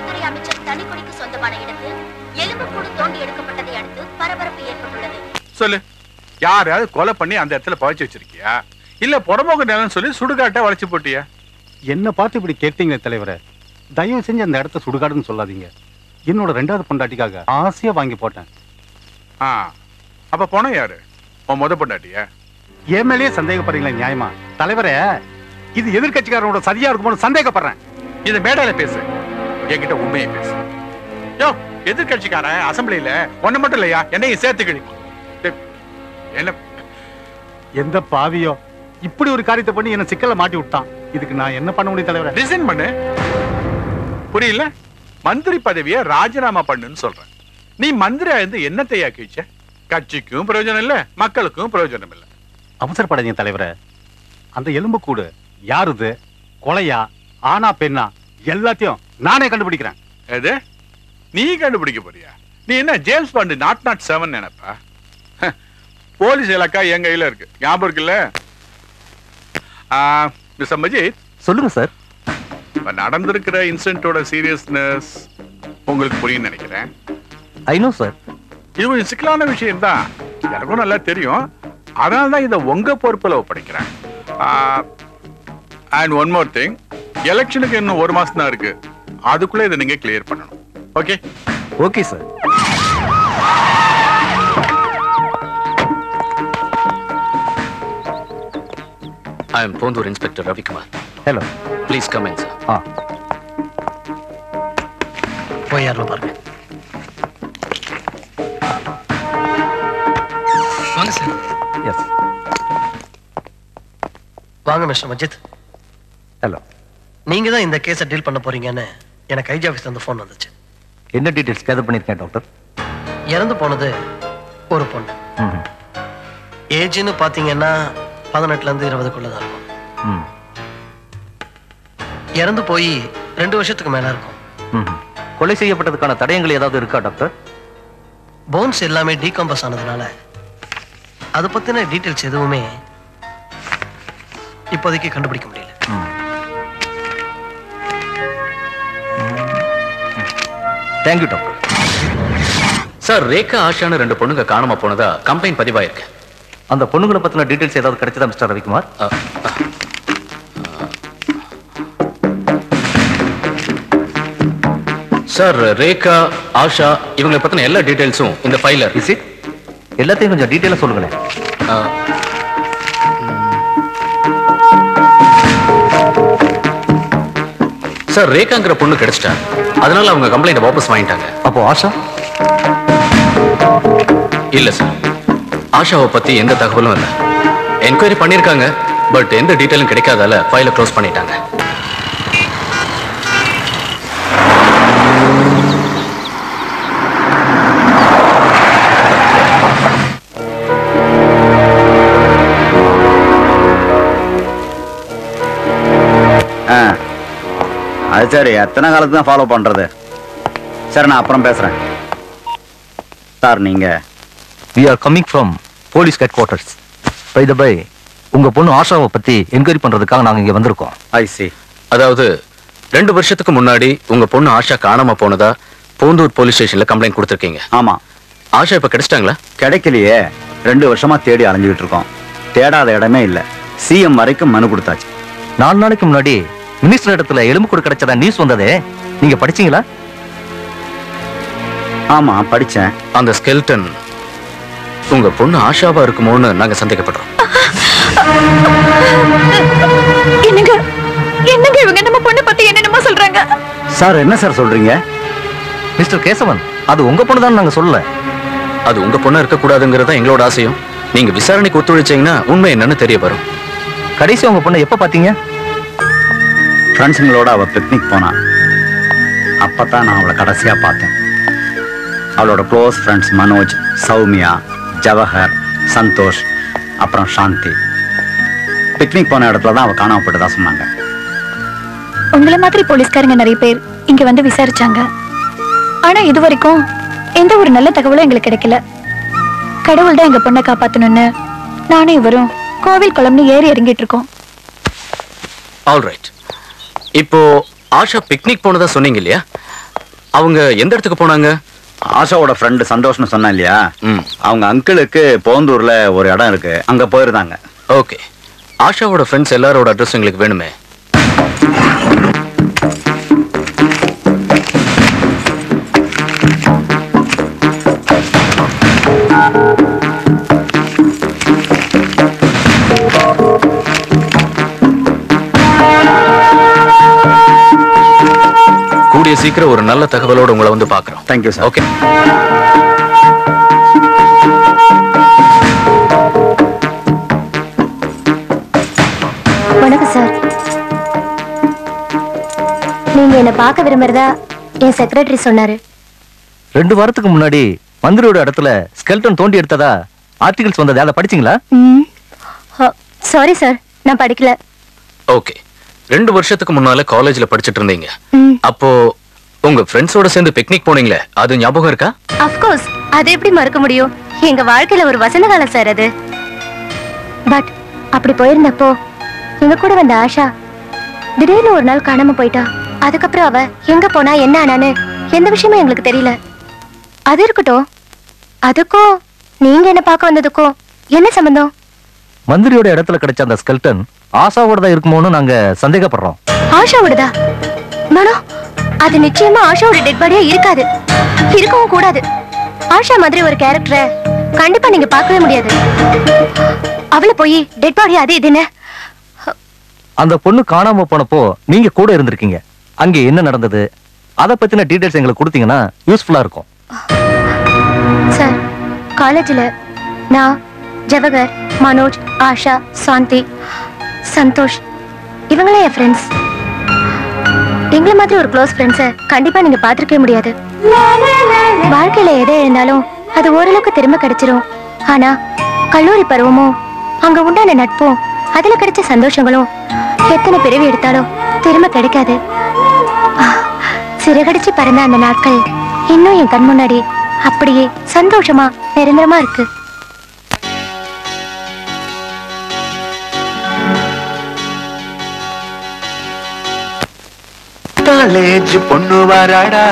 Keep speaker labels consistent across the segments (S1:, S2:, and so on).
S1: கல்வித்துறை அமைச்சர் தனிக்கொடிக்கு சொந்தமான இடத்தில் எலும்புக்கூடு தோண்டி எடுக்கப்பட்டதை அடுத்து பரபரப்பு ஏற்பட்டுள்ளது
S2: சொல்லு யாரையாவது கொலை பண்ணி அந்த இடத்துல பழச்சு வச்சிருக்கியா இல்ல புறம்போக்கு நிலம் சொல்லி சுடுகாட்டை வளைச்சு போட்டியா
S3: என்ன பார்த்து இப்படி கேட்டீங்களே தலைவரே தயவு செஞ்சு அந்த இடத்த சுடுகாடுன்னு சொல்லாதீங்க என்னோட ரெண்டாவது பொண்டாட்டிக்காக ஆசையா வாங்கி போட்டேன்
S2: ஆ அப்ப போன யாரு உன் முத பொண்டாட்டியா
S3: என் மேலேயே சந்தேகப்படுறீங்களா நியாயமா தலைவரே இது எதிர்க்கட்சிக்காரனோட சரியா இருக்குமோன்னு சந்தேகப்படுறேன்
S2: இந்த மேடையில பேசு என்கிட்ட உண்மையை பேசு யோ எதிர்கட்சிக்காரன் அசம்பிளியில ஒண்ணு மட்டும் இல்லையா என்னையும் சேர்த்துக்கிடி டேய், என்ன
S3: எந்த பாவியோ இப்படி ஒரு காரியத்தை பண்ணி என்ன சிக்கல்ல மாட்டி விட்டான் இதுக்கு நான் என்ன பண்ண முடியும் தலைவரே
S2: ரிசைன் பண்ணு புரியல மந்திரி பதவியை ராஜினாமா பண்ணுன்னு சொல்றேன் நீ மந்திரியா இருந்து என்னத்தையா கிழிச்ச கட்சிக்கும் பிரயோஜனம் இல்ல மக்களுக்கும் பிரயோஜனம் இல்ல
S3: அவசரப்படாதீங்க தலைவரே அந்த எலும்புக்கூடு யாருது கொலையா ஆனா பெண்ணா எல்லாத்தையும் நானே கண்டுபிடிக்கிறேன்
S2: எது நீ கண்டுபிடிக்க போறியா நீ என்ன James Bond nought nought seven நினைப்பா ஹ, போலீஸ் இலக்கா என் கையில இருக்கு ஞாபகம் இருக்குல்ல மிஸ்டர் மஜித்
S4: சொல்லுங்க சார்
S2: இப்ப நடந்திருக்கிற இன்சிடென்ட்டோட சீரியஸ்னஸ் உங்களுக்கு புரியும் நினைக்கிறேன்
S4: ஐ நோ சார்
S2: இது கொஞ்சம் சிக்கலான விஷயம் தான் எனக்கும் நல்லா தெரியும் அதனால தான் இதை உங்க பொறுப்புல ஒப்படைக்கிறேன் அண்ட் ஒன் மோர் திங் எலெக்ஷனுக்கு இன்னும் ஒரு மாசம் தான் இருக்கு அதுக்குள்ள இதை நீங்க கிளியர் பண்ணணும் okay
S4: okay sir
S5: I am Pondur Inspector Ravikumar.
S3: Hello
S5: Please come in, sir.
S3: ஆ
S6: போய் யாரும் பாருங்க
S5: வாங்க சார்
S3: எஸ்
S6: வாங்க மிஸ்டர் மஜித்
S3: ஹலோ
S6: நீங்க தான் இந்த கேஸை டீல் பண்ண போறீங்கன்னு எனக்கு ஐஜி ஆஃபீஸ்ல இருந்து ஃபோன் வந்துச்சு
S4: என்ன டீடைல்ஸ் கேதர் பண்ணிருக்கேன் டாக்டர்
S6: இறந்து போனது ஒரு பொண்ணு
S4: ம்
S6: ஏஜ்னு பாத்தீங்கன்னா பதினெட்டுல இருந்து இருபதுக்குள்ள தான் இருக்கும்
S4: ம்
S6: இறந்து போய் ரெண்டு வருஷத்துக்கு மேல இருக்கும்
S4: ம் கொலை செய்யப்பட்டதுக்கான தடயங்கள் ஏதாவது இருக்கா டாக்டர்
S6: போன்ஸ் எல்லாமே டீகம்பஸ் ஆனதுனால அதை பத்தின டீட்டெயில்ஸ் எதுவுமே இப்போதைக்கு கண்டுபிடிக்க முடியல
S4: ம் தேங்க்யூ டாக்டர்
S5: சார் ரேகா ஆஷான்னு ரெண்டு பொண்ணுங்க காணாம போனதா கம்ப்ளைண்ட் பதிவாயிருக்கு
S4: அந்த பொண்ணுங்களை பத்தின டீடைல்ஸ் ஏதாவது கிடைச்சதா மிஸ்டர் ரவிக்குமார்
S5: அ, அ, சார் ரேகா ஆஷா இவங்களை பத்தின எல்லா டீடைல்ஸும் இந்த ஃபைல
S4: இஸ் இட் எல்லாத்தையும் கொஞ்சம் டீட்டெயிலாக சொல்லுங்களேன்
S5: சார் ரேகாங்கிற பொண்ணு கிடைச்சிட்டா அதனால அவங்க கம்ப்ளைண்ட் வாபஸ் வாங்கிட்டாங்க
S4: அப்போ ஆஷா
S5: இல்ல சார் ஆஷாவை பத்தி எந்த தகவலும் இல்ல என்கொயரி பண்ணிருக்காங்க பட் எந்த டீட்டெயிலும் கிடைக்காதால ஃபைலை க்ளோஸ் பண்ணிட்டாங்க
S7: ஆ அது சரி எத்தனை காலத்து தான் ஃபாலோ பண்ணுறது சரி நான் அப்புறம் பேசுகிறேன் சார் நீங்கள்
S4: we are coming from police headquarters by the by உங்க பொண்ணு ஆஷாவை பத்தி என்கொயரி பண்றதுக்காக நாங்க இங்க வந்திருக்கோம்
S7: ஐ சி
S5: அதாவது ரெண்டு வருஷத்துக்கு முன்னாடி உங்க பொண்ணு ஆஷா காணாம போனதா பூந்தூர் போலீஸ் ஸ்டேஷன்ல கம்ப்ளைண்ட் கொடுத்துருக்கீங்க
S7: ஆமாம்
S5: ஆஷா இப்ப கிடைச்சிட்டாங்களா
S7: கிடைக்கலையே ரெண்டு வருஷமா தேடி அலைஞ்சுக்கிட்டு இருக்கோம் தேடாத இடமே இல்லை சிஎம் வரைக்கும் மனு கொடுத்தாச்சு
S4: நாலு நாளைக்கு முன்னாடி மினிஸ்டர் இடத்துல எலும்புக்கூடு கிடைச்சதா நியூஸ் வந்ததே நீங்க படிச்சீங்களா
S7: ஆமாம் படித்தேன்
S5: அந்த ஸ்கெல்டன் உங்க பொண்ணு ஆஷாவா இருக்குமோன்னு நாங்க சந்தேகப்படுறோம்
S1: என்னங்க என்னங்க இவங்க நம்ம பொண்ணை பத்தி என்னென்னமோ சொல்றாங்க
S7: சார் என்ன சார் சொல்கிறீங்க
S4: மிஸ்டர் கேசவன் அது உங்க பொண்ணு தான் நாங்க சொல்லல
S5: அது உங்க பொண்ணா இருக்க கூடாதுங்கிறதா எங்களோட ஆசையும் நீங்க விசாரணைக்கு ஒத்துழைச்சீங்கன்னா உண்மை என்னன்னு தெரிய வரும்
S4: கடைசி உங்க பொண்ணை எப்ப பாத்தீங்க
S7: ஃப்ரெண்ட்ஸுங்களோட அவள் பிக்னிக் போனான் அப்போ தான் நான் அவளை கடைசியாக பார்த்தேன் அவளோட க்ளோஸ் ஃப்ரெண்ட்ஸ் மனோஜ் சௌமியா ஜவஹர் சந்தோஷ் அப்புறம் சாந்தி பிக்னிக் போன இடத்துல தான் அவள் காணாம போயிட்டதா சொன்னாங்க
S1: உங்கள மாதிரி போலீஸ்காரங்க நிறைய பேர் இங்க வந்து விசாரிச்சாங்க ஆனா இது வரைக்கும் எந்த ஒரு நல்ல தகவலும் எங்களுக்கு கிடைக்கல கடவுள் தான் எங்க பொண்ணை காப்பாத்தணும்னு நானும் இவரும் கோவில் குளம்னு ஏறி இறங்கிட்டு இருக்கோம்
S5: ஆல்ரைட் இப்போ ஆஷா பிக்னிக் போனதா சொன்னீங்க இல்லையா அவங்க எந்த இடத்துக்கு போனாங்க
S7: ஆஷாவோட ஃப்ரெண்டு சந்தோஷ்னு சொன்னேன் இல்லையா
S5: ம்
S7: அவங்க அங்கிளுக்கு போந்தூர்ல ஒரு இடம் இருக்கு அங்க போயிருந்தாங்க
S5: ஓகே ஆஷாவோட ஃப்ரெண்ட்ஸ் எல்லாரோட அட்ரஸ் எங்களுக்கு வேணுமே கூடிய சீக்கிரம் ஒரு நல்ல தகவலோட உங்களை வந்து பார்க்குறோம்
S7: தேங்க்யூ சார்
S5: ஓகே
S1: வணக்கம் சார் நீங்க என்ன பார்க்க விரும்புறதா என் செக்ரட்டரி சொன்னாரு
S4: ரெண்டு வாரத்துக்கு முன்னாடி மந்திரியோட இடத்துல ஸ்கெல்டன் தோண்டி எடுத்ததா ஆர்டிகல்ஸ் வந்தது அதை படிச்சீங்களா
S1: சாரி சார் நான் படிக்கல
S5: ஓகே ரெண்டு வருஷத்துக்கு முன்னால காலேஜ்ல படிச்சிட்டு இருந்தீங்க
S1: ம்
S5: அப்போ உங்க ஃப்ரெண்ட்ஸோட சேர்ந்து பிக்னிக் போனீங்களே அது ஞாபகம் இருக்கா
S1: அஃப்கோர்ஸ் அது எப்படி மறக்க முடியும் எங்க வாழ்க்கையில ஒரு வசந்த காலம் சார் அது பட் அப்படி போயிருந்தப்போ எங்க கூட வந்த ஆஷா திடீர்னு ஒரு நாள் காணாம போயிட்டா அதுக்கப்புறம் அவ எங்க போனா என்ன ஆனான்னு எந்த விஷயமும் எங்களுக்கு தெரியல அது இருக்கட்டும் அதுக்கும் நீங்க என்ன பார்க்க வந்ததுக்கும் என்ன சம்பந்தம்
S4: மந்திரியோட இடத்துல கிடைச்ச அந்த ஸ்கெல்டன் ஆஷாவோட தான் இருக்குமோன்னு நாங்க சந்தேகப்படுறோம்
S1: ஆஷாவோடதா நானோ அது நிச்சயமா ஆஷாவோட டெட் பாடியா இருக்காது இருக்கவும் கூடாது ஆஷா மாதிரி ஒரு கேரக்டரை கண்டிப்பா நீங்க பார்க்கவே முடியாது அவளை போய் டெட் பாடி அது இதுன்னு
S4: அந்த பொண்ணு காணாம போனப்போ நீங்க கூட இருந்திருக்கீங்க அங்க என்ன நடந்தது அதை பத்தின டீடைல்ஸ் எங்களுக்கு கொடுத்தீங்கன்னா யூஸ்ஃபுல்லா இருக்கும்
S1: சார் காலேஜில் நான் ஜவஹர் மனோஜ் ஆஷா சாந்தி சந்தோஷ் இவங்களே என் ஃப்ரெண்ட்ஸ் எங்களை மாதிரி ஒரு க்ளோஸ் ஃப்ரெண்ட்ஸை கண்டிப்பா நீங்க பார்த்திருக்கவே முடியாது வாழ்க்கையில எதை இருந்தாலும் அது ஓரளவுக்கு திரும்ப கிடைச்சிரும் ஆனா கல்லூரி பருவமும் அங்க உண்டான நட்பும் அதுல கிடைச்ச சந்தோஷங்களும் எத்தனை பிறவி எடுத்தாலும் திரும்ப கிடைக்காது ஆ, சிறகடிச்சு பறந்த அந்த நாட்கள் இன்னும் என் கண் முன்னாடி அப்படியே சந்தோஷமா நிரந்தரமா இருக்கு
S8: காலேஜ் பொண்ணு வராடா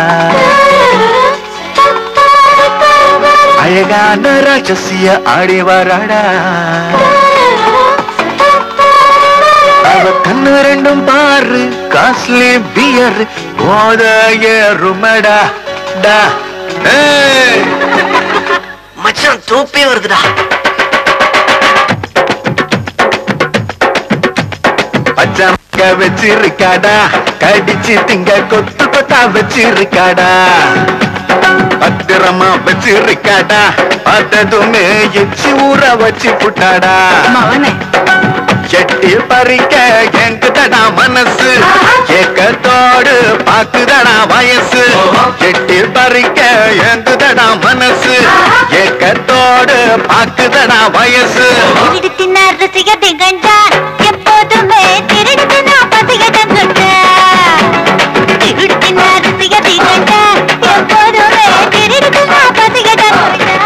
S8: அழகான ராட்சசிய ஆடி வராடா அவ கண்ணு ரெண்டும் பாரு காஸ்ட்லி காஸ்ட்லி பியர் போதைய ருமடா டா ஏய்
S6: மச்சான் தூப்பே வருதுடா
S8: பச்சமக்க வச்சிருக்காடா கடிச்சு திங்க கொத்து கொத்தா வச்சிருக்காடா பத்திரமா வச்சிருக்காடா பார்த்ததுமே எச்சி ஊற வச்சு புட்டாடா எட்டி பறிக்க எங்குதடா மனசு ஏக்கத்தோடு பாக்குதடா வயசு எட்டி பறிக்க எங்குதடா மனசு ஏக்கத்தோடு பாக்குதடா வயசு
S1: திருடித்தினார் ரசிகதை கண்டா எப்போதுமே திருடித்தினா பசிகதம் கொண்டா திருடித்தினார் ரசிகதை கண்டா எப்போதுமே திருடித்தினா பசிகதம்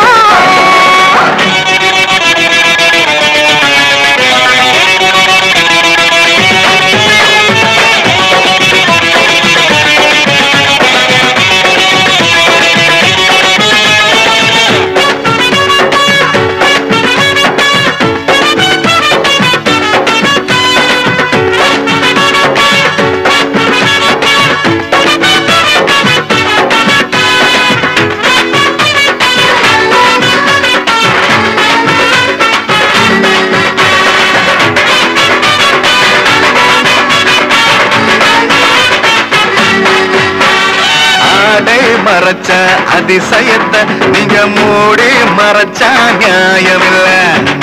S8: ஆடை மறைச்ச அதிசயத்தை நீங்க மூடி மறைச்சா நியாயமில்லை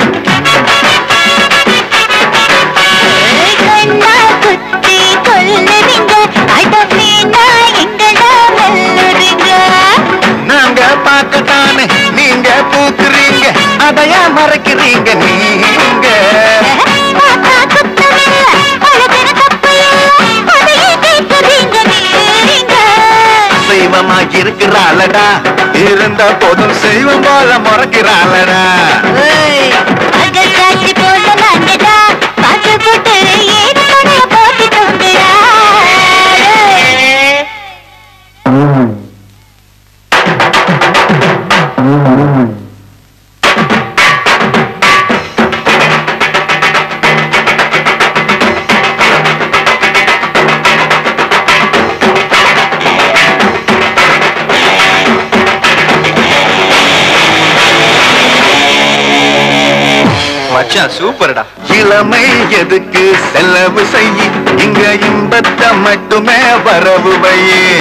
S1: கண்ணா குத்தி கொல்லுறீங்க அடமீனா எங்கடா மெல்லுறீங்க
S8: நாங்க பார்க்கத்தானே நீங்க பூக்குறீங்க அதையா மறைக்கிறீங்க நீங்க
S1: பார்த்தா குத்தமில்ல அழகிற தப்பு இல்ல அதையே கேட்குறீங்க நீங்க
S8: தெய்வமா இருக்கிறாளடா இருந்த போதும் செய்வம் போல முறைக்கிறாளடா
S1: அகசாட்சி போல நாங்கடா பாட்டு போட்டு ஏறு கொடைய போட்டு தூங்குடா
S8: மச்சான் சூப்பர்டா இளமை எதுக்கு செலவு செய்ய இங்க இன்பத்தை மட்டுமே வரவு வை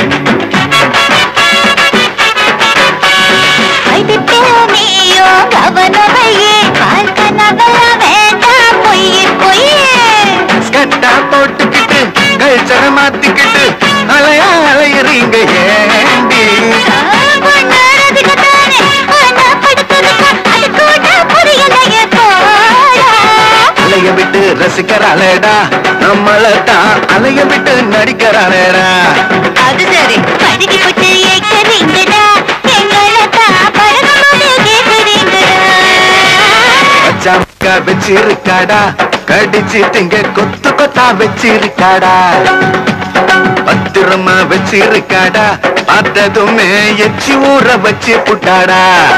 S1: வைத்திட்டு நீயோ கவனமையே வாழ்க்கனவெல்லாம் வேண்டாம் பொய்யே பொய்யே
S8: ஸ்கட்டா போட்டுக்கிட்டு கல்ச்சரை மாத்திக்கிட்டு அலையா அலையறீங்க ஏண்டி
S1: கொண்டாடுறதுக்குத்தானே ஆனா படுத்ததுக்கு அது கூட புரியலையே போடா
S8: அலைய விட்டு ரசிக்கிறாளேடா நம்மள தான் அலைய விட்டு நடிக்கிறாளேடா
S1: அது சரி படுகி போட்டு ஏக்கிறீங்கடா எங்களை தான் பழகமோடு கேட்குறீங்கடா
S8: பச்சாமக்கா வச்சிருக்காடா கடிச்சு திங்க கொத்து கொத்தா வச்சிருக்காடா பத்திரமா வச்சிருக்காடா பார்த்ததுமே எச்சி ஊற வச்சு புட்டாடா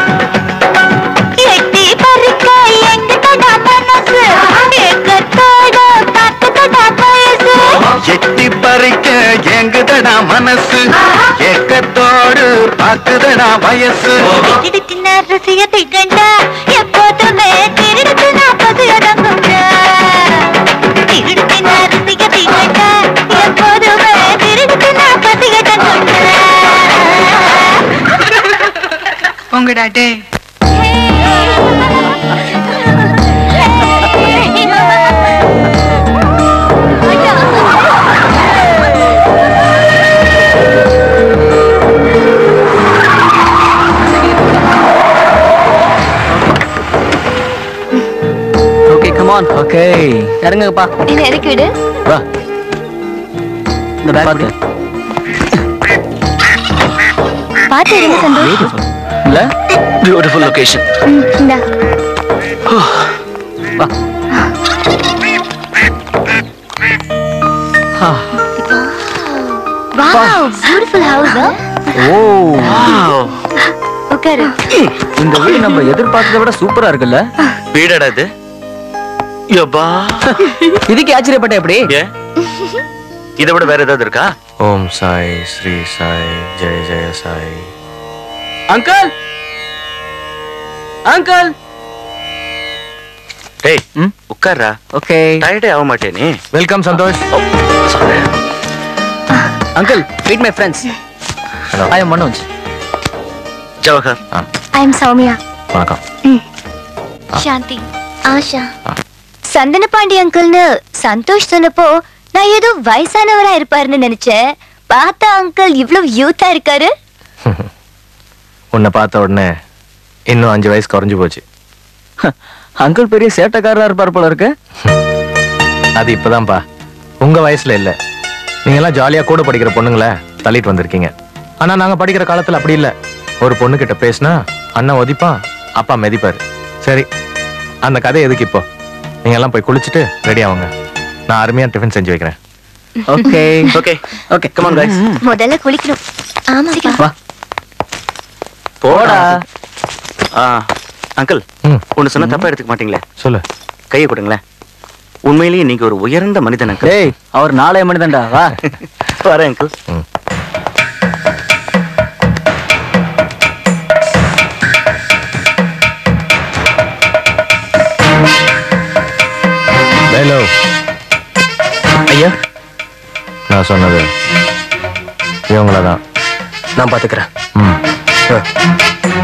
S1: எட்டி பறிக்க எங்கிட்டடா மனசு ஏக்கத்தோட பார்த்துக்கடா வயசு
S8: எட்டி பறிக்க எங்குதடா மனசு ஏக்கத்தோடு பாக்குதடா வயசு
S1: திருடித்தின ரசியத்தை கண்டா எப்போதுமே திருடுத்து நாற்பது அடங்குண்டா திருடுத்தின ரசியத்தை கண்டா எப்போதுமே திருடுத்து நாற்பது அடங்குண்டா
S9: உங்கடா டே
S4: ஓகே கமான் ஓகே இறங்குங்கப்பா
S1: என்ன இறக்கி விடு
S4: வா இந்த பேக் பாத்து
S1: பார்த்து இருங்க சந்தோஷ்
S4: இல்ல பியூட்டிஃபுல் லொகேஷன்
S1: ம், இந்தா
S4: வா
S1: வாவ் பியூட்டிஃபுல் ஹவுஸ்
S4: ஓ
S1: உட்காரு
S4: இந்த வீடு நம்ம எதிர்பார்த்ததை விட சூப்பரா இருக்குல்ல
S10: வீடடா இது யப்பா
S4: இதுக்கு ஆச்சரியப்பட்ட எப்படி
S10: ஏ இதை விட வேற ஏதாவது இருக்கா
S11: ஓம் சாய் ஸ்ரீ சாய் ஜெய ஜெய சாய்
S10: அங்கிள் அங்கிள் டேய் உட்கார்றா
S4: ஓகே
S10: டயர்டே ஆக மாட்டே நீ
S4: welcome Santhosh
S10: sorry
S12: uncle meet my friends I am Manoj
S10: Jawahar
S1: I am Soumya
S4: வணக்கம்
S1: சாந்தி ஆஷா சந்தன பாண்டி அங்கிள்னு சந்தோஷ் சொன்னப்போ நான் ஏதோ வயசானவரா இருப்பாருன்னு நினைச்சேன் பார்த்தா அங்கிள் இவ்வளவு யூத்தா இருக்காரு
S4: உன்னை பார்த்த உடனே இன்னும் அஞ்சு வயசு குறைஞ்சு போச்சு
S12: அங்கிள் பெரிய சேட்டைக்காரரா இருப்பார் போல இருக்கு
S4: அது இப்பதான்ப்பா உங்க வயசுல இல்ல நீங்க எல்லாம் ஜாலியா கூட படிக்கிற பொண்ணுங்கள தள்ளிட்டு வந்திருக்கீங்க ஆனா நாங்க படிக்கிற காலத்துல அப்படி இல்ல ஒரு பொண்ணு கிட்ட பேசினா அண்ணன் ஒதிப்பான் அப்பா மெதிப்பாரு சரி அந்த கதை எதுக்கு இப்போ நீங்க எல்லாம் போய் குளிச்சுட்டு ரெடி ஆகுங்க நான் அருமையா டிஃபன் செஞ்சு வைக்கிறேன்
S12: okay
S10: okay
S12: okay come on guys
S1: முதல்ல குளிக்கணும் ஆமா
S12: வா
S10: போடா ஆ அங்கிள் ஒன்னு சொன்னா தப்பா எடுத்துக்க மாட்டீங்களே
S4: சொல்லு
S10: கையை கொடுங்களேன் உண்மையிலேயே நீங்க ஒரு உயர்ந்த மனிதன் அங்கிள்
S12: டேய் அவர் நாளைய மனிதன்டா வா
S10: வரேன் அங்கிள்
S4: ஹலோ
S12: ஐயா
S4: நான் சொன்னது இவங்கள தான்
S12: நான் பாத்துக்கிறேன்
S4: ம்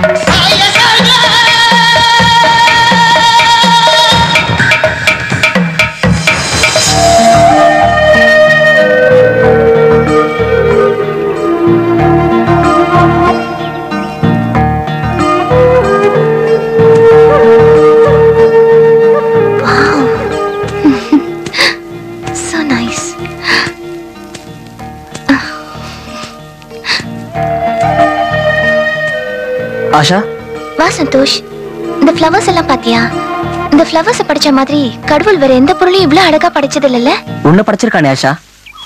S1: so nice
S12: ஆஷா
S1: வா சந்தோஷ் இந்த ஃப்ளவர்ஸ் எல்லாம் பாத்தியா இந்த ஃப்ளவர்ஸ் படிச்ச மாதிரி கடவுள் வேற எந்த பொருளையும் இவ்வளவு அழகா படைச்சது இல்லல்ல
S12: உன்னை படிச்சிருக்கானே ஆஷா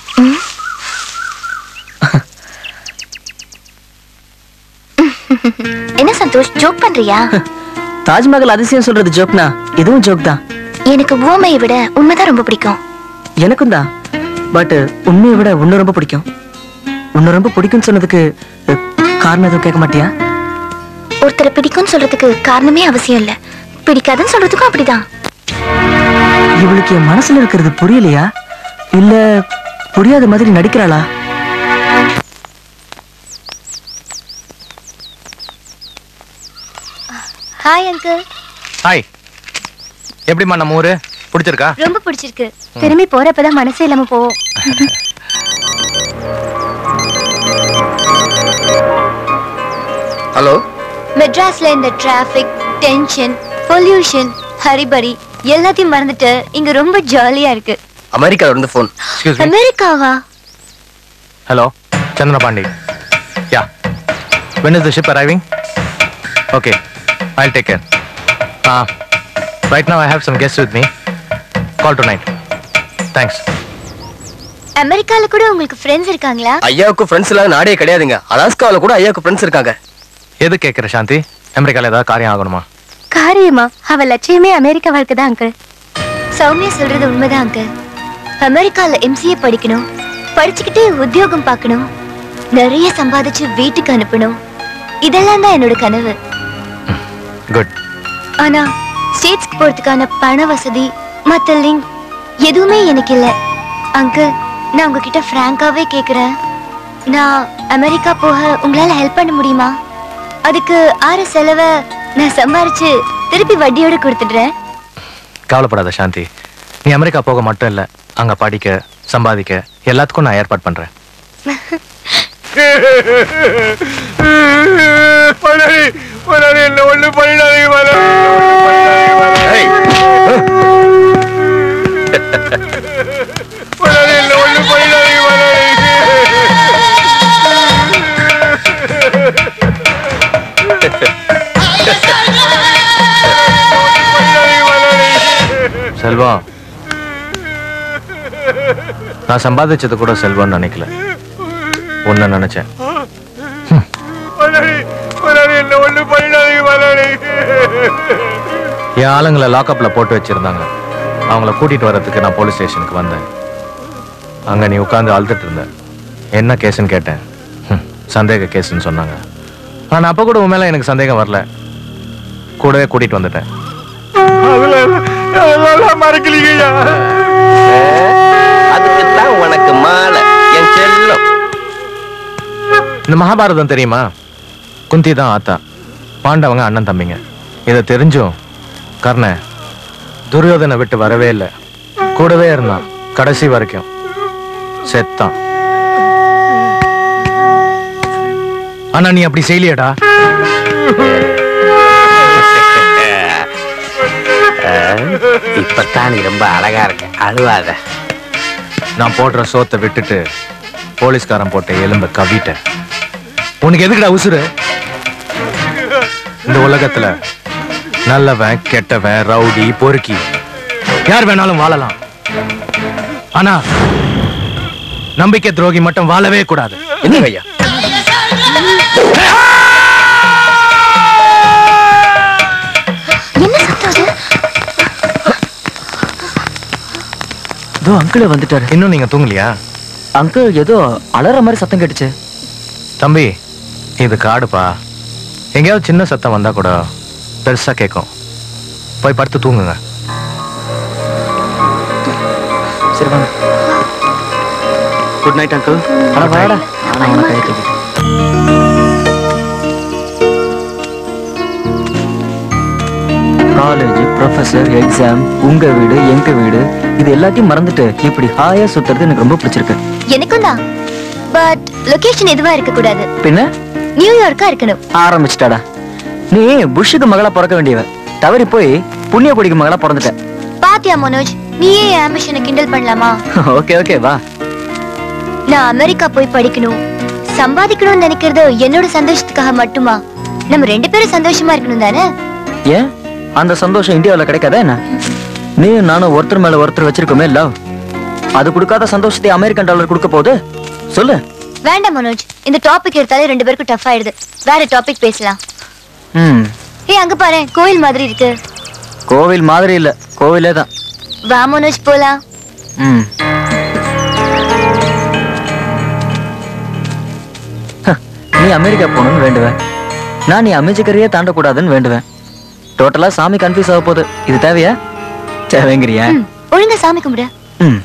S1: என்ன சந்தோஷ் ஜோக் பண்றியா
S12: தாஜ்மஹால் அதிசயம் சொல்றது ஜோக்னா இதுவும் ஜோக் தான்
S1: எனக்கு ஊமையை விட உண்மைதான் ரொம்ப பிடிக்கும்
S12: எனக்கும் தான் பட் உண்மையை விட உன்னை ரொம்ப பிடிக்கும் உன்னை ரொம்ப பிடிக்கும்னு சொன்னதுக்கு அஹ், காரணம் எதுவும் கேட்க மாட்டியா
S1: ஒருத்தரை பிடிக்கும்னு சொல்றதுக்கு காரணமே அவசியம் இல்ல பிடிக்காதுன்னு சொல்றதுக்கும் அப்படிதான்
S12: இவளுக்கு என் மனசுல இருக்கிறது புரியலையா இல்ல புரியாத மாதிரி நடிக்கிறாளா
S1: ஹாய் அங்கிள்
S4: ஹாய் எப்படிம்மா நம்ம ஊரு பிடிச்சிருக்கா
S1: ரொம்ப பிடிச்சிருக்கு திரும்பி போறப்பதான் மனசே இல்லாம போவோம்
S10: ஹலோ
S1: மெட்ராஸ்ல இந்த டிராபிக் டென்ஷன் பொல்யூஷன் ஹரிபரி எல்லாத்தையும் மறந்துட்டு இங்க ரொம்ப ஜாலியா இருக்கு
S11: அமெரிக்கால இருந்து ஃபோன்
S4: எக்ஸ்கியூஸ் மீ
S1: அமெரிக்காவா
S4: hello Chandra Pandi yeah when is the ship arriving okay I take care ah right now I have some guest with me call tonight thanks
S1: அமெரிக்கால கூட உங்களுக்கு ஃப்ரெண்ட்ஸ் இருக்காங்களா
S11: ஐயாவுக்கு ஃப்ரெண்ட்ஸ் இல்லாத நாடே கிடையாதுங்க அலாஸ்காவில் கூட ஐயாவுக்கு ஃப்ரெண்ட்ஸ் இருக்காங்க
S4: எது கேட்குற சாந்தி அமெரிக்கால ஏதாவது காரியம் ஆகணுமா
S1: காரியமா அவ லட்சியமே அமெரிக்கா வாழ்க்கை தான் அங்கிள் சௌமியா சொல்றது உண்மைதான் அங்கிள் அமெரிக்கால எம்சிஏ படிக்கணும் படிச்சுக்கிட்டே உத்தியோகம் பார்க்கணும் நிறைய சம்பாதிச்சு வீட்டுக்கு அனுப்பணும் இதெல்லாம் தான் என்னோட கனவு
S4: குட்
S1: ஆனா ஸ்டேட்ஸ்க்கு போறதுக்கான பண வசதி மத்த லிங்க் எதுவுமே எனக்கு இல்ல அங்கிள் நான் உங்ககிட்ட ஃப்ராங்காவே கேக்குறேன் நான் அமெரிக்கா போக உங்களால ஹெல்ப் பண்ண முடியுமா அதுக்கு ஆறு செலவை நான் சம்பாரிச்சு திருப்பி வட்டியோட கொடுத்துடுறேன்
S4: கவலைப்படாத சாந்தி நீ அமெரிக்கா போக மட்டும் இல்லை அங்கே படிக்க சம்பாதிக்க எல்லாத்துக்கும் நான் ஏற்பாடு பண்ணுறேன்
S2: மலரி மலரி என்ன ஒண்ணு பண்ணிடாதீங்க மலரி மலரி என்ன ஒண்ணு பண்ணிடாதீங்க
S4: செல்வம் நான் சம்பாதிச்சது கூட செல்வம்னு நினைக்கல உன்னை நினைச்சேன்
S2: மலரி மலரி என்ன ஒண்ணு பண்ணிடாதீங்க மலரி
S4: என் ஆளுங்களை லாக்அப்ல போட்டு வச்சிருந்தாங்க அவங்கள கூட்டிட்டு வர்றதுக்கு நான் போலீஸ் ஸ்டேஷனுக்கு வந்தேன் அங்க நீ உட்கார்ந்து அழுதுட்டு இருந்த என்ன கேஸ்ன்னு கேட்டேன் ஹம், சந்தேக கேஸ்ன்னு சொன்னாங்க ஆனா அப்ப கூட உன் மேல எனக்கு சந்தேகம் வரல கூடவே கூட்டிட்டு வந்துட்டேன்
S8: மறக்கலீங்கய்யா அதுக்கு தான் உனக்கு மாலை என் செல்லம்
S4: இந்த மகாபாரதம் தெரியுமா குந்தி தான் ஆத்தா பாண்டவங்க அண்ணன் தம்பிங்க இதை தெரிஞ்சும் கர்ண துரியோதனை விட்டு வரவே இல்லை கூடவே இருந்தான் கடைசி வரைக்கும் செத்தான் ஆனா நீ அப்படி செய்யலையடா
S8: இப்பதான் நீ ரொம்ப அழகா இருக்க அழுவாத
S4: நான் போடுற சோத்தை விட்டுட்டு போலீஸ்காரன் போட்ட எலும்ப கவிட்ட உனக்கு எதுக்குடா உசுரு இந்த உலகத்துல நல்லவன் கெட்டவன் ரவுடி பொறுக்கி யார் வேணாலும் வாழலாம் ஆனா நம்பிக்கை துரோகி மட்டும் வாழவே கூடாது
S8: என்ன ஐயா
S1: என்ன சத்தம் அது
S12: இதோ அங்கிள் வந்துட்டாரு
S4: இன்னும் நீங்க தூங்கலையா
S12: அங்கிள் ஏதோ அலற மாதிரி சத்தம் கேட்டுச்சு
S4: தம்பி இது காடுப்பா எங்கேயாவது சின்ன சத்தம் வந்தா கூட பெருசா கேட்கும் போய் படுத்து தூங்குங்க
S12: சரி வாங்க
S10: குட் நைட் அங்கிள்
S12: அட வாடா ஆனா அவனை கையை தூக்கிட்டு காலேஜ் ப்ரொஃபசர் எக்ஸாம் உங்க வீடு எங்க வீடு இது எல்லாத்தையும் மறந்துட்டு இப்படி ஹாயா சுத்துறது எனக்கு ரொம்ப பிடிச்சிருக்கு
S1: எனக்கும் தான் பட் லொகேஷன் எதுவா இருக்க கூடாது
S12: பின்ன
S1: நியூயார்க்கா இருக்கணும்
S12: ஆரம்பிச்சிட்டாடா நீ புஷ்ஷுக்கு மகளா பிறக்க வேண்டியவ தவறி போய் புண்ணிய கொடிக்கு மகளா பிறந்துட்ட
S1: பாத்தியா மனோஜ் நீயே என் ஆம்பிஷனை கிண்டல் பண்ணலாமா
S12: ஓகே ஓகே வா
S1: நான் அமெரிக்கா போய் படிக்கணும் சம்பாதிக்கணும்னு நினைக்கிறது என்னோட சந்தோஷத்துக்காக மட்டுமா நம்ம ரெண்டு பேரும் சந்தோஷமா இருக்கணும் தானே
S12: ஏன் அந்த சந்தோஷம் இந்தியாவில் கிடைக்காதா என்ன நீயும் நானும் ஒருத்தர் மேல ஒருத்தர் வச்சிருக்கோமே லவ் அது கொடுக்காத சந்தோஷத்தை அமெரிக்கன் டாலர் கொடுக்க போகுது சொல்லு
S1: வேண்டாம் மனோஜ் இந்த டாபிக் எடுத்தாலே ரெண்டு பேருக்கும் டஃப் ஆயிடுது வேற டாபிக் பேசலாம்
S12: ம்
S1: ஏய் அங்க பாரு கோயில் மாதிரி இருக்கு
S12: கோவில் மாதிரி இல்ல கோவிலே தான்
S1: வா மனோஜ் போலாம்
S12: ம் ஹ, நீ அமெரிக்கா போகணும்னு வேண்டுவேன் நான் நீ அமைச்சக்கரையே தாண்டக்கூடாதுன்னு வேண்டுவேன் டோட்டலா சாமி கன்ஃபியூஸ் ஆக போகுது இது தேவையா தேவைங்கிறியா
S1: ம், ஒழுங்கா சாமி கும்பிடு
S12: ம்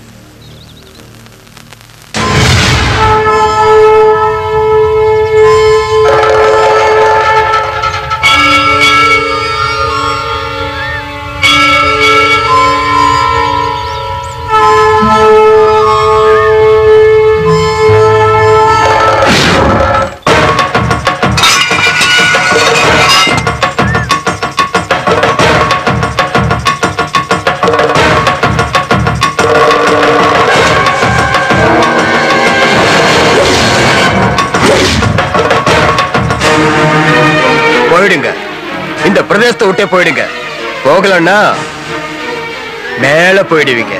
S8: போயிடுங்க இந்த பிரதேசத்தை விட்டே போயிடுங்க போகலன்னா மேல போயிடுவீங்க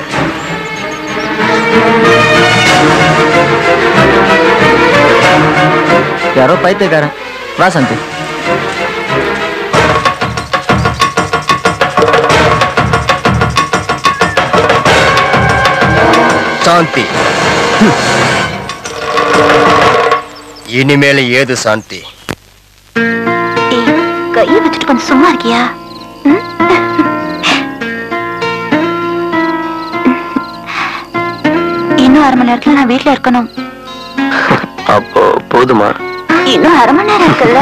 S12: யாரோ பைத்தியக்காரன் வா சாந்தி
S8: சாந்தி ஹம். இனிமேல ஏது சாந்தி
S1: ஏய் கையை வச்சுட்டு கொஞ்சம் சும்மா இருக்கியா ம்? இன்னும் அரை மணி நேரத்துல நான் வீட்ல இருக்கணும்
S8: அப்போ போதுமா
S1: இன்னும் அரை மணி நேரம் இருக்குல்ல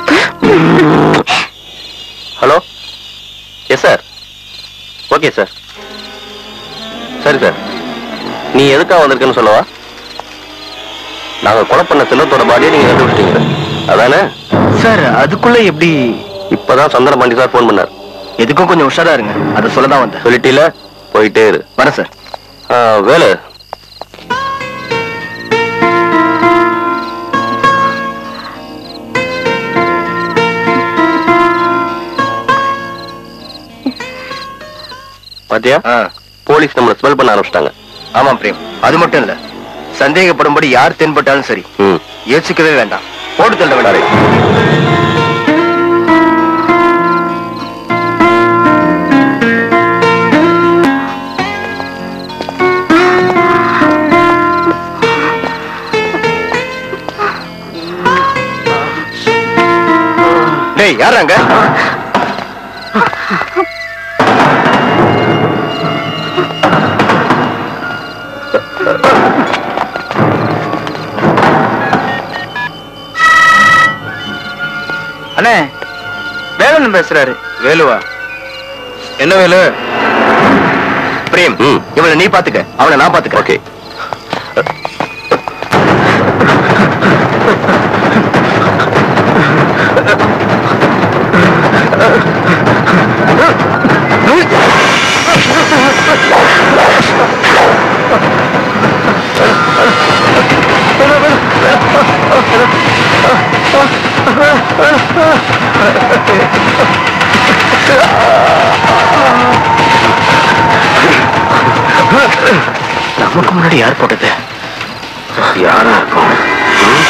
S8: hello yes sir okay sir சரி சார் நீ எதுக்காக வந்திருக்கன்னு சொல்லவா நாங்க கொலை பண்ண செல்லத்தோட பாடியை நீங்க கண்டுபிடிச்சிட்டீங்க அதானே
S10: சார் அதுக்குள்ள எப்படி
S8: இப்பதான் சந்திர பாண்டி சார் ஃபோன் பண்ணார்
S10: எதுக்கும் கொஞ்சம் உஷாரா இருங்க அதை சொல்ல தான் வந்தேன்
S8: சொல்லிட்டீல போயிட்டே இரு
S10: வரேன் சார்
S8: ஆ, வேலு பாத்தியா போலீஸ் நம்மள ஸ்மெல் பண்ண ஆரம்பிச்சிட்டாங்க
S10: ஆமா பிரேம் அது மட்டும் இல்ல சந்தேகப்படும்படி யார் தென்பட்டாலும் சரி
S8: ம்
S10: யோசிக்கவே வேண்டாம் போட்டு தள்ள வேண்டாம் டேய் யார் அங்க
S13: அண்ணே வேலன் பேசுறாரு
S10: வேலுவா என்ன வேலு பிரேம் இவனை நீ பாத்துக்க அவனை நான் பாத்துக்க ஓகே நமக்கு முன்னாடி யார் போட்டது யாரா இருக்கும் ம்?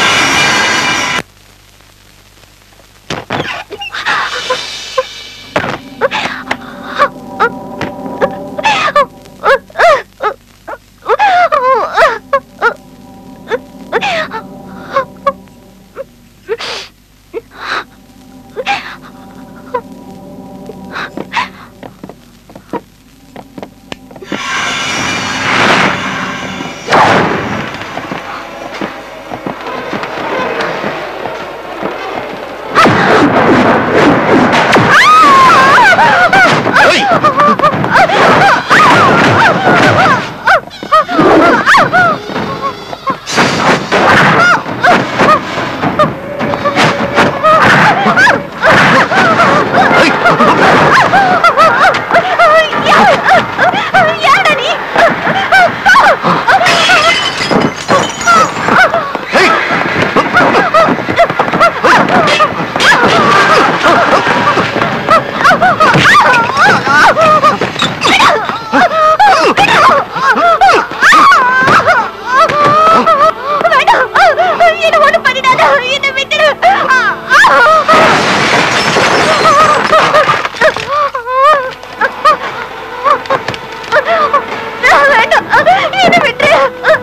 S14: என்ன ஒண்ணு பண்ணிடாத என்ன விட்டுடு வேண்டாம் என்ன விட்டுரு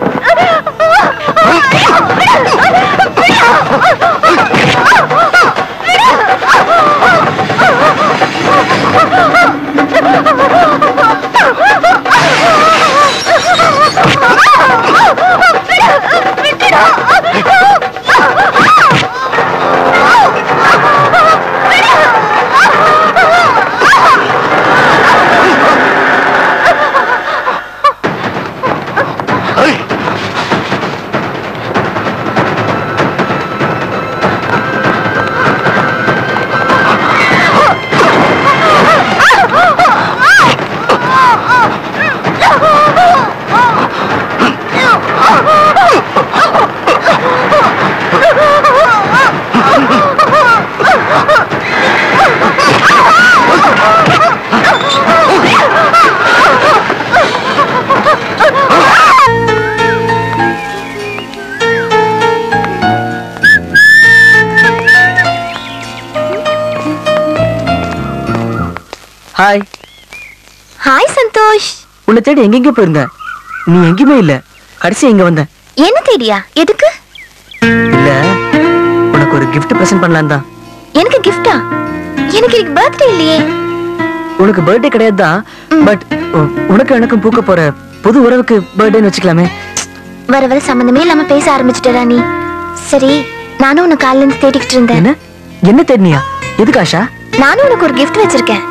S12: ஹாய்
S1: ஹாய் சந்தோஷ்
S12: உன்னை தேடி எங்கெங்க போயிருந்த நீ எங்கேயுமே இல்ல கடைசி இங்க வந்த
S1: என்ன தேடியா எதுக்கு
S12: இல்ல உனக்கு ஒரு gift பிரசன்ட் பண்ணலாம் தான்
S1: எனக்கு கிஃப்டா எனக்கு இன்னைக்கு பர்த்டே இல்லையே
S12: உனக்கு பர்த்டே கிடையாது தான் பட் உனக்கு எனக்கும் பூக்க போற புது உறவுக்கு பர்த்டேன்னு வச்சுக்கலாமே
S1: வர வர சம்பந்தமே இல்லாம பேச ஆரம்பிச்சிட்டடா நீ சரி நானும் உன்னை காலையில இருந்து தேடிக்கிட்டு இருந்தேன்
S12: என்ன என்ன தேடினியா எதுக்கு ஆஷா
S1: நானும் உனக்கு ஒரு gift வச்சிருக்கேன்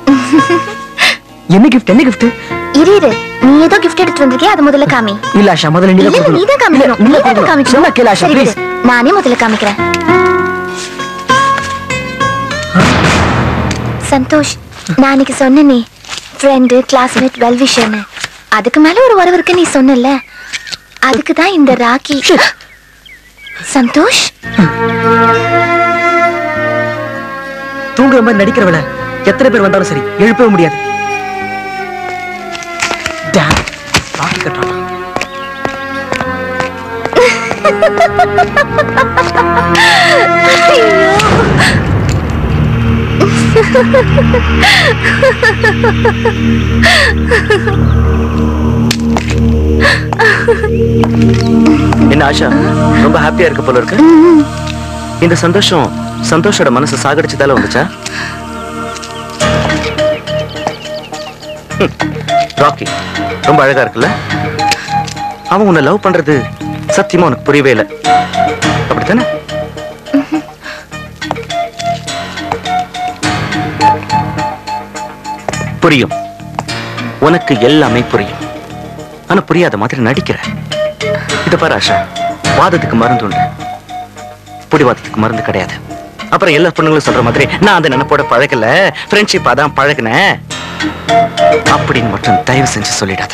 S12: என்ன gift என்ன gift
S1: இரு இரு நீ ஏதோ gift எடுத்து வந்திருக்கே அது முதல்ல காமி
S12: இல்ல ஆஷா முதல்ல நீ
S1: இல்ல இல்ல, நீதான் காமிக்கணும் நீதான் காமிக்கணும்
S12: சொன்னா கேளு ஆஷா
S1: சரி,
S12: ப்ளீஸ்
S1: விடு. நானே முதல்ல காமிக்கிறேன் சந்தோஷ் நான் அன்னைக்கு சொன்னேனே ஃப்ரெண்டு கிளாஸ்மேட் வெல் விஷயம்னு அதுக்கு மேல ஒரு உறவு இருக்கு நீ சொன்னல அதுக்கு தான் இந்த ராக்கி சந்தோஷ்
S12: தூங்குற மாதிரி நடிக்கிறவள எத்தனை பேர் வந்தாலும் சரி எழுப்பவே முடியாது Damn, ராக்கி கட்டுறானா?
S13: என்ன ஆஷா ரொம்ப ஹாப்பியா இருக்க போல இருக்கு இந்த சந்தோஷம்
S10: சந்தோஷோட மனசு சாகடிச்சதால வந்துச்சா ஹம், ராக்கி ரொம்ப அழகா இருக்குல்ல அவன் உன்னை லவ் பண்றது சத்தியமா உனக்கு புரியவே இல்லை அப்படித்தானே புரியும் உனக்கு எல்லாமே புரியும் ஆனா புரியாத மாதிரி நடிக்கிற இத பாரு ஆஷா வாதத்துக்கு மருந்து உண்டு புடிவாதத்துக்கு மருந்து கிடையாது அப்புறம் எல்லா பொண்ணுங்களும் சொல்ற மாதிரி நான் அந்த நினைப்போட பழகல ஃப்ரெண்ட்ஷிப்பா தான் பழகினேன் அப்படின்னு மட்டும் தயவு செஞ்சு சொல்லிடாத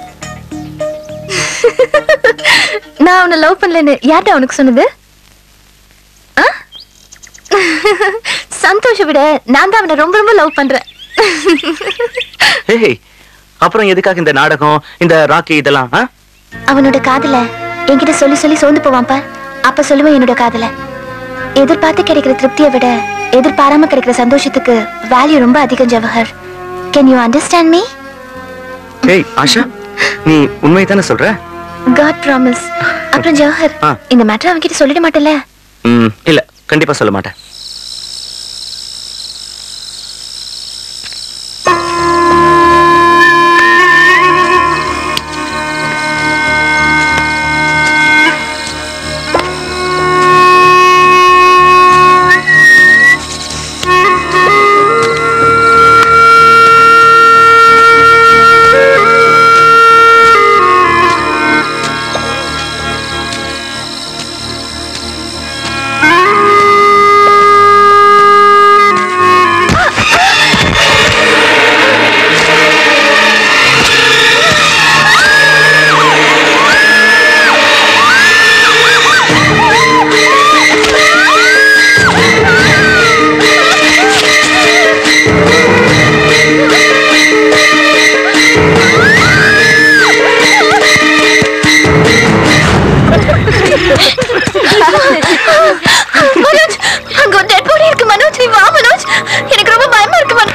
S1: நான் அவனை லவ் பண்ணலன்னு யார்கிட்ட அவனுக்கு சொன்னது ஆ? சந்தோஷ விட நான் தான் அவனை ரொம்ப ரொம்ப லவ் பண்றேன்
S10: ஏய் அப்புறம் எதுக்காக இந்த நாடகம் இந்த ராக்கி இதெல்லாம் ஆ?
S1: அவனோட காதல என்கிட்ட சொல்லி சொல்லி சோர்ந்து போவான் பார் அப்ப சொல்லுவேன் என்னோட காதல எதிர்பார்த்து கிடைக்கிற திருப்தியை விட எதிர்பாராம கிடைக்கிற சந்தோஷத்துக்கு வேல்யூ ரொம்ப அதிகம் Jawahar can you understand me
S10: ஏய் ஆஷா நீ உண்மையை தானே சொல்ற
S1: காட் ப்ராமிஸ் அப்புறம் ஜவஹர்
S10: ஆ.
S1: இந்த மேட்டர் அவன்கிட்ட சொல்லிட மாட்டேல
S10: ம் இல்ல கண்டிப்பா சொல்ல மாட்டேன்
S1: மனோஜ் அங்க ஒரு டெட் பாடி இருக்கு மனோஜ் நீ வா மனோஜ் எனக்கு ரொம்ப பயமா இருக்கு மனோஜ்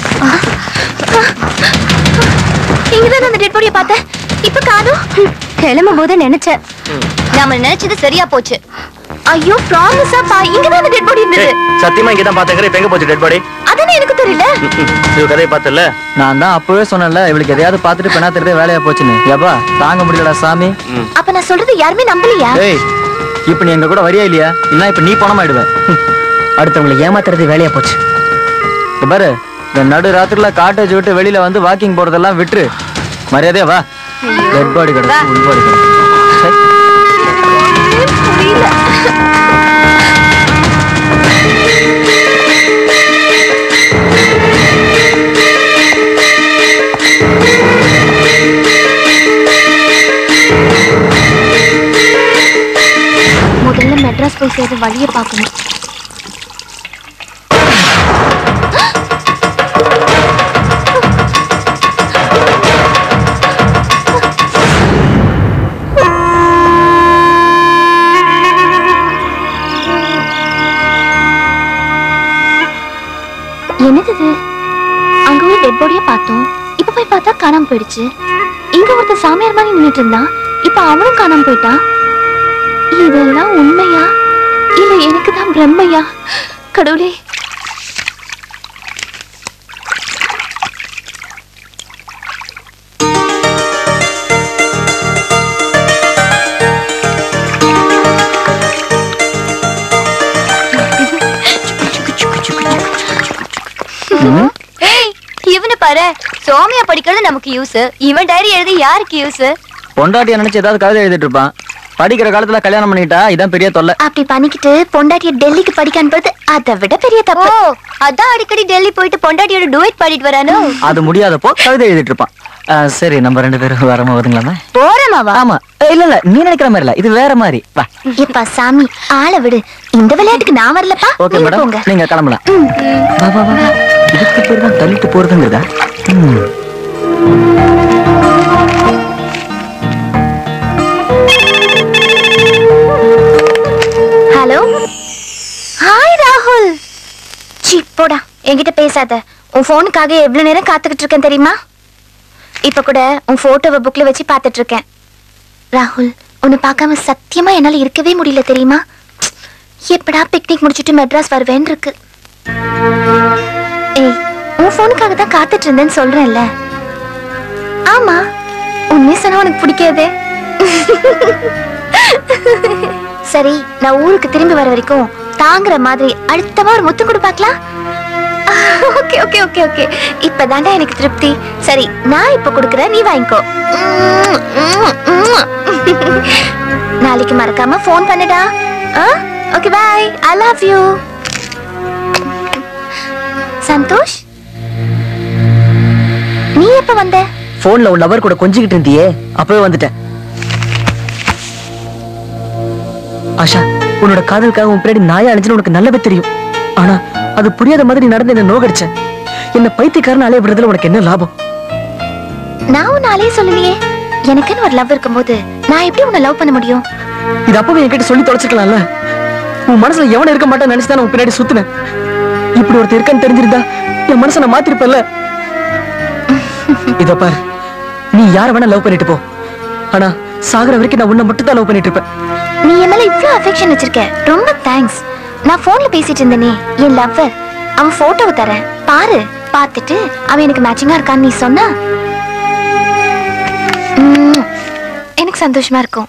S1: இங்கதான் அந்த டெட் பாடியை பார்த்தேன் இப்ப காணோம் கிளம்பும் போது நினைச்சேன் நாம நினைச்சது சரியா போச்சு ஐயோ ப்ராமிஸா பா இங்கதான் அந்த டெட் பாடி இருந்தது
S10: ஏய், சத்தியமா இங்க தான் பாத்தேங்கிற இப்ப எங்க போச்சு டெட் பாடி
S1: அதானே எனக்கு தெரியல
S10: இது கதையை பார்த்தல
S12: நான் தான் அப்பவே சொன்னேன்ல இவளுக்கு எதையாவது பார்த்துட்டு பெண்ணா தெரியுதே வேலையா போச்சுன்னு ஏப்பா தாங்க முடியலடா சாமி
S1: அப்ப நான் சொல்றது யாருமே நம்பலையா
S12: ஏய் இப்ப நீ எங்க கூட வரியா இல்லையா இல்லனா இப்ப நீ பணமாயிடுவ அடுத்தவங்களை ஏமாத்துறது வேலையா போச்சு இங்க பாரு இந்த நடு ராத்திரில காட்டேஜ் விட்டு வெளியில வந்து வாக்கிங் போறதெல்லாம் விட்டுரு மரியாதையா வா டெட் பாடி கிடக்கு உள் பாடி கிடக்கு சை.
S1: முதல்ல மெட்ராஸ் போய் சேர்ந்து வழியை பார்க்கணும் என்னது இது அங்க ஒரு டெட் பாடியை பார்த்தோம் இப்ப போய் பார்த்தா காணாம போயிடுச்சு இங்க ஒருத்தர் சாமியார் மாதிரி நின்னுட்டு இருந்தான் இப்ப அவனும் காணாம போயிட்டான் இதெல்லாம் உண்மையா இல்ல எனக்கு தான் பிரம்மையா கடவுளே
S14: ஏய் இவனை பாரு சோமியா படிக்கிறது நமக்கு யூஸ் இவன் டைரி எழுதி யாருக்கு யூஸ்
S12: பொண்டாட்டிய நினைச்சு ஏதாவது கவிதை எழுதிட்டு இருப்பான் படிக்கிற காலத்துல கல்யாணம் பண்ணிட்டா இதான் பெரிய தொல்லை
S1: அப்படி பண்ணிக்கிட்டு பொண்டாட்டிய டெல்லிக்கு படிக்க அனுப்புறது அதை விட பெரிய தப்பு
S14: அதான் அடிக்கடி டெல்லி போயிட்டு பொண்டாட்டியோட டுவேட் பாடிட்டு வரானோ
S12: அது முடியாதப்போ கவிதை எழுதிட்டு இருப்பான் ஆ, சரி நம்ம ரெண்டு பேரும் வரமா வருங்களாமா
S14: போறமாவா
S12: ஆமா ஏ, இல்ல இல்ல நீ நினைக்கிற மாதிரி இல்ல இது வேற மாதிரி வா
S1: எப்பா சாமி ஆளை விடு இந்த விளையாட்டுக்கு நான் வரலப்பா
S12: ஓகே
S1: நீங்க
S12: மேடம்
S1: போங்க
S12: நீங்க கிளம்பலாம் வா வா வா வா. இதுக்கு பேர் தான் தள்ளிட்டு போறதுங்கிறதா ம்.
S1: ஹலோ ஹாய் ராகுல் சீ போடா என்கிட்ட பேசாத உன் ஃபோனுக்காக எவ்வளவு நேரம் காத்துக்கிட்டு இருக்கேன் தெரியுமா இப்ப கூட உன் போட்டோவை புக்ல வச்சு பார்த்துட்டு இருக்கேன் ராகுல் உன்னை பார்க்காம சத்தியமா என்னால இருக்கவே முடியல தெரியுமா எப்படா பிக்னிக் முடிச்சிட்டு மெட்ராஸ் வருவேன் இருக்கு ஏய் உன் ஃபோனுக்காக தான் காத்துட்டு இருந்தேன்னு சொல்றேன்ல ஆமா உண்மையை சொன்னா உனக்கு பிடிக்காதே சரி நான் ஊருக்கு திரும்பி வர வரைக்கும் தாங்குற மாதிரி அடுத்தவா ஒரு முத்து கொடு பார்க்கலாம் ஓகே ஓகே ஓகே ஓகே இப்பதான்டா எனக்கு திருப்தி சரி நான் இப்ப கொடுக்குறேன் நீ வாங்கிக்கோ உம், உம், உம். நாளைக்கு மறக்காம ஃபோன் பண்ணுடா okay bye I love you Santhosh நீ எப்ப வந்த
S12: போன்ல உன் லவர் கூட கொஞ்சிக்கிட்டு இருந்தியே அப்பவே வந்துட்டேன் ஆஷா உன்னோட காதலுக்காக உன் பின்னாடி நாயா அழிஞ்சுன்னு உனக்கு நல்லாவே தெரியும் ஆனா அது புரியாத மாதிரி நடந்து என்ன நோகடிச்ச என்ன பைத்தியக்காரன் அலைய விடுறதுல உனக்கு என்ன லாபம்
S1: நான் உன்னை அலைய சொல்லலையே எனக்குன்னு ஒரு லவ் இருக்கும்போது நான் எப்படி உன்னை லவ் பண்ண முடியும்
S12: இது அப்பவே என்கிட்ட சொல்லி தொலைச்சிருக்கலாம்ல உன் மனசுல எவன இருக்க மாட்டான்னு நினைச்சு தான் உன் பின்னாடி சுத்தினேன் இப்படி ஒருத்தர் இருக்கான்னு தெரிஞ்சிருந்தா என் மனசை நான் மாத்திருப்பேன்ல இத பாரு நீ யார வேணா லவ் பண்ணிட்டு போ ஆனா சாகர வரைக்கும் நான் உன்னை மட்டும் தான் லவ் பண்ணிட்டு இருப்பேன்
S1: நீ என் மேல இவ்ளோ அஃபெக்ஷன் வச்சிருக்க ரொம்ப தேங்க்ஸ் நான் போன்ல பேசிட்டு இருந்தேனே என் லவ்வர் அவன் போட்டோவை தரேன் பாரு பார்த்துட்டு அவன் எனக்கு மேட்சிங்கா இருக்கான்னு நீ சொன்னா உம், எனக்கு சந்தோஷமா இருக்கும்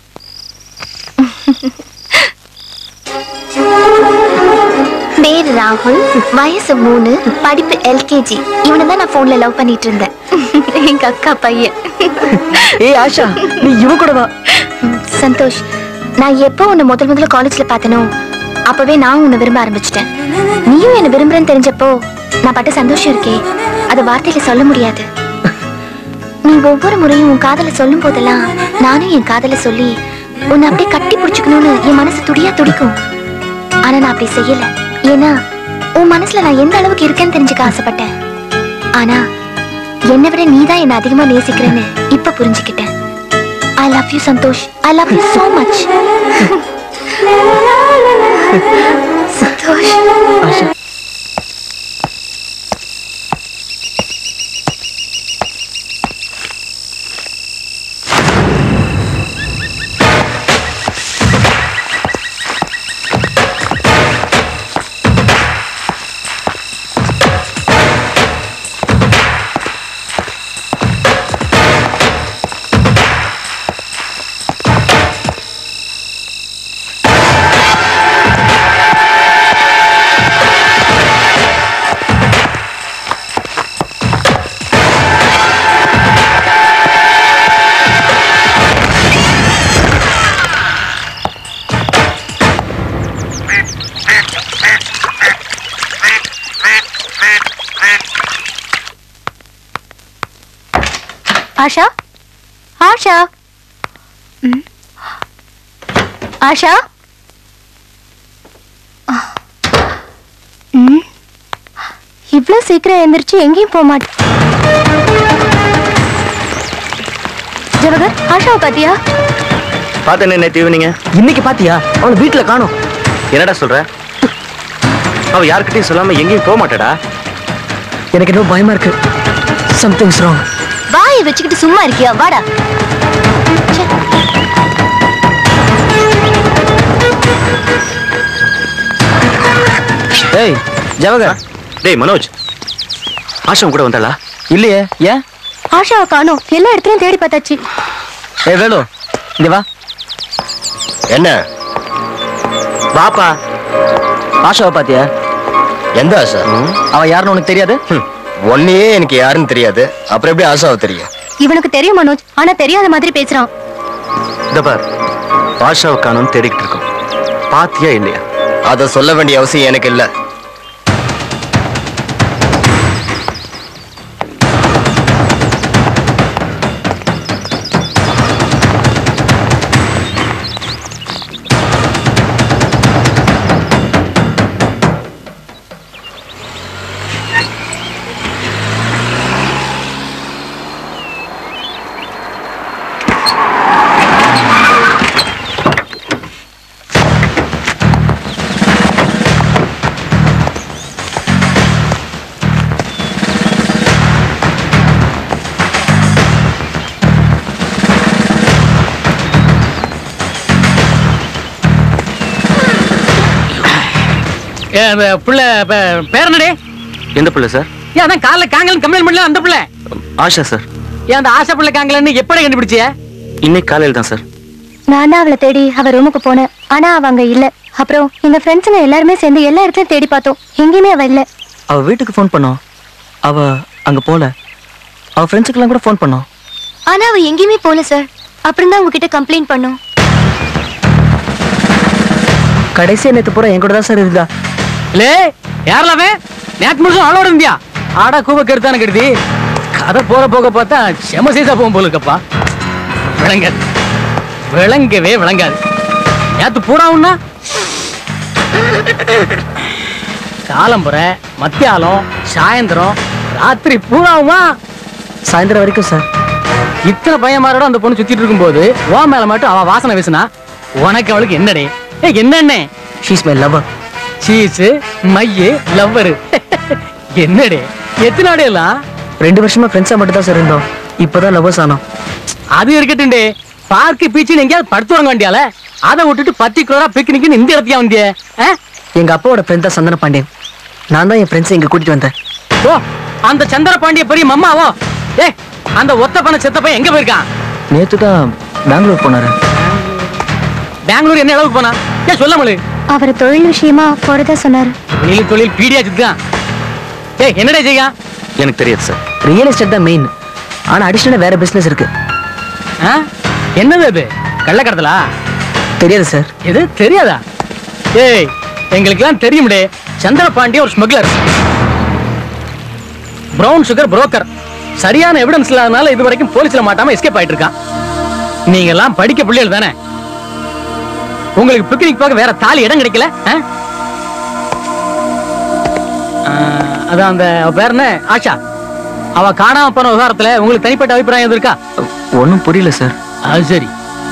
S1: பேரு ராகுல் வயசு மூணு படிப்பு எல்கேஜி இவனை தான் நான் போன்ல லவ் பண்ணிட்டு இருந்தேன் எங்க அக்கா பையன்
S12: ஏய் ஆஷா நீ இவ கூட வா
S1: சந்தோஷ் நான் எப்போ உன்னை முதல் முதல்ல காலேஜ்ல பார்த்தனோ அப்பவே நான் உன்னை விரும்ப ஆரம்பிச்சிட்டேன் நீயும் என்ன விரும்புறேன்னு தெரிஞ்சப்போ நான் பட்ட சந்தோஷம் இருக்கே அதை வார்த்தையில சொல்ல முடியாது நீ ஒவ்வொரு முறையும் உன் காதல சொல்லும் போதெல்லாம் நானும் என் காதல சொல்லி உன்னை அப்படியே கட்டி பிடிச்சுக்கணும்னு என் மனசு துடியா துடிக்கும் ஆனா நான் அப்படி செய்யல ஏன்னா உன் மனசுல நான் எந்த அளவுக்கு இருக்கேன்னு தெரிஞ்சுக்க ஆசைப்பட்டேன் ஆனா என்னை விட நீதான் என்ன அதிகமா நேசிக்கிறேன்னு இப்ப புரிஞ்சுக்கிட்டேன் I love you Santhosh I love you so much Santhosh Asha Asha ம். ஆஷா ம். இவ்ளோ சீக்கிரம் எந்திரிச்சு எங்கேயும் போக மாட்டேன் ஜவகர் ஆஷாவை பாத்தியா
S10: பார்த்தேன் நேற்று ஈவினிங்க
S12: இன்னைக்கு பாத்தியா அவளை வீட்டுல காணோம்
S10: என்னடா சொல்ற அவ யார்கிட்டயும் சொல்லாம எங்கேயும் போக மாட்டாடா
S12: எனக்கு இன்னும் பயமா இருக்கு சம்திங்ஸ் ராங்
S1: வாயை வச்சுக்கிட்டு சும்மா இருக்கியா வாடா ச்சே.
S12: ஏய் ஜவகர்
S10: டேய் மனோஜ் ஆஷா உன் கூட வந்தாளா
S12: இல்லையே ஏன்
S1: ஆஷாவை காணோம் எல்லா இடத்துலயும் தேடி பார்த்தாச்சு
S12: ஏய் வேலு இங்க வா
S8: என்ன
S10: வாப்பா
S12: ஆஷாவை பாத்தியா
S8: எந்த ஆசா
S12: அவ யாருன்னு உனக்கு தெரியாது
S8: ஒன்னையே எனக்கு யாருன்னு தெரியாது அப்புறம் எப்படி ஆசாவை தெரியும்
S1: இவனுக்கு தெரியும் மனோஜ் ஆனா தெரியாத மாதிரி பேசுறான்
S10: இந்த பார் ஆஷாவை காணும்னு தேடிக்கிட்டு இருக்கோம் பாத்தியா இல்லையா
S8: அதை சொல்ல வேண்டிய அவசியம் எனக்கு இல்ல
S12: ஏ, அந்த பிள்ளை பே- பேர் என்னடே
S10: எந்த பிள்ளை சார்
S12: ஏன் அதான் காலைல காங்கலன்னு கம்ப்ளைண்ட் பண்ணல அந்த பிள்ளை
S10: ஆஷா சார்
S12: ஏன் அந்த ஆசை பிள்ளை காங்கலன்னு எப்படி கண்டுபிடிச்சிய
S10: இன்னைக்கு காலையில் தான் சார்
S1: நான் தான் அவளை தேடி அவ ரூமுக்கு போனேன் ஆனா அவ அங்க இல்ல அப்புறம் எங்க ஃப்ரெண்ட்ஸுங்க எல்லாருமே சேர்ந்து எல்லா இடத்துலயும் தேடி பார்த்தோம் எங்கேயுமே அவ இல்ல
S12: அவ வீட்டுக்கு ஃபோன் பண்ணோம் அவ அங்க போல அவ ஃப்ரெண்ட்ஸுக்கெல்லாம் கூட ஃபோன் பண்ணோம்
S14: ஆனா அவ எங்கேயுமே போல சார் அப்புறம் தான் உங்ககிட்ட கம்ப்ளைண்ட் பண்ணோம்
S12: கடைசி நேத்து பூரா என் கூட தான் சார் இருந்தா லே யாரில் அவன் நேத்து முழுசும் அவளோட இருந்தியா ஆடா கூவ கெடுத்தான கெடுதி கதை போற போக பார்த்தா செம சீசா போகும் போல இருக்கப்பா விளங்காது விளங்கவே விளங்காது நேத்து பூராவுன்னா காலம்புற மத்தியாலம் சாயந்தரம் ராத்திரி பூராவுமா சாயந்தரம் வரைக்கும் சார் இத்தனை பையன்மாரோட அந்த பொண்ணு சுத்திட்டு இருக்கும்போது ஓ மேல மட்டும் அவ வாசனை வீசினா உனக்கு அவளுக்கு என்னடே ஏ என்னண்ணே she's my lover she's my lover என்னடே எத்தனை நாடு எல்லாம் ரெண்டு வருஷமா ஃப்ரெண்ட்ஸா மட்டும் தான் சார் இருந்தோம் இப்பதான் லவ்வர்ஸ் ஆனோம் அது இருக்கட்டும்டே பார்க்கு பீச்சுன்னு எங்கேயாவது படுத்து வாங்க வேண்டியால அதை விட்டுட்டு பர்டிகுலரா பிக்னிக்னு இந்த இடத்தையா வந்தியே ஆ?
S15: எங்க அப்பாவோட ஃப்ரெண்ட் தான் சந்தன பாண்டியன் நான் தான் என் ஃப்ரெண்ட்ஸை இங்க கூட்டிட்டு வந்தேன்
S12: ஓ அந்த சந்திர பாண்டிய பெரிய மம்மாவோ ஏ அந்த ஒத்த பண்ண செத்த பையன் எங்க போயிருக்கான்
S15: நேத்து தான் பெங்களூர் போனாரு
S12: பெங்களூர் என்ன அளவுக்கு போனா ஏன் சொல்ல மலு
S1: அவர் தொழில் விஷயமா போறதா சொன்னாரு
S12: தொழில் தொழில் பீடியா தான் ஏய் என்னடா செய்யா
S10: எனக்கு தெரியாது சார்
S15: ரியல் எஸ்டேட் தான் மெயின் ஆனா அடிஷனலா வேற பிசினஸ் இருக்கு
S12: ஆ? என்னது அது கள்ளக்கடத்தலா
S15: தெரியாது சார்
S12: எது தெரியாதா ஏய் எங்களுக்கெல்லாம் தெரியும்டே சந்திர பாண்டிய ஒரு ஸ்மக்லர் பிரவுன் சுகர் புரோக்கர் சரியான எவிடன்ஸ் இல்லாதனால இது வரைக்கும் போலீஸ்ல மாட்டாம எஸ்கேப் ஆயிட்டு இருக்கான் நீங்க எல்லாம் படிக்க பிள்ளைகள் தானே உங்களுக்கு பிக்னிக் போக வேற தாலி இடம் கிடைக்கல ஆ? ஆ, அதான் அந்த அவ பேர் என்ன ஆஷா அவ காணாம போன விவகாரத்துல உங்களுக்கு தனிப்பட்ட அபிப்பிராயம் எதுவும் இருக்கா
S15: ஒன்றும் புரியல சார்
S12: அது சரி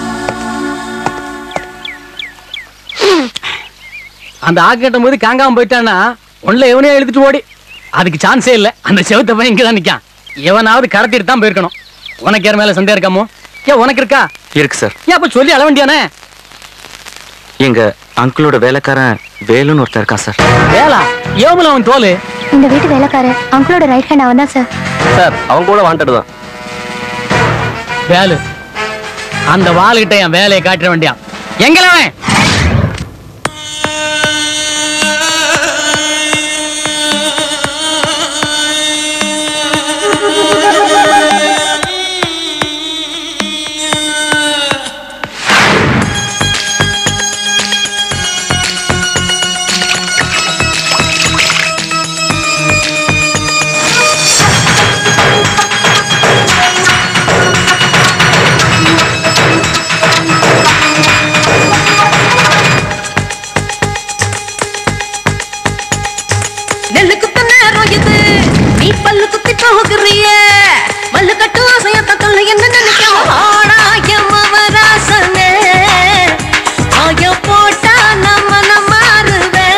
S12: அந்த ஆக்கு கட்டும் போது காங்காம போயிட்டான்னா ஒன்ல எவனையும் எழுதிட்டு ஓடி அதுக்கு சான்ஸே இல்ல அந்த செவத்த பையன் இங்கதான் நிக்கான் எவனாவது கடத்திட்டு தான் போயிருக்கணும் உனக்கு யார் மேல சந்தேகம் இருக்காமோ ஏன் உனக்கு இருக்கா
S10: இருக்கு சார்
S12: ஏன் அப்ப சொல்லி அள வேண்டியானே
S10: எங்க அங்கிளோட வேலைக்காரன் வேலுன்னு ஒருத்தர் இருக்கான் சார்
S12: வேலா ஏவல அவன் தோலு
S1: இந்த வீட்டு வேலைக்காரன் அங்கிளோட ரைட் ஹேண்ட் அவன் தான் சார்
S8: சார் அவங்க கூட வாண்டட் தான்
S12: வேலு அந்த வாளுகிட்ட என் வேலையை காட்டிட வேண்டியான் எங்கல அவன்
S16: நெல்லு குத்த நேரம் இது நீ பல்லு குத்தி போகிறிய மல்லு கட்டு ஆசையத்த தொல்லை என்ன நினைக்கும் ஆடாயம் அவராசனே ஆயம் போட்டா நம்ம நம்மாருவே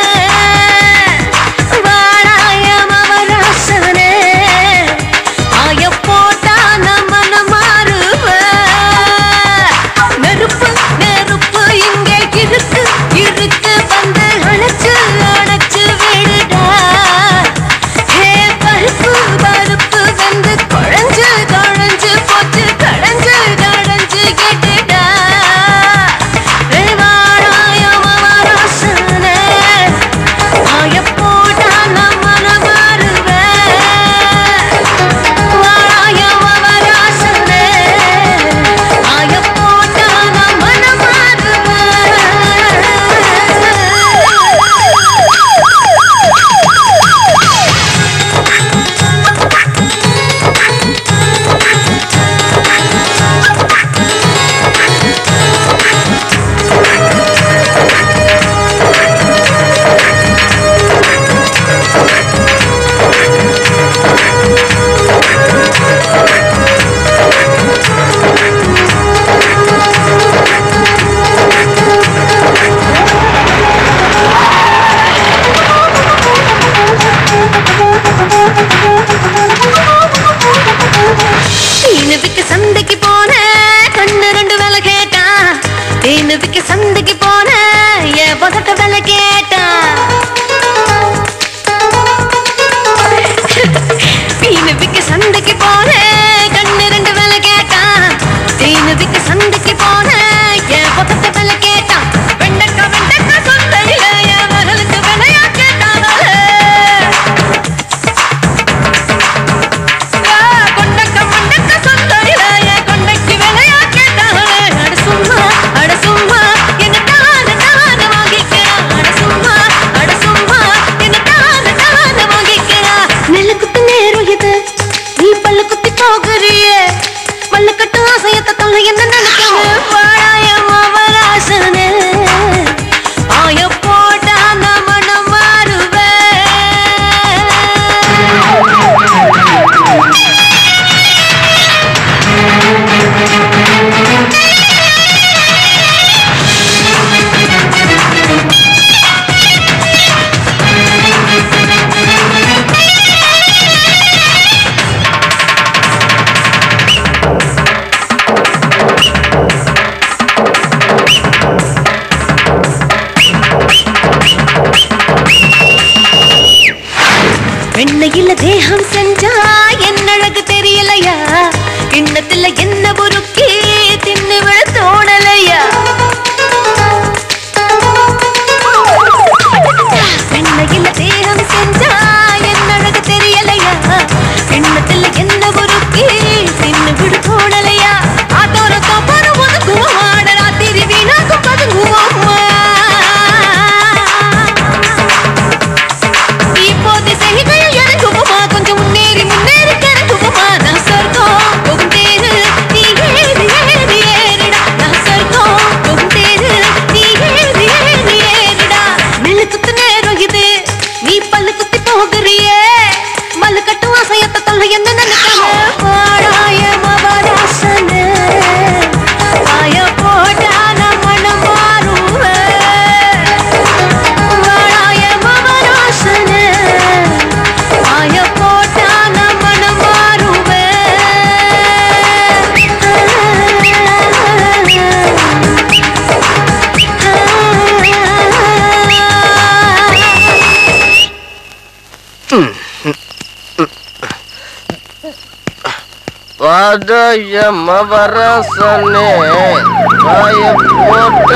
S16: வாடாயம் அவராசனே ஆயம் போட்டா நம்ம நம்மாருவே நெருப்பு நெருப்பு இங்கே இருக்கு இருக்கு வந்து அணைச்சு அணைச்சு விடுடா ஹே பருப்பு பருப்பு வந்து குழஞ்சு குழஞ்சு போச்சு கடைஞ்சு கடைஞ்சு கேட்டுடா ஹே வாடாய மவராசனே ஆய போடா நம்ம மாறுவே வாடாய மவராசனே ஆய போடா நம்ம தேனுவிக்கு சந்தைக்கு போன கண்ணு ரெண்டு வேலை கேட்டான் தேனுவிக்கு சந்தைக்கு போன என் பசட்ட வேலை கேட்டான் வெண்ணையில தேகம் செஞ்சா என் அழகு தெரியலையா கிண்ணத்துல என்ன பொறுக்கி தின்னு விட தோணலையா வெண்ணையில தேகம் செஞ்சா என் அழகு தெரியலையா கிண்ணத்துல என்ன பொறுக்கி தின்னு விட தோணலையா அதோர கபர ஒதுக்குவோம் ஆட ராத்திரி வீணாக்கும் பதுங்குவோம் இப்போது செய்கையில் இறங்குவோமா கொஞ்சம் முன்னேறி முன்னேறி கிடக்குவோமா நான் சொர்க்கம் போகும் தேரு நீ ஏறி ஏறி ஏறிடா நான் சொர்க்கம் போகும் தேரு நீ ஏறி ஏறி ஏறிடா நெல்லு குத்து நேரம் இது நீ பல்லு குத்தி போகிறியே மல்லு கட்டும் அசையத்த தொல்லை என்ன நினைக்காம பாடாய மவராசனே பாய போட்டா நான் மனம் மாறுவேன் வாழாய மவராசனே ஆய போட்டா நான் மனம்
S17: பாதாய மவரசனே வாய போட்ட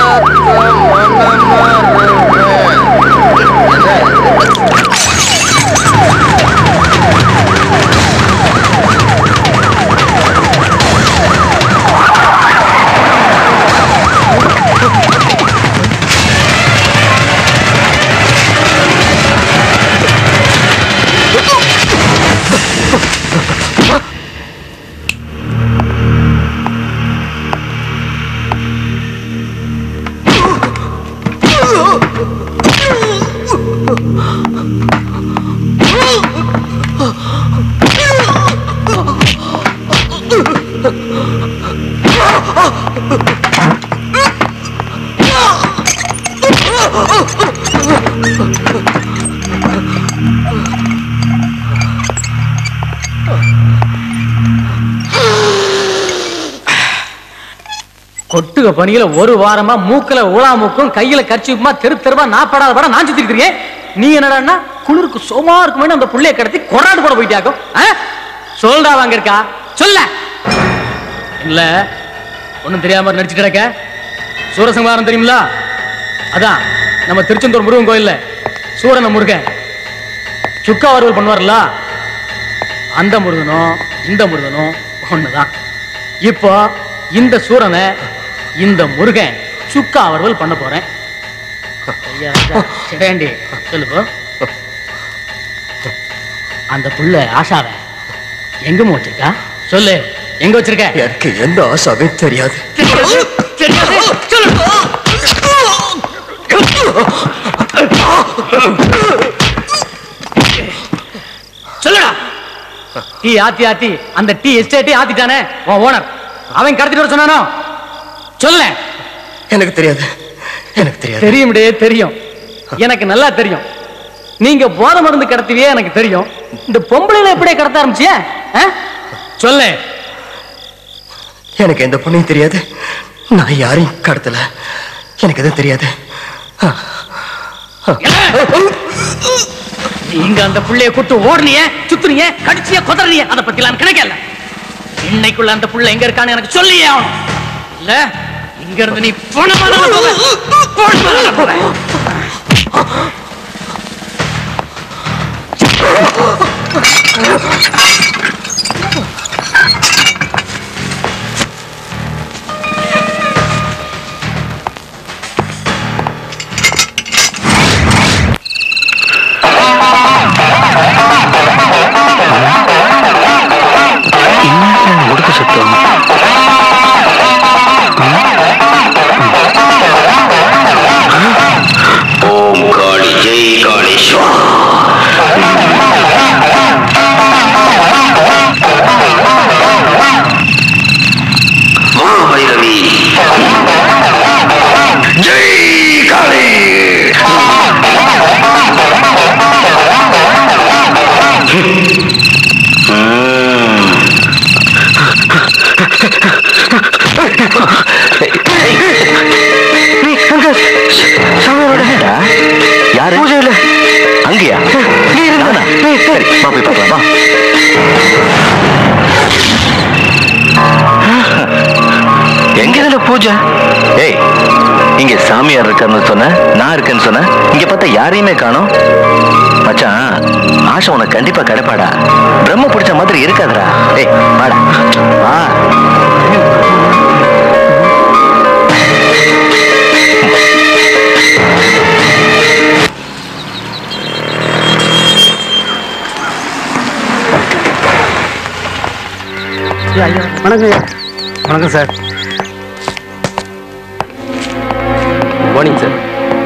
S12: கொட்டுக பணியில ஒரு வாரமா மூக்குல ஊழா மூக்கும் கையில கர்ச்சிப்புமா தெரு தெருவா நான் படாத படம் நான் சுத்திட்டு இருக்கேன் நீ என்னடான்னா குளிருக்கு சோமா இருக்குமே அந்த புள்ளைய கடத்தி கொராடு போட போயிட்டாக்கும் ஆ? சொல்டா வாங்க இருக்கா சொல்ல இல்ல ஒண்ணும் தெரியாம நடிச்சு கிடக்க சூரசம்ஹாரம் தெரியுங்களா அதான் நம்ம திருச்செந்தூர் முருகன் கோயில்ல சூரன முருகன் சுக்கா வறுவல் பண்ணுவார்ல அந்த முருகனும் இந்த முருகனும் ஒண்ணுதான் இப்போ இந்த சூரனை இந்த முருகன் சுக்கா வறுவல் பண்ண போறேன் ஐயா, ராஜா, சிடையாண்டி சொல்லு போ. அந்த புள்ள ஆஷாவை எங்கம்மா வச்சிருக்கா சொல்லு எங்க வச்சிருக்க
S17: எனக்கு எந்த ஆசாவே தெரியாது
S12: தெரியாது தெரியாது சொல்லு சொல்லுடா டீ ஆத்தி ஆத்தி அந்த டீ எஸ்டேட்டே ஆத்திட்டானே உன் ஓனர் அவன் கடத்திட்டு வர சொன்னானோ சொல்ல
S17: எனக்கு தெரியாது எனக்கு தெரியாது
S12: தெரியும்டே தெரியும் எனக்கு நல்லா தெரியும் நீங்க போதை மருந்து கடத்துவியே எனக்கு தெரியும் இந்த பொம்பளைல எப்படியே கடத்த ஆரம்பிச்சிய சொல்லு
S17: எனக்கு எந்த பொண்ணையும் தெரியாது நான் யாரையும் கடத்தல எனக்கு எதுவும் தெரியாது
S12: நீங்க அந்த புள்ளைய கூட்டு ஓடுனிய சுத்துனிய கடிச்சிய குதறனிய அத பத்தி எல்லாம் கணக்கல இன்னைக்குள்ள அந்த புள்ள எங்க இருக்கான்னு எனக்கு சொல்லியே ஆகணும் இல்ல இங்க இருந்து நீ போன போக போன போக
S17: ஒடுக்க சுத்தம்
S18: ஓம் காளி ஜெய் காளேஸ்வரா
S10: சரி வா போய் பார்க்கலாம் வா எங்க இதுல பூஜை ஏய் இங்க சாமியார் இருக்காருன்னு சொன்ன நான் இருக்கேன்னு சொன்ன இங்க பார்த்தா யாரையுமே காணோம் மச்சான் ஆசை உனக்கு கண்டிப்பா கிடைப்பாடா பிரம்ம பிடிச்ச மாதிரி இருக்காதுடா ஏய் வாடா வா
S3: வணக்கம் வணக்கம் சார்
S8: மார்னிங் சார்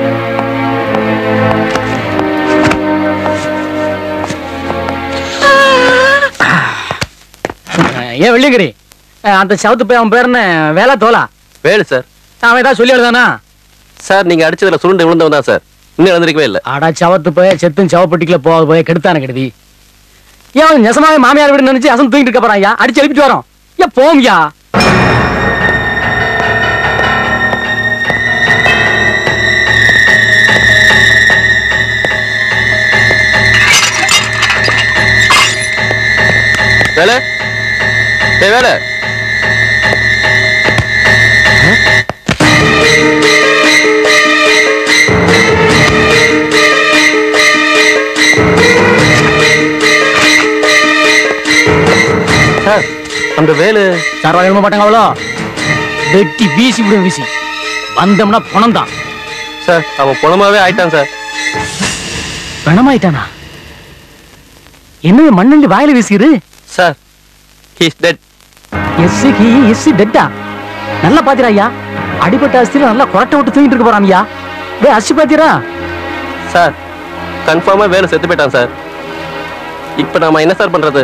S12: ஏன் வெள்ளிங்கிரி அஹ், அந்த சவுத்து போய் அவன் பேர் என்ன வேலை தோலா
S8: வேலு சார்
S12: அவன் ஏதாவது சொல்லி எழுதானா
S8: சார் நீங்க அடிச்சதுல சுருண்டு விழுந்தவன் தான் சார் இன்னும் எழுந்திருக்கவே இல்லை
S12: ஆடா சவத்து போய் செத்தும் சவப்பட்டிக்குள்ள போக போய் கெடுத்தான கெடுதி ஏன் அவன் நெசமாவே மாமியார் வீடு நினைச்சு அசம் தூங்கிட்டு இருக்க போறான் ஐயா அடிச்சு எழுப்பிட்டு வரோம் ஏன் போம்யா
S8: வேலை ஏய் வேலை சார் அந்த வேலு
S12: சார் எழும்ப மாட்டாங்க அவ்வளோ வெட்டி வீசி விடும் வீசி வந்தோம்னா பணம் தான்
S8: சார் அவன் பணமாவே ஆயிட்டான் சார்
S12: பணமாயிட்டானா என்ன மண்ணள்ளி வாயில வீசிரு
S8: sir he's dead
S12: yes yes டெட்டா நல்லா பாத்திரா ஐயா அடிபட்ட அஸ்தியில நல்லா கொரட்டை விட்டு தூங்கிட்டு இருக்க போறான் ஐயா டேய் அசி பாத்திரா
S8: சார் கன்ஃபார்மா வேலு செத்து போயிட்டான் சார் இப்போ நாம என்ன சார் பண்றது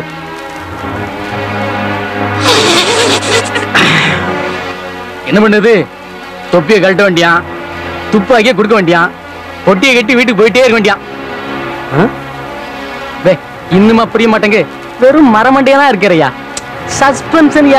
S12: என்ன பண்ணுது தொப்பியை கழட்ட வேண்டியான் துப்பாக்கியே கொடுக்க வேண்டியான் பொட்டியை கட்டி வீட்டுக்கு போயிட்டே இருக்க வேண்டியான் ஆ? வே இன்னும் அப்படியே மாட்டேங்க வெறும் மரமண்டையெல்லாம் இருக்கிறையா சஸ்பென்ஷன்யா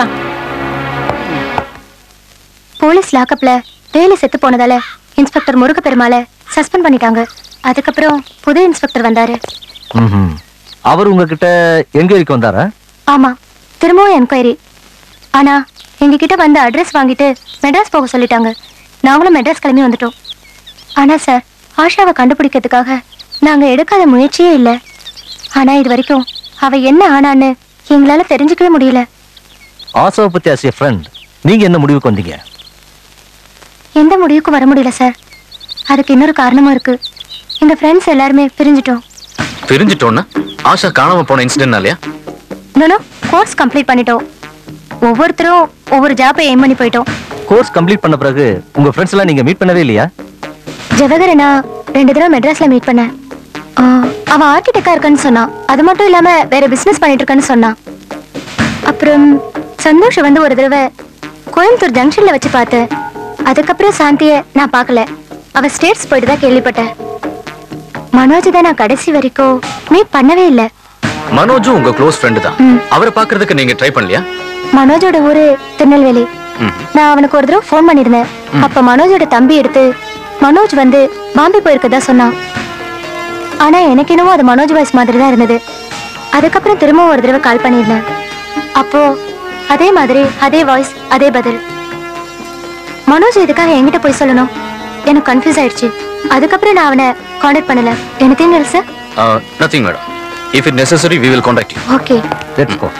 S1: போலீஸ் லாக்கப்ல வேலு செத்து போனதால இன்ஸ்பெக்டர் முருக பெருமாள சஸ்பெண்ட் பண்ணிட்டாங்க அதுக்கப்புறம் புது இன்ஸ்பெக்டர் வந்தாரு
S4: ம்ஹும். அவர் உங்ககிட்ட என்கொயரிக்கு வந்தாரா
S1: ஆமா திரும்பவும் என்கொயரி ஆனா எங்க கிட்ட வந்து அட்ரஸ் வாங்கிட்டு மெட்ராஸ் போக சொல்லிட்டாங்க நாங்களும் மெட்ராஸ் கிளம்பி வந்துட்டோம் ஆனா சார் ஆஷாவை கண்டுபிடிக்கிறதுக்காக நாங்க எடுக்காத முயற்சியே இல்லை ஆனா இது வரைக்கும் அவ என்ன ஆனான்னு எங்களால தெரிஞ்சுக்கவே முடியல
S4: ஆசாவை பத்தி ஆஸ் ஃப்ரெண்ட் நீங்க என்ன முடிவுக்கு வந்தீங்க
S1: எந்த முடிவுக்கும் வர முடியல சார் அதுக்கு இன்னொரு காரணமும் இருக்கு எங்க ஃப்ரெண்ட்ஸ் எல்லாருமே பிரிஞ்சிட்டோம்
S5: பிரிஞ்சிட்டோன்னா ஆஷா காணாம போன இன்சிடென்ட்னாலயா
S1: இன்னொன்னு கோர்ஸ் கம்ப்ளீட் பண்ணிட்டோம் ஒவ்வொருத்தரும் ஒவ்வொரு ஜாப்பை எய்ம் பண்ணி போயிட்டோம்
S4: கோர்ஸ் கம்ப்ளீட் பண்ண பிறகு உங்க ஃப்ரெண்ட்ஸ் எல்லாம் நீங்க மீட் பண்ணவே இல்லையா
S1: ஜவஹர் நான் ரெண்டு தடவை மெட்ராஸ்ல மீட் பண்ணேன் ஆ, அவன் ஆர்கிடெக்டா இருக்கான்னு சொன்னான் அது மட்டும் இல்லாம வேற பிசினஸ் பண்ணிட்டு இருக்கான்னு சொன்னான் அப்புறம் சந்தோஷ் வந்து ஒரு தடவை கோயம்புத்தூர் ஜங்ஷன்ல வச்சு பார்த்தேன் அதுக்கப்புறம் சாந்திய நான் பார்க்கல அவ ஸ்டேட்ஸ் போயிட்டு தான் கேள்விப்பட்டேன் மனோஜ் தான் நான் கடைசி வரைக்கும் மீட் பண்ணவே இல்லை
S5: மனோஜும் உங்க க்ளோஸ் ஃப்ரெண்டு தான் அவரை பாக்குறதுக்கு நீங்க ட்ரை பண்ணலையா
S1: மனோஜோட ஊரு திருநெல்வேலி நான் அவனுக்கு ஒரு தடவை ஃபோன் பண்ணியிருந்தேன் அப்ப மனோஜோட தம்பி எடுத்து மனோஜ் வந்து பாம்பே போயிருக்கதா சொன்னான் ஆனா எனக்கு என்னவோ அது மனோஜ் வாய்ஸ் மாதிரி தான் இருந்தது அதுக்கப்புறம் திரும்பவும் ஒரு தடவை கால் பண்ணியிருந்தேன் அப்போ அதே மாதிரி அதே வாய்ஸ் அதே பதில் மனோஜ் இதுக்காக என்கிட்ட போய் சொல்லணும் எனக்கு கன்ஃபியூஸ் ஆயிடுச்சு அதுக்கப்புறம் நான் அவனை காண்டாக்ட் பண்ணல எனக்கு எங்க sir
S5: nothing madam if it necessary we will contact you
S1: okay
S4: let's go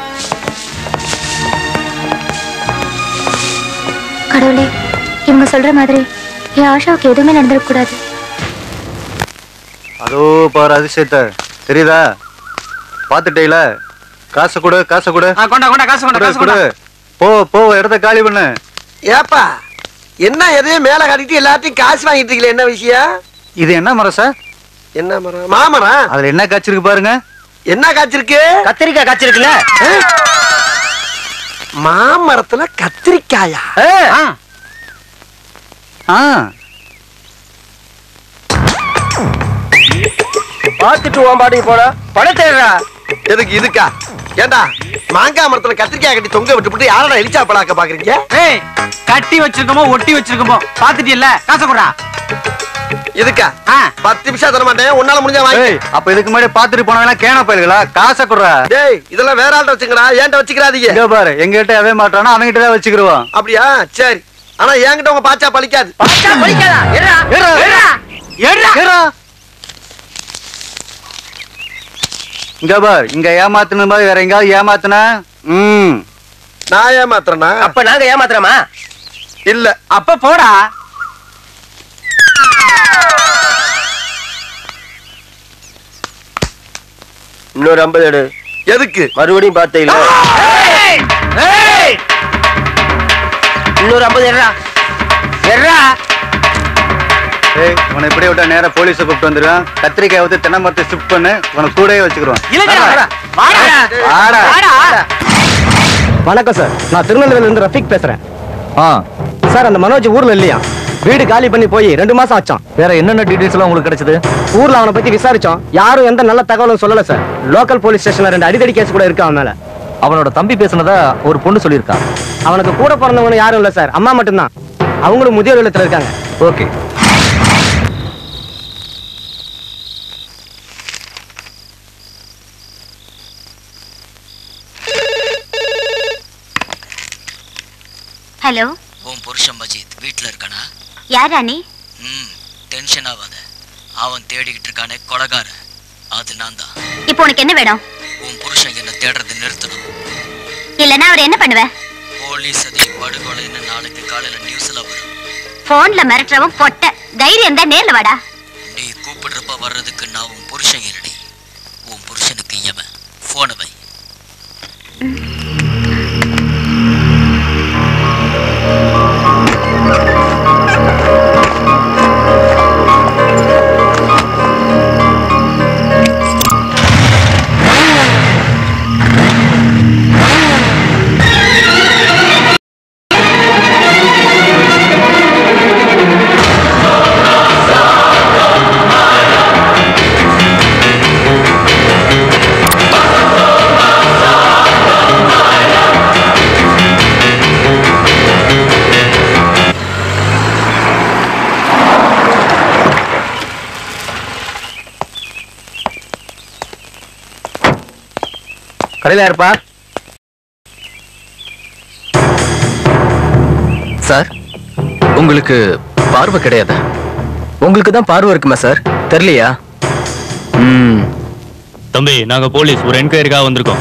S1: கடவுளே இவங்க சொல்ற மாதிரி என் ஆஷாவுக்கு எதுவுமே நடந்துடக்கூடாது
S3: அதோ பாரு அதிசயத்தை தெரியுதா பாத்துட்டீல காசு கொடு காசு கொடு
S6: கொண்டா கொண்டா காசு கொண்டா காசு கொண்டா
S3: போ போ இடத்த காலி பண்ணு
S6: ஏப்பா என்ன எதையும் மேல காட்டிட்டு எல்லாத்தையும் காசு வாங்கிட்டு இருக்கீங்களே என்ன விஷயம்
S3: இது என்ன மரம் சார்
S6: என்ன மரம் மாமரம்
S3: அதுல என்ன காய்ச்சிருக்கு பாருங்க
S6: என்ன காய்ச்சிருக்கு
S10: கத்திரிக்காய் காய்ச்சிருக்குல்ல
S6: மாமரத்துல கத்திரிக்காயா
S3: ஆ
S6: பாத்துட்டு ஓம்பாடி போன பணம் தேடுறா எதுக்கு இதுக்கா ஏண்டா மாங்காய் மரத்துல கத்திரிக்காய் கட்டி தொங்க விட்டுப்புட்டு யாரடா எலிச்சா பழாக்க பாக்குறீங்க
S19: ஏய் கட்டி வச்சிருக்கோமோ ஒட்டி வச்சிருக்கோமோ பாத்துட்டியல்ல காசை குடுறா
S6: இதுக்கா பத்து நிமிஷம் தர மாட்டேன் உன்னால முடிஞ்சா வாங்கி
S7: அப்ப இதுக்கு முன்னாடி பாத்துட்டு போனவங்க கேன போயிருங்களா காசை குடுறா
S6: டேய் இதெல்லாம் வேற ஆள்கிட்ட வச்சுக்கடா ஏன்ட்ட வச்சுக்கிறாதீங்க
S7: இங்க பாரு எங்கிட்ட எவே மாட்டானோ அவங்கிட்ட தான் வச்சுக்கிருவோம்
S6: அப்படியா சரி ஆனா என்கிட்ட உங்க பாச்சா பழிக்காது
S7: இங்க பார் இங்க ஏமாத்துன மாதிரி வேற எங்கயாவது ஏமாத்துன ம்
S6: நான் ஏமாத்துறேனா
S17: அப்ப நாங்க ஏமாத்துறோமா
S6: இல்ல
S7: அப்ப போடா
S17: இன்னொரு ஐம்பது எடு
S6: எதுக்கு
S17: மறுபடியும் பார்த்தீங்களா இன்னொரு ஐம்பது எடுறா எடுறா
S7: ஏய் உன்னை இப்படியே விட்டா நேரா போலீஸை கூப்பிட்டு வந்துருவேன் கத்திரிக்காய் ஊத்தி தென்னை மரத்தை ஷிஃப்ட் பண்ணு உனக்கு கூடயே வச்சுக்கிறோம்
S17: வணக்கம் சார் நான் திருநெல்வேலியில இருந்து ரஃபிக் பேசுறேன் சார் அந்த மனோஜ் ஊர்ல இல்லையா வீடு காலி பண்ணி போய் ரெண்டு மாசம் ஆச்சான்
S4: வேற என்னென்ன டீடைல்ஸ் எல்லாம் உங்களுக்கு கிடைச்சது
S17: ஊர்ல அவனை பத்தி விசாரிச்சோம் யாரும் எந்த நல்ல தகவலும் சொல்லல சார் லோக்கல் போலீஸ் ஸ்டேஷன்ல ரெண்டு அடிதடி கேஸ் கூட இருக்கு அவன் மேல
S4: அவனோட தம்பி பேசுனதா ஒரு பொண்ணு சொல்லியிருக்கா
S17: அவனுக்கு கூட பிறந்தவங்க யாரும் இல்ல சார் அம்மா மட்டும்தான் அவங்களும் முதியோர் இல்லத்துல இருக்காங்க
S4: ஓகே
S14: ஹலோ
S19: உன் புருஷன் மஜித் வீட்ல இருக்கானா
S14: யாரா நீ
S19: ம் டென்ஷன் ஆகாத அவன் தேடிக்கிட்டு இருக்கானே கொலகாரன் அது நான் தான்
S14: இப்போ உனக்கு என்ன வேணும்
S19: உன் புருஷன் என்ன தேடுறது நிறுத்தணும்
S14: இல்லனா அவர் என்ன பண்ணுவ
S19: போலீஸ் சதி படுகொலைன்னு நாளைக்கு காலையில நியூஸ்ல வரும்
S14: போன்ல மிரட்டுறவன் பொட்ட தைரியம் தான் நேர்ல வாடா
S19: நீ கூப்பிடுறப்ப வர்றதுக்கு நான் உன் புருஷன் இல்லடி உன் புருஷனுக்கு எவன் போனை வை
S17: கடையில இருப்பா
S5: சார் உங்களுக்கு பார்வை கிடையாதா
S17: உங்களுக்கு தான் பார்வை இருக்குமா சார் தெரியலையா
S5: ம்
S20: தம்பி நாங்க போலீஸ் ஒரு என்கொயரிக்காக வந்திருக்கோம்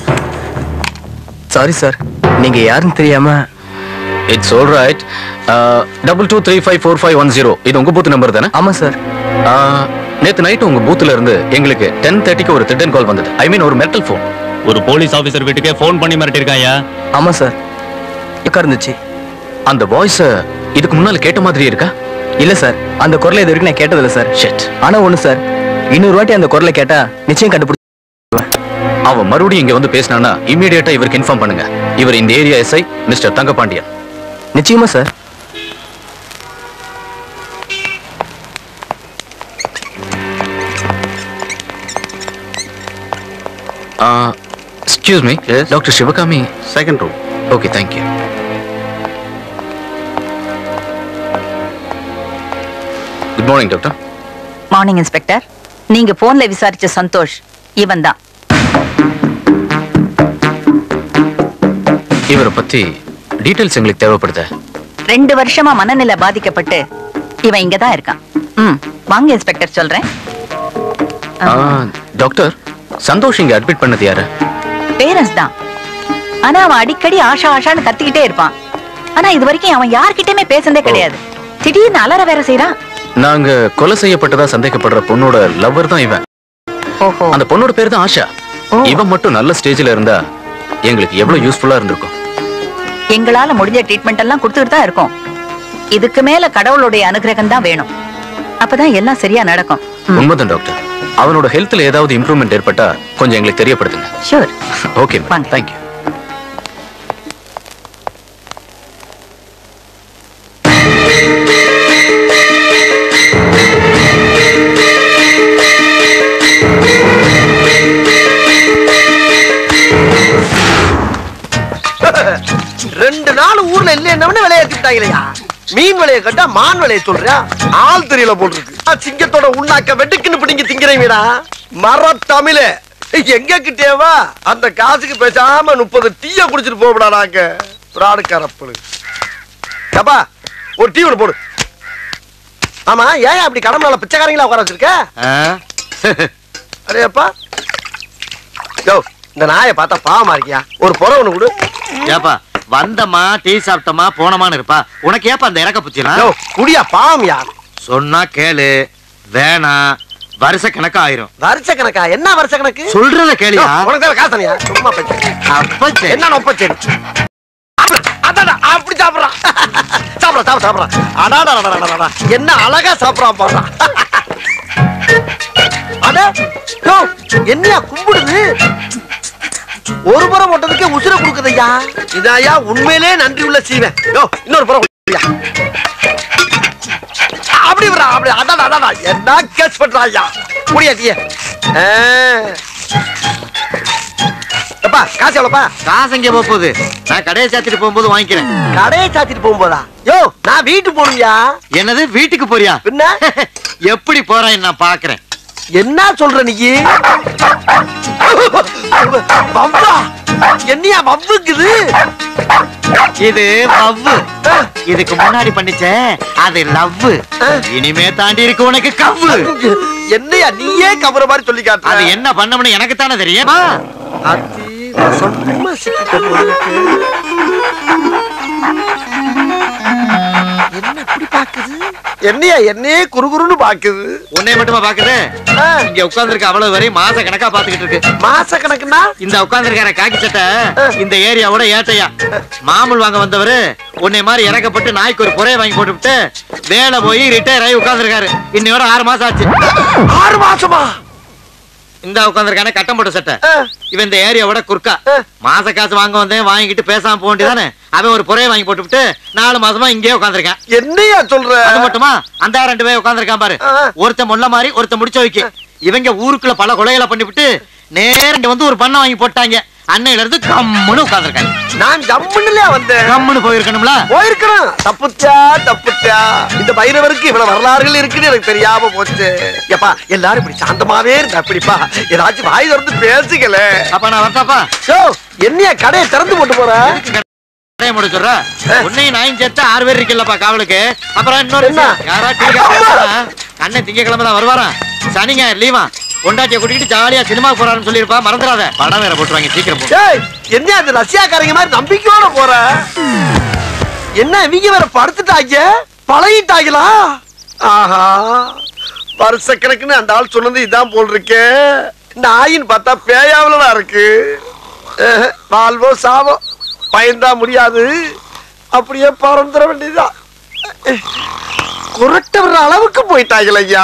S17: சாரி சார் நீங்க யாருன்னு தெரியாம
S5: it's all right double two three five four five one zero இது உங்க பூத் நம்பர் தானே
S17: ஆமா சார்
S5: நேத்து நைட் உங்க பூத்துல இருந்து எங்களுக்கு டென் தேர்ட்டிக்கு ஒரு திட்டன் கால் வந்தது ஐ மீன் ஒரு மெட்டல் ஃபோன்
S20: ஒரு போலீஸ் ஆபீசர் வீட்டுக்கே ஃபோன் பண்ணி மிரட்டிருக்காயா
S17: ஆமா சார் எக்கா இருந்துச்சு
S5: அந்த வாய்ஸ் இதுக்கு முன்னால கேட்ட மாதிரி இருக்கா
S17: இல்ல சார் அந்த குரலை இது வரைக்கும் நான் கேட்டதில்ல சார்
S5: ஷெட்
S17: ஆனா ஒண்ணு சார் இன்னொரு வாட்டி அந்த குரலை கேட்டா நிச்சயம் கண்டுபிடி
S5: அவன் மறுபடியும் இங்க வந்து பேசினானா இமீடியட்டா இவருக்கு இன்ஃபார்ம் பண்ணுங்க இவர் இந்த ஏரியா எஸ்ஐ மிஸ்டர் தங்கபாண்டியன்
S17: நிச்சயமா sir
S5: excuse me doctor Sivakami
S3: second room
S5: okay thank you good morning doctor
S21: morning inspector நீங்க போன்ல விசாரிச்ச சந்தோஷ் இவன் தான்
S5: இவரை பத்தி டீடைல்ஸ் எங்களுக்கு தேவைப்படுது
S21: ரெண்டு வருஷமா மனநிலை பாதிக்கப்பட்டு இவன் இங்க தான் இருக்கான் ம் வாங்க இன்ஸ்பெக்டர் சொல்றேன்
S5: ஆ, டாக்டர் சந்தோஷ் இங்க அட்மிட் பண்ணது யாரு
S21: பேரண்ட்ஸ் தான் ஆனா அவன் அடிக்கடி ஆஷா ஆஷான்னு கத்திக்கிட்டே இருப்பான் ஆனா இது வரைக்கும் அவன் யார்கிட்டயுமே பேசுனதே கிடையாது திடீர்னு அலற வேற செய்யறான்
S5: நாங்க கொலை செய்யப்பட்டதா சந்தேகப்படுற பொண்ணோட லவ்வர் தான் இவன்
S21: ஓஹோ
S5: அந்த பொண்ணோட பேர் தான் ஆஷா இவன் மட்டும் நல்ல ஸ்டேஜ்ல இருந்தா எங்களுக்கு எவ்வளவு யூஸ்ஃபுல்லா இருந்திருக்கும்
S21: எங்களால முடிஞ்ச ட்ரீட்மெண்ட் எல்லாம் கொடுத்துட்டு தான் இருக்கோம் இதுக்கு மேல கடவுளுடைய அனுகிரகம் தான் வேணும் அப்பதான் எல்லாம் சரியா நடக்கும்
S5: உண்மைதான் டாக்டர் அவனோட ஹெல்த்ல ஏதாவது இம்ப்ரூவ்மெண்ட் ஏற்பட்டா கொஞ்சம் எங்களுக்கு தெரியப்படுத்துங்க
S21: ஷூர்
S5: ஓகே தேங்க்யூ
S6: ரெண்டு நாள் ஊர்ல இல்லைன்னவனே விளையாட்டு விட்டாங்களையா மீன் விலையை கட்டா மான் விலையை சொல்றியா ஆள் தெரியல போட்டிருக்கு ஆ, சிங்கத்தோட உண்ணாக்க வெட்டுக்குன்னு பிடிங்க திங்கிறீங்கடா மர தமிழே எங்க கிட்டேவா அந்த காசுக்கு பேசாம முப்பது டீய குடிச்சிட்டு போகடா நாங்க பிராடு கரப்பழு ஏப்பா ஒரு டீ ஒன்று போடு ஆமா ஏன் அப்படி கடமையால பிச்சைக்காரங்களா உட்கார வச்சிருக்க அடேப்பா யோ இந்த நாயை பார்த்தா பாவமா இருக்கியா ஒரு புற ஒண்ணு கொடு
S22: ஏப்பா வந்தமா டீ சாப்பிட்டமா போனமான்னு இருப்பா உனக்கு ஏப்பா அந்த இறக்க புச்சிலாம்
S6: யோ குடியா பாவம்யா
S22: சொன்னா கேளு வேணாம் வருஷ கணக்கு ஆயிரும்
S6: வருஷ கணக்கா என்ன வருஷ கணக்கு
S22: சொல்றத கேளியா
S6: யோ, உனக்கு தேவை காசனியா சும்மா பேச்சு
S22: அப்ப சரி.
S6: என்ன ஒப்ப சரி அதாடா அப்படி சாப்பிடுறான் சாப்பிடா சாப்பிட சாப்பிடுறான் அடாடா அடாடா, அடாடா. என்ன அழகா சாப்பிடுறான் பாடுறான் அட யோ என்னையா கும்பிடுது ஒரு புறம் ஓட்டதுக்கே உசுர கொடுக்குதையா இதாயா உண்மையிலே நன்றி உள்ள சீவன் யோ இன்னொரு புறம் கொடுயா. அப்படி வரா அப்படி அதான் அதான் என்ன கேஸ் பண்றாயா முடியாட்டியே எப்பா காசு எவ்வளோப்பா
S22: காசு எங்க போக போகுது நான் கடையை சாத்திட்டு போகும்போது வாங்கிக்கிறேன்
S6: கடையை சாத்திட்டு போகும்போதா யோ நான் வீட்டுக்கு போகணும்யா
S22: என்னது வீட்டுக்கு போறியா
S6: என்ன
S22: எப்படி போறேன் நான் பாக்குறேன்
S6: என்ன சொல்ற நீ வவ்வா என்னையா வவ்வுக்குது
S22: இது வவ்வு இதுக்கு முன்னாடி பண்ணிச்சே அது லவ் இனிமே தாண்டி இருக்கு உனக்கு கவ்வு
S6: என்னையா நீயே கவர மாதிரி சொல்லி காட்டுற
S22: அது என்ன பண்ணணும்னு எனக்கு தானே தெரியுமா
S6: அத்தி சும்மா சிக்கிட்ட போயிருக்கு என்ன அப்படி பாக்குது என்னையா என்னையே குறுகுறுன்னு பாக்குது
S22: உன்னை மட்டுமா பாக்குது இங்க உட்கார்ந்திருக்க அவ்வளவு வரை மாச கணக்கா பாத்துக்கிட்டு இருக்கு
S6: மாச கணக்குனா
S22: இந்த உட்கார்ந்திருக்கார காக்கி சட்டை இந்த ஏரியாவோட ஏட்டையா மாமூல் வாங்க வந்தவரு உன்னை மாதிரி இறக்கப்பட்டு நாய்க்கு ஒரு புறைய வாங்கி போட்டுவிட்டு வேலை போய் ரிட்டையர் ஆகி உட்கார்ந்திருக்காரு இன்னையோட ஆறு மாசம் ஆச்சு
S6: ஆறு மாசமா
S22: இந்த உட்கார்ந்திருக்கான கட்டம் போட்ட சட்டை இவன் இந்த ஏரியாவோட குறுக்கா மாச காசு வாங்க வந்தேன் வாங்கிட்டு பேசாம போக வேண்டியதானே அவன் ஒரு புறைய வாங்கி போட்டுவிட்டு நாலு மாசமா இங்கேயே உட்கார்ந்திருக்கான்
S6: என்னையா சொல்ற
S22: அது மட்டுமா அந்த ரெண்டு பேர் உட்கார்ந்திருக்கான் பாரு ஒருத்த முள்ள மாதிரி ஒருத்த முடிச்ச வைக்க இவங்க ஊருக்குள்ள பல கொலைகளை பண்ணிவிட்டு நேரண்டு வந்து ஒரு பண்ணை வாங்கி போட்டாங்க அன்னையில இருந்து கம்முன்னு உட்கார்ந்திருக்காங்க
S6: நான் ஜம்முன்னுலயா வந்தேன்
S22: கம்முன்னு போயிருக்கணும்ல
S6: போயிருக்கிறேன் தப்புச்சா தப்புச்சா இந்த பைரவருக்கு இவ்வளவு வரலாறுகள் இருக்குன்னு எனக்கு தெரியாம போச்சு எப்பா எல்லாரும் இப்படி சாந்தமாவே இருந்தா எப்படிப்பா ஏதாச்சும் வாய் திறந்து பேசுகல
S22: அப்ப நான் வரட்டாப்பா
S6: யோ என்னையா கடையை திறந்து போட்டு போற
S22: கடையை முடிச்சுடுற உன்னையும் நாயும் சேர்த்து ஆறு பேர் இருக்கலப்பா காவலுக்கு அப்புறம் இன்னொரு
S6: என்ன?
S22: விஷயம். யாரா டீ காஃபி குடிச்சா, அண்ணன் திங்கக்கிழமை தான் வருவாராம் சனிங்க லீவா பொண்டாட்டிய கூட்டிட்டு ஜாலியா சினிமா போறாருன்னு சொல்லியிருப்பா மறந்துடாத படம் வேற போட்டுருவாங்க சீக்கிரம் போ
S6: ஏய் என்ன அந்த ரஷ்யாக்காரங்க மாதிரி நம்பிக்கையோட போற என்ன இவங்க வேற படுத்துட்டாங்க பழகிட்டாங்களா ஆஹா வருஷக்கணக்குன்னு அந்த ஆள் சொன்னது இதான் போல் இருக்கே நாயின்னு பார்த்தா பேயாவிலதான் இருக்கு அஹ், வாழ்வோ சாவோ பயந்தா முடியாது அப்படியே பறந்துட வேண்டியதுதான் அஹ், குரட்ட வர்ற அளவுக்கு போயிட்டாங்கள ஐயா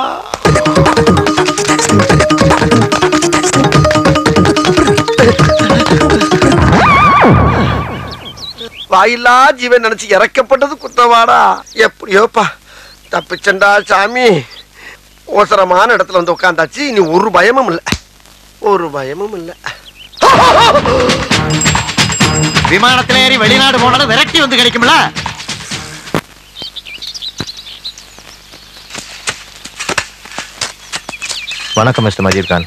S6: வாயில்லா ஜீவன் நினைச்சு இறக்கப்பட்டது குத்தவாடா எப்படியோப்பா தப்பிச்சண்டா சாமி ஓசரமான இடத்துல வந்து உட்காந்தாச்சு இனி ஒரு பயமும் இல்ல ஒரு பயமும் இல்ல
S22: விமானத்துல ஏறி வெளிநாடு போனாலும் விரட்டி வந்து கிடைக்கும்ல
S4: வணக்கம் மிஸ்டர் மஜீத் கான்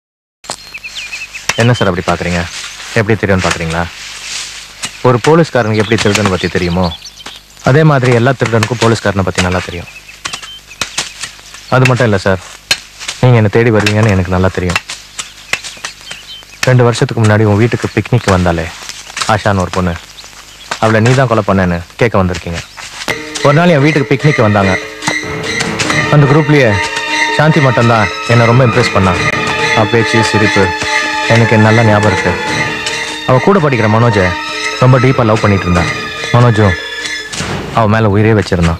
S4: என்ன சார் அப்படி பார்க்குறீங்க எப்படி தெரியும்னு பார்க்குறீங்களா ஒரு போலீஸ்காரனுக்கு எப்படி திருடனை பற்றி தெரியுமோ அதே மாதிரி எல்லா திருடனுக்கும் போலீஸ்காரனை பற்றி நல்லா தெரியும் அது மட்டும் இல்லை சார் நீங்கள் என்னை தேடி வருவீங்கன்னு எனக்கு நல்லா தெரியும் ரெண்டு வருஷத்துக்கு முன்னாடி உன் வீட்டுக்கு பிக்னிக் வந்தாலே ஆஷான்னு ஒரு பொண்ணு அவளை நீ தான் கொலை பண்ணேன்னு கேட்க வந்திருக்கீங்க ஒரு நாள் என் வீட்டுக்கு பிக்னிக் வந்தாங்க அந்த குரூப்லேயே சாந்தி மட்டும்தான் என்னை ரொம்ப இம்ப்ரெஸ் பண்ணா அவ பேச்சு சிரிப்பு எனக்கு நல்லா ஞாபகம் இருக்கு அவ கூட படிக்கிற மனோஜை ரொம்ப டீப்பாக லவ் பண்ணிட்டு இருந்தா மனோஜும் அவ மேலே உயிரே வச்சிருந்தான்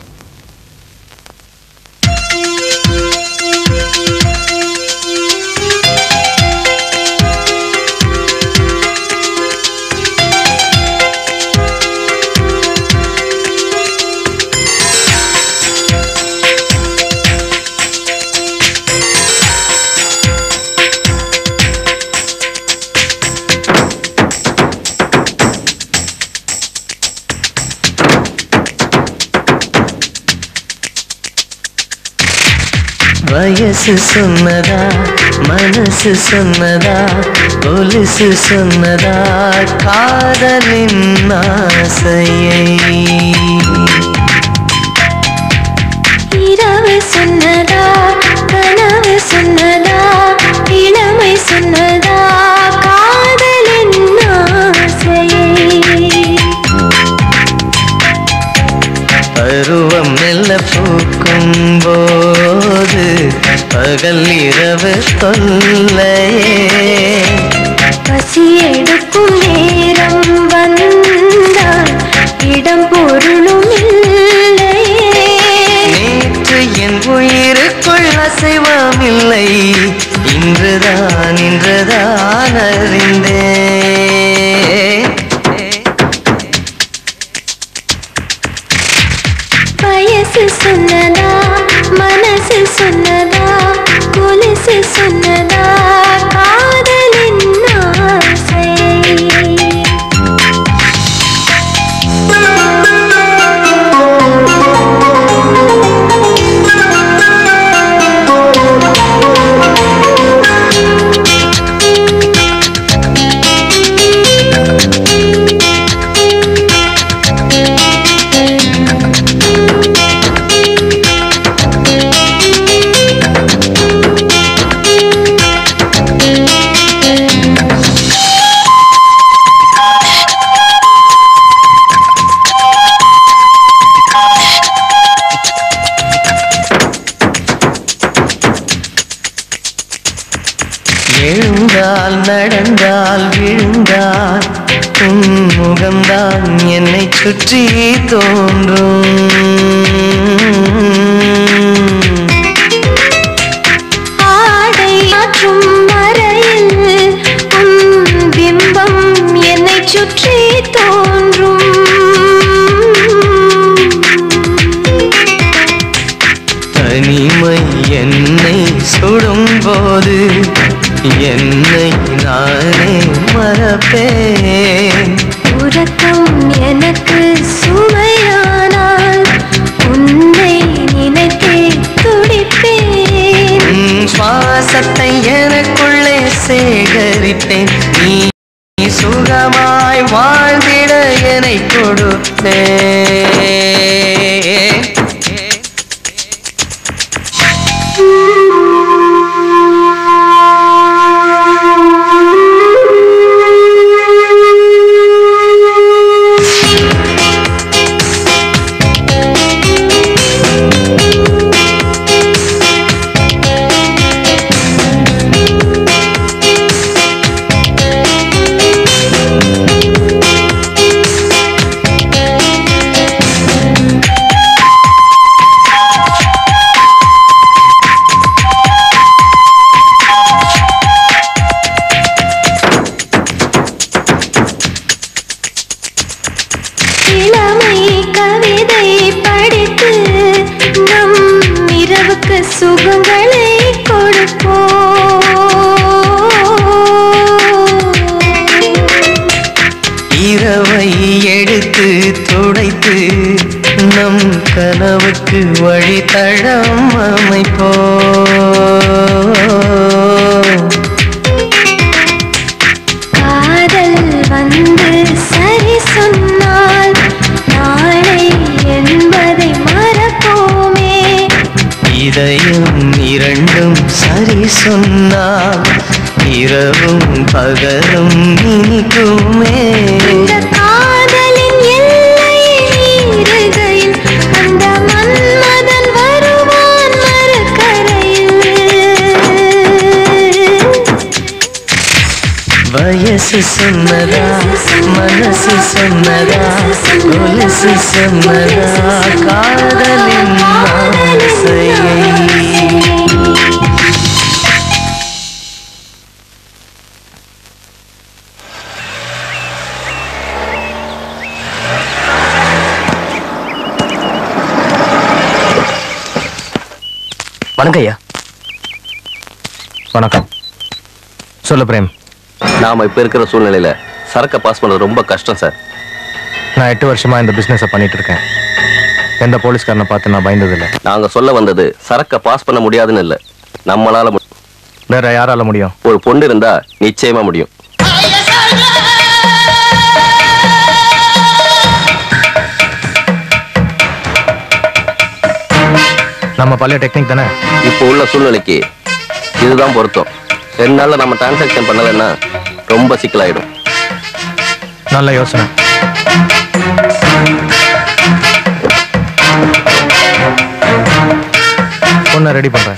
S9: வயசு சொன்னதா மனசு சொன்னதா கொலுசு சொன்னதா காதலின் ஆசையை
S16: இரவு சொன்னதா கனவு சொன்னதா இளமை சொன்னதா காதலின் ஆசையை
S9: பருவம் மெல்ல பூக்கும் போது பகல் இரவு தொல்லையே
S16: பசி எடுக்கும் நேரம் வந்தால் இடம் பொருளும் இல்லையே
S9: நேற்று என் உயிருக்குள் அசைவமில்லை இன்றுதான் இன்றுதான் அறிந்தேன்
S16: வயசு சொன்னதா மனசு சொன்னதா கொலுசு சொன்னதா காதலின் ஆசை
S9: எழுந்தால் நடந்தால் விழுந்தால் உன் முகம்தான் என்னை சுற்றி தோன்றும்
S16: ஆடை மாற்றும் வரையில் உன் பிம்பம் என்னை சுற்றி தோன்றும்
S9: தனிமை என்னை சுடும் போது என்னை நானே மறப்பேன்
S16: உறக்கம் எனக்கு சுமையானால் உன்னை நினைத்தே துடிப்பேன்
S9: உன் சுவாசத்தை எனக்குள்ளே சேகரிப்பேன் நீ சுகமாய் வாழ்ந்திட என்னை கொடுத்தேன்
S16: இளமை கவிதை படித்து நம் இரவுக்கு சுகங்களை கொடுப்போம்
S9: இரவை எடுத்து துடைத்து நம் கனவுக்கு வழித்தடம் அமைப்போ
S16: காதல் வந்து சரி சொன்னால் நாளை என்பதை மறப்போமே
S9: இதயம் இரண்டும் சரி சொன்னால் இரவும் பகலும் இனிக்குமே
S16: இந்த காதலின் எல்லையை மீறுகையில் அந்த மன்மதன் வருவான் மறுக்கரையில்
S9: வயசு சொன்னதா மனசு சொன்னதா கொலுசு சொன்னதா காதலின் ஆசையை
S4: வணக்கம் ஐயா வணக்கம் சொல்லு பிரேம்
S8: நாம இப்ப இருக்கிற சூழ்நிலையில சரக்க பாஸ் பண்றது ரொம்ப கஷ்டம் சார்
S4: நான் எட்டு வருஷமா இந்த பிசினஸை பண்ணிட்டு இருக்கேன் எந்த போலீஸ்காரனை பார்த்து நான் பயந்தது இல்லை
S8: நாங்க சொல்ல வந்தது சரக்க பாஸ் பண்ண முடியாதுன்னு இல்ல நம்மளால மு-
S4: வேற யாரால முடியும்
S8: ஒரு பொண்ணு இருந்தா நிச்சயமா முடியும்
S4: நம்ம பழைய டெக்னிக் தானே
S8: இப்போ உள்ள சூழ்நிலைக்கு இதுதான் பொருத்தம் ரெண்டு நாள்ல நம்ம டிரான்சாக்ஷன் பண்ணலைன்னா ரொம்ப சிக்கலாயிடும்
S4: நல்ல யோசனை பொண்ணை ரெடி பண்றேன்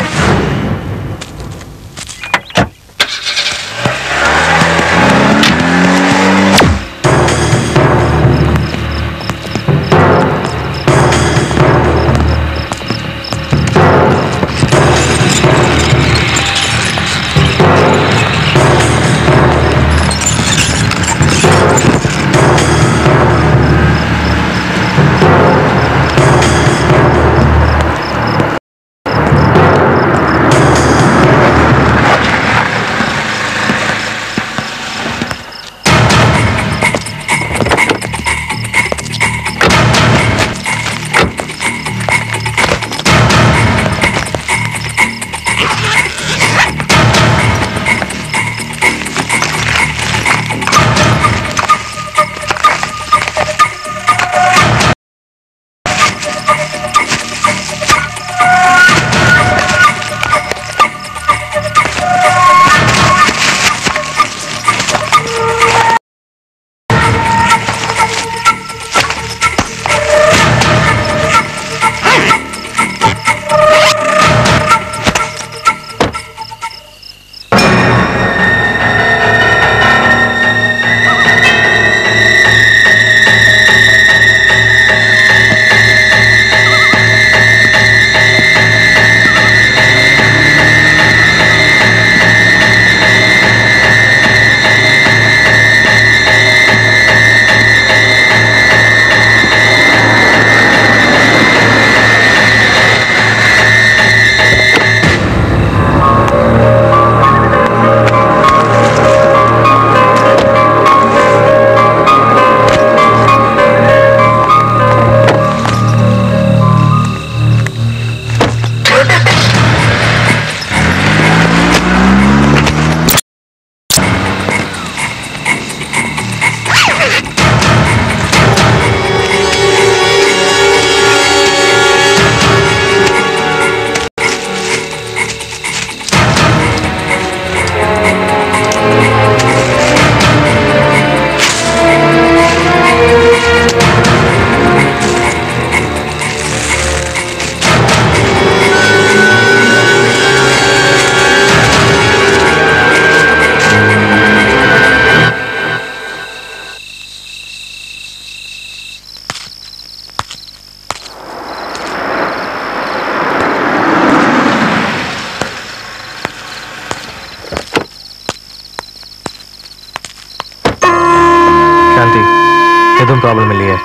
S4: சாந்தி எதுவும் ப்ராப்ளம் இல்லையே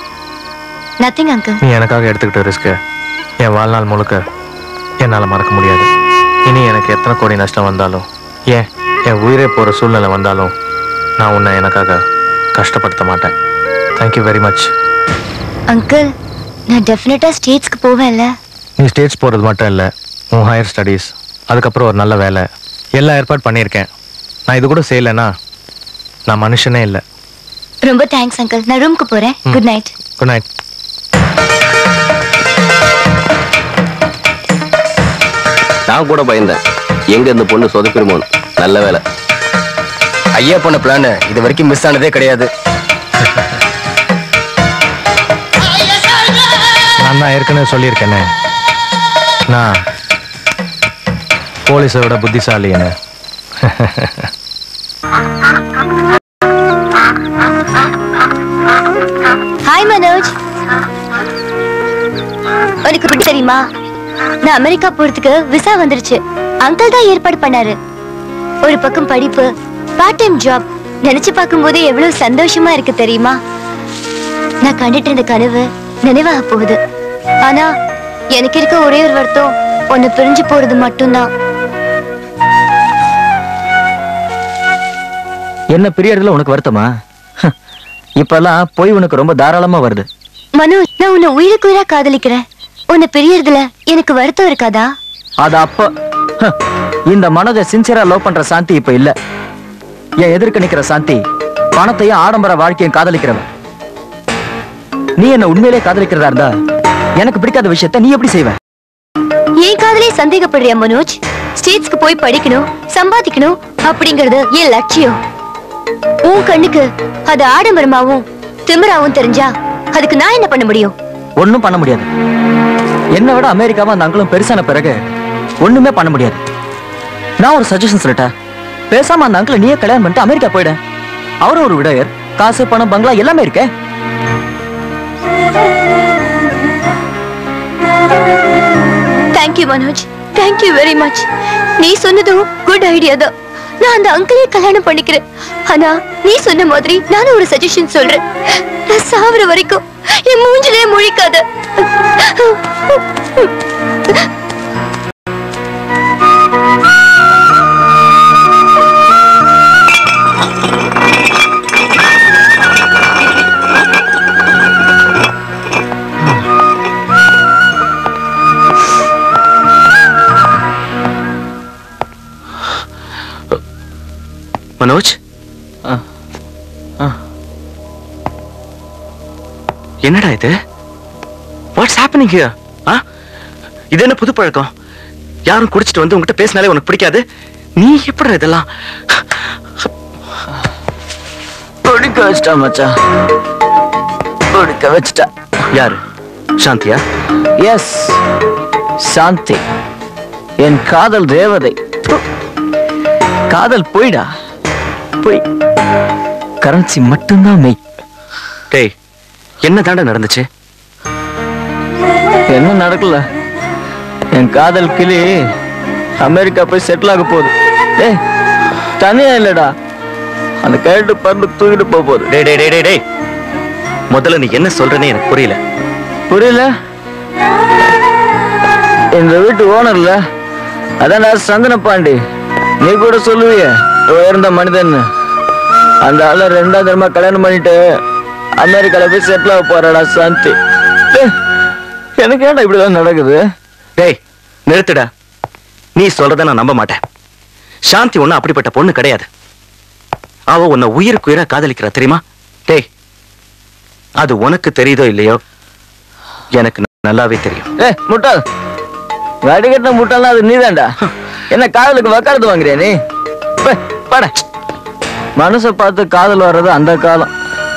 S1: நத்திங் அங்கிள்
S4: நீ எனக்காக எடுத்துக்கிட்ட ரிஸ்க் என் வாழ்நாள் முழுக்க என்னால் மறக்க முடியாது இனி எனக்கு எத்தனை கோடி நஷ்டம் வந்தாலும் ஏன் என் உயிரே போகிற சூழ்நிலை வந்தாலும் நான் உன்னை எனக்காக கஷ்டப்படுத்த மாட்டேன் தேங்க்யூ வெரி மச்
S1: அங்கிள் நான் டெஃபினட்டா ஸ்டேட்ஸ்க்கு போவேன்ல
S4: நீ ஸ்டேட்ஸ் போகிறது மட்டும் இல்லை உன் ஹையர் ஸ்டடீஸ் அதுக்கப்புறம் ஒரு நல்ல வேலை எல்லா ஏற்பாடு பண்ணியிருக்கேன் நான் இது கூட செய்யலைன்னா நான் மனுஷனே இல்லை
S1: ரொம்ப தேங்க்ஸ் அங்கிள் நான் ரூம்க்கு போறேன் குட் நைட்
S4: குட் நைட்
S8: நான் கூட பயந்தேன் எங்க இந்த பொண்ணு சொதப்பிடுமோன்னு நல்ல வேலை
S12: ஐயா பண்ண பிளான் இது வரைக்கும் மிஸ் ஆனதே கிடையாது
S4: நான் தான் ஏற்கனவே சொல்லியிருக்கேனே நான் போலீஸை விட புத்திசாலி என்ன
S1: ஹாய் மனோஜ் உனக்கு இப்படி தெரியுமா நான் அமெரிக்கா போறதுக்கு விசா வந்துருச்சு அங்கிள் தான் ஏற்பாடு பண்ணாரு ஒரு பக்கம் படிப்பு பார்ட் டைம் ஜாப் நினைச்சு பார்க்கும்போது எவ்வளவு சந்தோஷமா இருக்கு தெரியுமா நான் கண்டுட்டு இருந்த கனவு நினைவாக போகுது ஆனா எனக்கு இருக்க ஒரே ஒரு வருத்தம் ஒன்னு பிரிஞ்சு போறது மட்டும்தான்
S12: என்ன பிரியறதுல உனக்கு வருத்தமா இப்பெல்லாம் பொய் உனக்கு ரொம்ப தாராளமா வருது
S1: மனோஜ் நான் உன்னை உயிருக்கு உயிரா காதலிக்கிறேன் உன்னை பிரியறதுல எனக்கு வருத்தம் இருக்காதா
S12: அது அப்ப ஹ, இந்த மனோஜ சின்சியரா லவ் பண்ற சாந்தி இப்ப இல்ல என் எதிர்க்க நிக்கிற சாந்தி பணத்தையும் ஆடம்பர வாழ்க்கையும் காதலிக்கிறவன் நீ என்ன உண்மையிலே காதலிக்கிறதா இருந்தா எனக்கு பிடிக்காத விஷயத்த நீ எப்படி செய்வ
S1: என் காதலே சந்தேகப்படுறியா மனோஜ் ஸ்டேட்ஸ்க்கு போய் படிக்கணும் சம்பாதிக்கணும் அப்படிங்கறது என் லட்சியம் உன் கண்ணுக்கு அது ஆடம்பரமாவும் திமிராவும் தெரிஞ்சா அதுக்கு நான் என்ன பண்ண முடியும்
S12: ஒண்ணும் பண்ண முடியாது என்னை விட அமெரிக்காவும் அந்த அங்கிளும் பெருசான பிறகு ஒண்ணுமே பண்ண முடியாது நான் ஒரு சஜஷன் சொல்லட்டா பேசாம அந்த அங்கிளை நீயே கல்யாணம் பண்ணிட்டு அமெரிக்கா போயிட அவரும் ஒரு விடையர் காசு பணம் பங்களா எல்லாமே இருக்கே
S1: thank you Manoj thank you very much நீ சொன்னதும் குட் ஐடியா தான் நான் அந்த அங்கிளே கல்யாணம் பண்ணிக்கிறேன் ஆனா நீ சொன்ன மாதிரி நானும் ஒரு சஜஷன் சொல்றேன் நான் சாவர வரைக்கும் என் மூஞ்சிலே முழிக்காத
S10: மனோஜ் என்னடா இது வாட்ஸ் ஹேப்பனிங் ஹியர் ஆ இது என்ன புது பழக்கம் யாரும் குடிச்சிட்டு வந்து உங்ககிட்ட பேசினாலே உனக்கு பிடிக்காது நீ எப்படி இதெல்லாம்
S12: பிடிக்க வச்சிட்டா மச்சான் பிடிக்க வச்சிட்டா
S10: யாரு சாந்தியா
S12: எஸ் சாந்தி என் காதல் தேவதை காதல் போயிடா போய் கரன்சி மட்டும்தான் மெய்
S10: டேய் என்ன தாண்டா நடந்துச்சு
S12: என்ன நடக்கல என் காதல் கிளி அமெரிக்கா போய் செட்டில் ஆக போகுது ஏய் தனியா இல்லடா அந்த கேட்டு பறந்து தூக்கிட்டு போக போகுது
S10: டேய் டேய் டேய் டேய் டேய் முதல்ல நீ என்ன சொல்றேன்னு எனக்கு புரியல
S12: புரியல இந்த வீட்டு ஓனர்ல அதான் நான் சந்தன பாண்டி நீ கூட சொல்லுவிய உயர்ந்த மனிதன் அந்த ஆள ரெண்டாவது தரமா கல்யாணம் பண்ணிட்டு அமெரிக்கால போய் செட்டில் ஆக போறாடா சாந்தி டேய், எனக்கு ஏன்டா இப்படிதான் நடக்குது
S10: டேய் நிறுத்துடா நீ சொல்றத நான் நம்ப மாட்டேன் சாந்தி ஒண்ணும் அப்படிப்பட்ட பொண்ணு கிடையாது அவ உன்னை உயிருக்கு உயிரா காதலிக்கிறா தெரியுமா டேய் அது உனக்கு தெரியுதோ இல்லையோ எனக்கு நல்லாவே தெரியும்
S12: ஏ முட்டாள் வடிகட்டின முட்டாள்னா அது நீதான்டா என்ன காதலுக்கு வக்காலத்து வாங்குறியா நீ பே, பாட மனசை பார்த்து காதல் வர்றது அந்த காலம்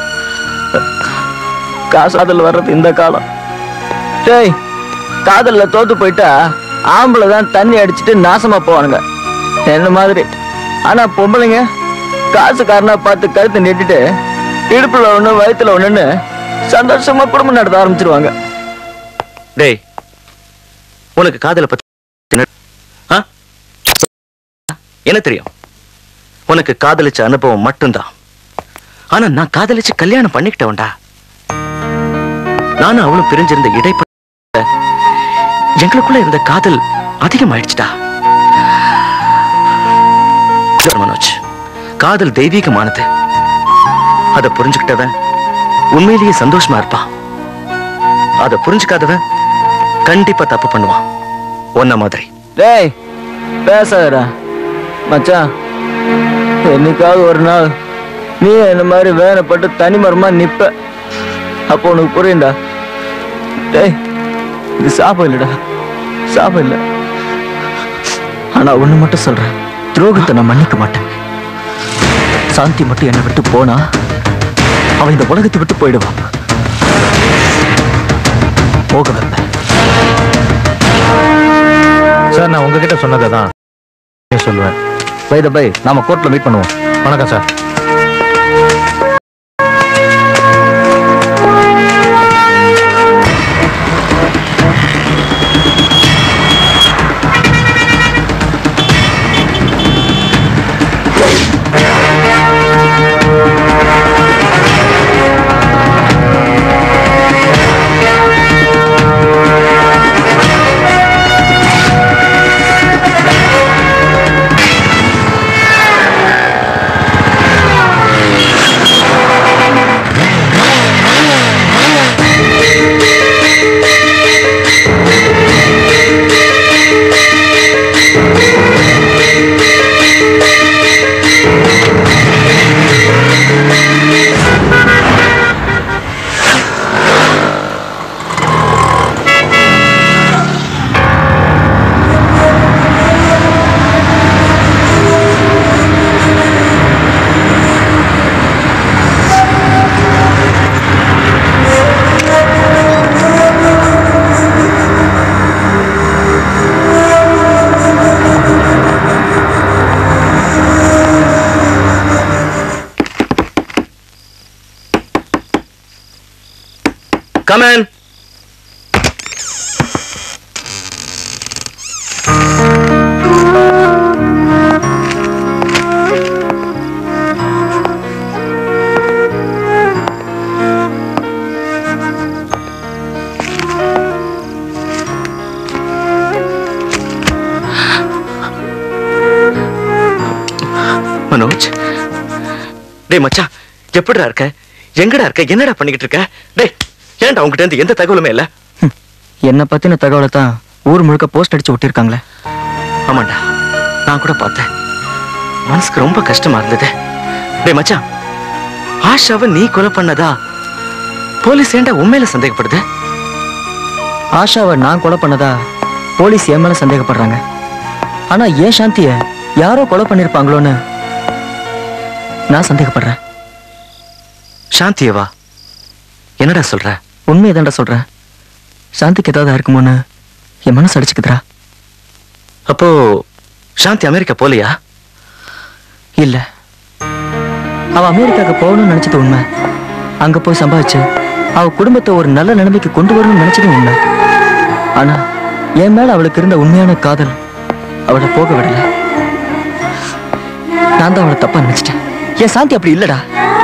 S12: காசாதல் வர்றது இந்த காலம் டேய் காதல்ல தோத்து போயிட்டா ஆம்பளை தான் தண்ணி அடிச்சிட்டு நாசமா போவானுங்க என்ன மாதிரி ஆனா பொம்பளைங்க காசுக்காரனா பார்த்து கழுத்தை நெட்டிட்டு இடுப்புல ஒண்ணு வயித்துல ஒண்ணுன்னு சந்தோஷமா குடும்பம் நடத்த ஆரம்பிச்சிருவாங்க
S10: டேய் உனக்கு காதலை பத்தி என்ன- ஆ? என்ன தெரியும் உனக்கு காதலிச்ச அனுபவம் மட்டும்தான் ஆனா நான் காதலிச்சு கல்யாணம் பண்ணிக்கிட்டவன்டா நானும் அவளும் பிரிஞ்சிருந்த இடைப்ப எங்களுக்குள்ள இருந்த காதல் அதிகமாயிடுச்சுடா சார் மனோஜ் காதல் தெய்வீகமானது அதை புரிஞ்சுக்கிட்டவன் உண்மையிலேயே சந்தோஷமா இருப்பான் அதை புரிஞ்சுக்காதவன் கண்டிப்பா தப்பு பண்ணுவான் உன்ன மாதிரி
S12: டேய் பேசாதடா மச்சான் என்னைக்காவது ஒரு நாள் நீ என்ன மாதிரி வேதனைப்பட்டு தனிமரமா நிப்ப அப்போ உனக்கு புரியும்டா டேய் இது சாபம் இல்லடா சாபம் இல்ல ஆனா ஒண்ணு மட்டும் சொல்றேன் துரோகத்தை நான் மன்னிக்க மாட்டேன் சாந்தி மட்டும் என்னை விட்டு போனா அவன் இந்த உலகத்தை விட்டு போயிடுவான் போக வைப்பேன்
S4: சார் நான் உங்ககிட்ட சொன்னதை தான் சொல்லுவேன்
S12: பை த பை நாம கோர்ட்ல மீட் பண்ணுவோம்
S4: வணக்கம் சார்
S16: ஆ
S10: கமன் மனோஜ் டேய் மச்சான் எப்படிடா இருக்க எங்கடா இருக்க என்னடா பண்ணிக்கிட்டு இருக்க டேய் ஏன்டா உங்ககிட்ட இருந்து எந்த தகவலுமே இல்ல
S12: என்னை பத்தின தகவலை தான் ஊர் முழுக்க போஸ்ட் அடிச்சு ஒட்டியிருக்காங்களே
S10: ஆமாண்டா நான் கூட பார்த்தேன் மனசுக்கு ரொம்ப கஷ்டமா இருந்தது டேய் மச்சான் ஆஷாவை நீ கொலை பண்ணதா போலீஸ் ஏன்டா உண்மையில சந்தேகப்படுது
S12: ஆஷாவை நான் கொலை பண்ணதா போலீஸ் என் மேல சந்தேகப்படுறாங்க ஆனா ஏன் சாந்திய யாரோ கொலை பண்ணிருப்பாங்களோன்னு நான் சந்தேகப்படுறேன்
S10: சாந்தியவா என்னடா சொல்ற
S12: உண்மையை தான்டா சொல்றேன் சாந்திக்கு ஏதாவது இருக்குமோன்னு என் மனசு அடிச்சுக்குதுடா
S10: அப்போ சாந்தி அமெரிக்கா போலியா
S12: இல்ல அவ அமெரிக்காவுக்கு போகணும்னு நினைச்சது உண்மை அங்க போய் சம்பாதிச்சு அவ குடும்பத்தை ஒரு நல்ல நிலைமைக்கு கொண்டு வரணும்னு நினைச்சதும் உண்மை ஆனா என் மேல அவளுக்கு இருந்த உண்மையான காதல் அவளை போக விடல நான் தான் அவளை தப்பா நினைச்சிட்டேன் என் சாந்தி அப்படி இல்லடா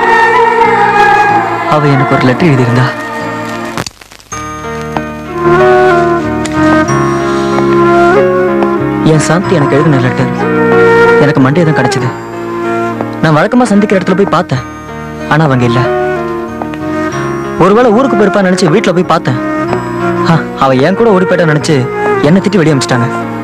S12: அவ எனக்கு ஒரு லெட்டர் எழுதியிருந்தா என் சாந்தி எனக்கு எழுதின லெட்டர் எனக்கு மண்டே தான் கிடைச்சது நான் வழக்கமா சந்திக்கிற இடத்துல போய் பார்த்தேன் ஆனா அவங்க இல்ல ஒருவேளை ஊருக்கு போயிருப்பா நினைச்சு வீட்டுல போய் பார்த்தேன் ஹ, அவ என் கூட ஓடி போயிட்டா நினைச்சு என்ன திட்டி வெளியே அமிச்சிட்டாங்க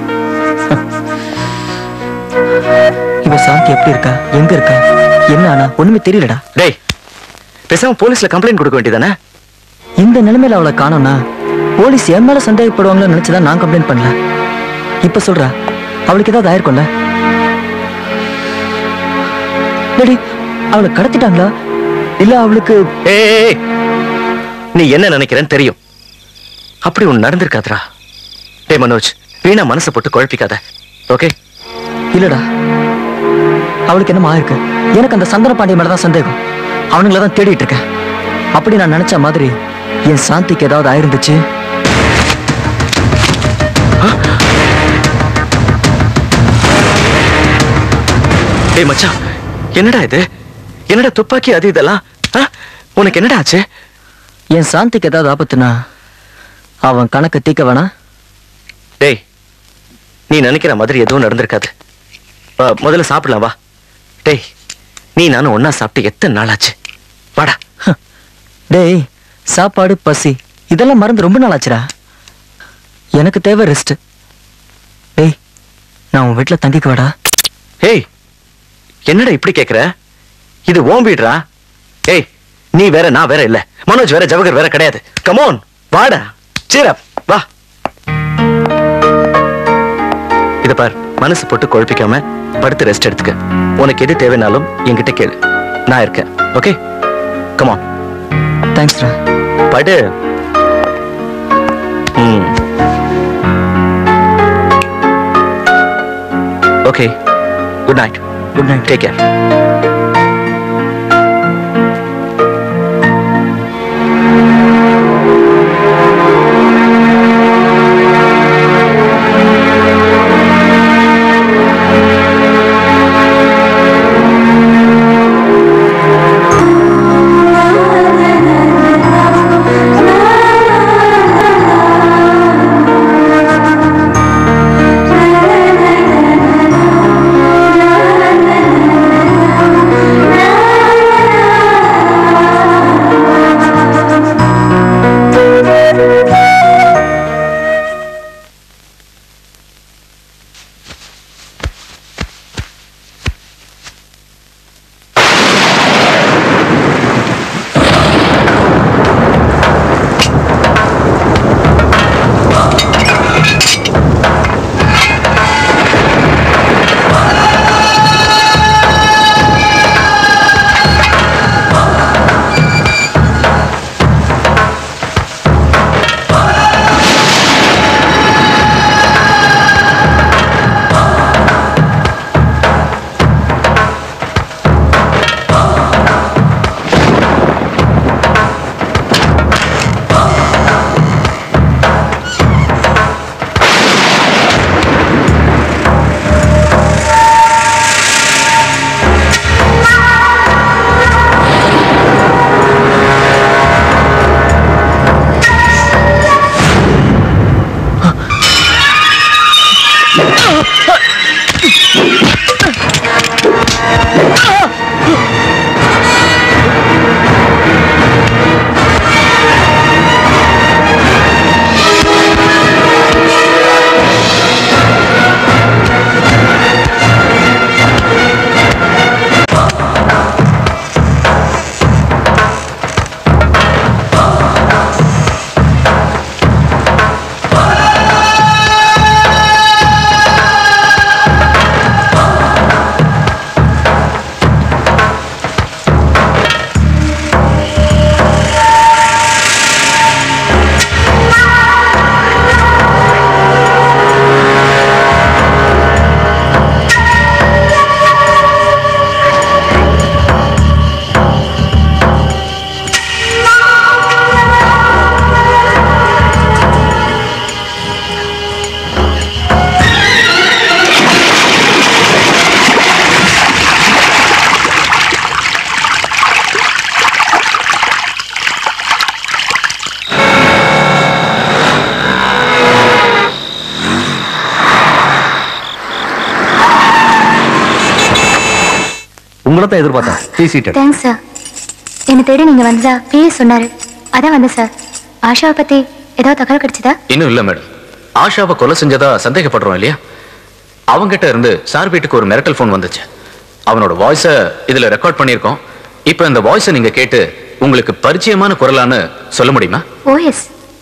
S12: இவ சாந்தி எப்படி இருக்கா எங்க இருக்கா என்ன ஆனா ஒண்ணுமே தெரியலடா
S10: டேய் பேசாம போலீஸ்ல கம்ப்ளைண்ட் கொடுக்க வேண்டியதானே
S12: இந்த நிலைமையில அவளை காணோம்னா போலீஸ் என் மேல சந்தேகப்படுவாங்களோ நினைச்சுதான் நான் கம்ப்ளைண்ட் பண்ணல இப்ப சொல்றா அவளுக்கு ஏதாவது ஆயிருக்கும்ல டேடி அவளை கடத்திட்டாங்களா இல்ல அவளுக்கு
S10: ஏய் நீ என்ன நினைக்கிறேன்னு தெரியும் அப்படி ஒண்ணு நடந்திருக்காதுடா டேய் மனோஜ் வீணா மனசை போட்டு குழப்பிக்காத ஓகே
S12: இல்லடா அவளுக்கு என்னமா ஆயிருக்கு எனக்கு அந்த சந்தன பாண்டிய மேலதான் சந்தேகம் அவனுங்கள தான் தேடிட்டு இருக்கேன் அப்படி நான் நினைச்ச மாதிரி என் சாந்திக்கு ஏதாவது ஆயிருந்துச்சு
S10: டேய் மச்சான் என்னடா இது என்னடா துப்பாக்கி அது இதெல்லாம் ஆ? உனக்கு என்னடா ஆச்சு
S12: என் சாந்திக்கு ஏதாவது ஆபத்துனா அவன் கணக்கு தீக்க வேணா
S10: டேய் நீ நினைக்கிற மாதிரி எதுவும் நடந்திருக்காது ஆ, முதல்ல சாப்பிடலாம் வா டேய் நீ நானும் ஒண்ணா சாப்பிட்டு எத்தனை நாள் ஆச்சு வாடா
S12: டேய் சாப்பாடு பசி இதெல்லாம் மறந்து ரொம்ப நாள் ஆச்சுடா எனக்கு தேவை ரெஸ்ட் டேய் நான் உன் வீட்டுல தங்கிக்க வாடா
S10: ஏய் என்னடா இப்படி கேக்குற இது ஓம் வீடுடா ஏய் நீ வேற நான் வேற இல்ல மனோஜ் வேற ஜவஹர் வேற கிடையாது கமோன் வாடா சீரப் வா இத பார் மனசு போட்டு குழப்பிக்காம படுத்து ரெஸ்ட் எடுத்துக்க உனக்கு எது தேவைனாலும் என்கிட்ட கேளு நான் இருக்கேன் ஓகே கமான்
S12: தேங்க்ஸ்டா
S10: படு ம் okay good night
S12: good night
S10: take care
S16: ஆ
S5: சொல்லத்தான் எதிர்பார்த்தேன் ப்ளீஸ் சீட்டட்
S1: தேங்க்ஸ் சார் என்னை தேடி நீங்க வந்ததா பிஎஸ் சொன்னாரு அதான் வந்தேன் சார் ஆஷாவை பத்தி ஏதாவது தகவல் கிடைச்சதா
S5: இன்னும் இல்ல மேடம் ஆஷாவை கொலை செஞ்சதா சந்தேகப்படுறோம் இல்லையா அவங்கிட்ட இருந்து சார் வீட்டுக்கு ஒரு மிரட்டல் ஃபோன் வந்துச்சு அவனோட வாய்ஸ இதுல ரெக்கார்ட் பண்ணியிருக்கோம் இப்போ இந்த வாய்ஸை நீங்க கேட்டு உங்களுக்கு பரிச்சயமான குரலான்னு சொல்ல முடியுமா
S1: ஓ எஸ்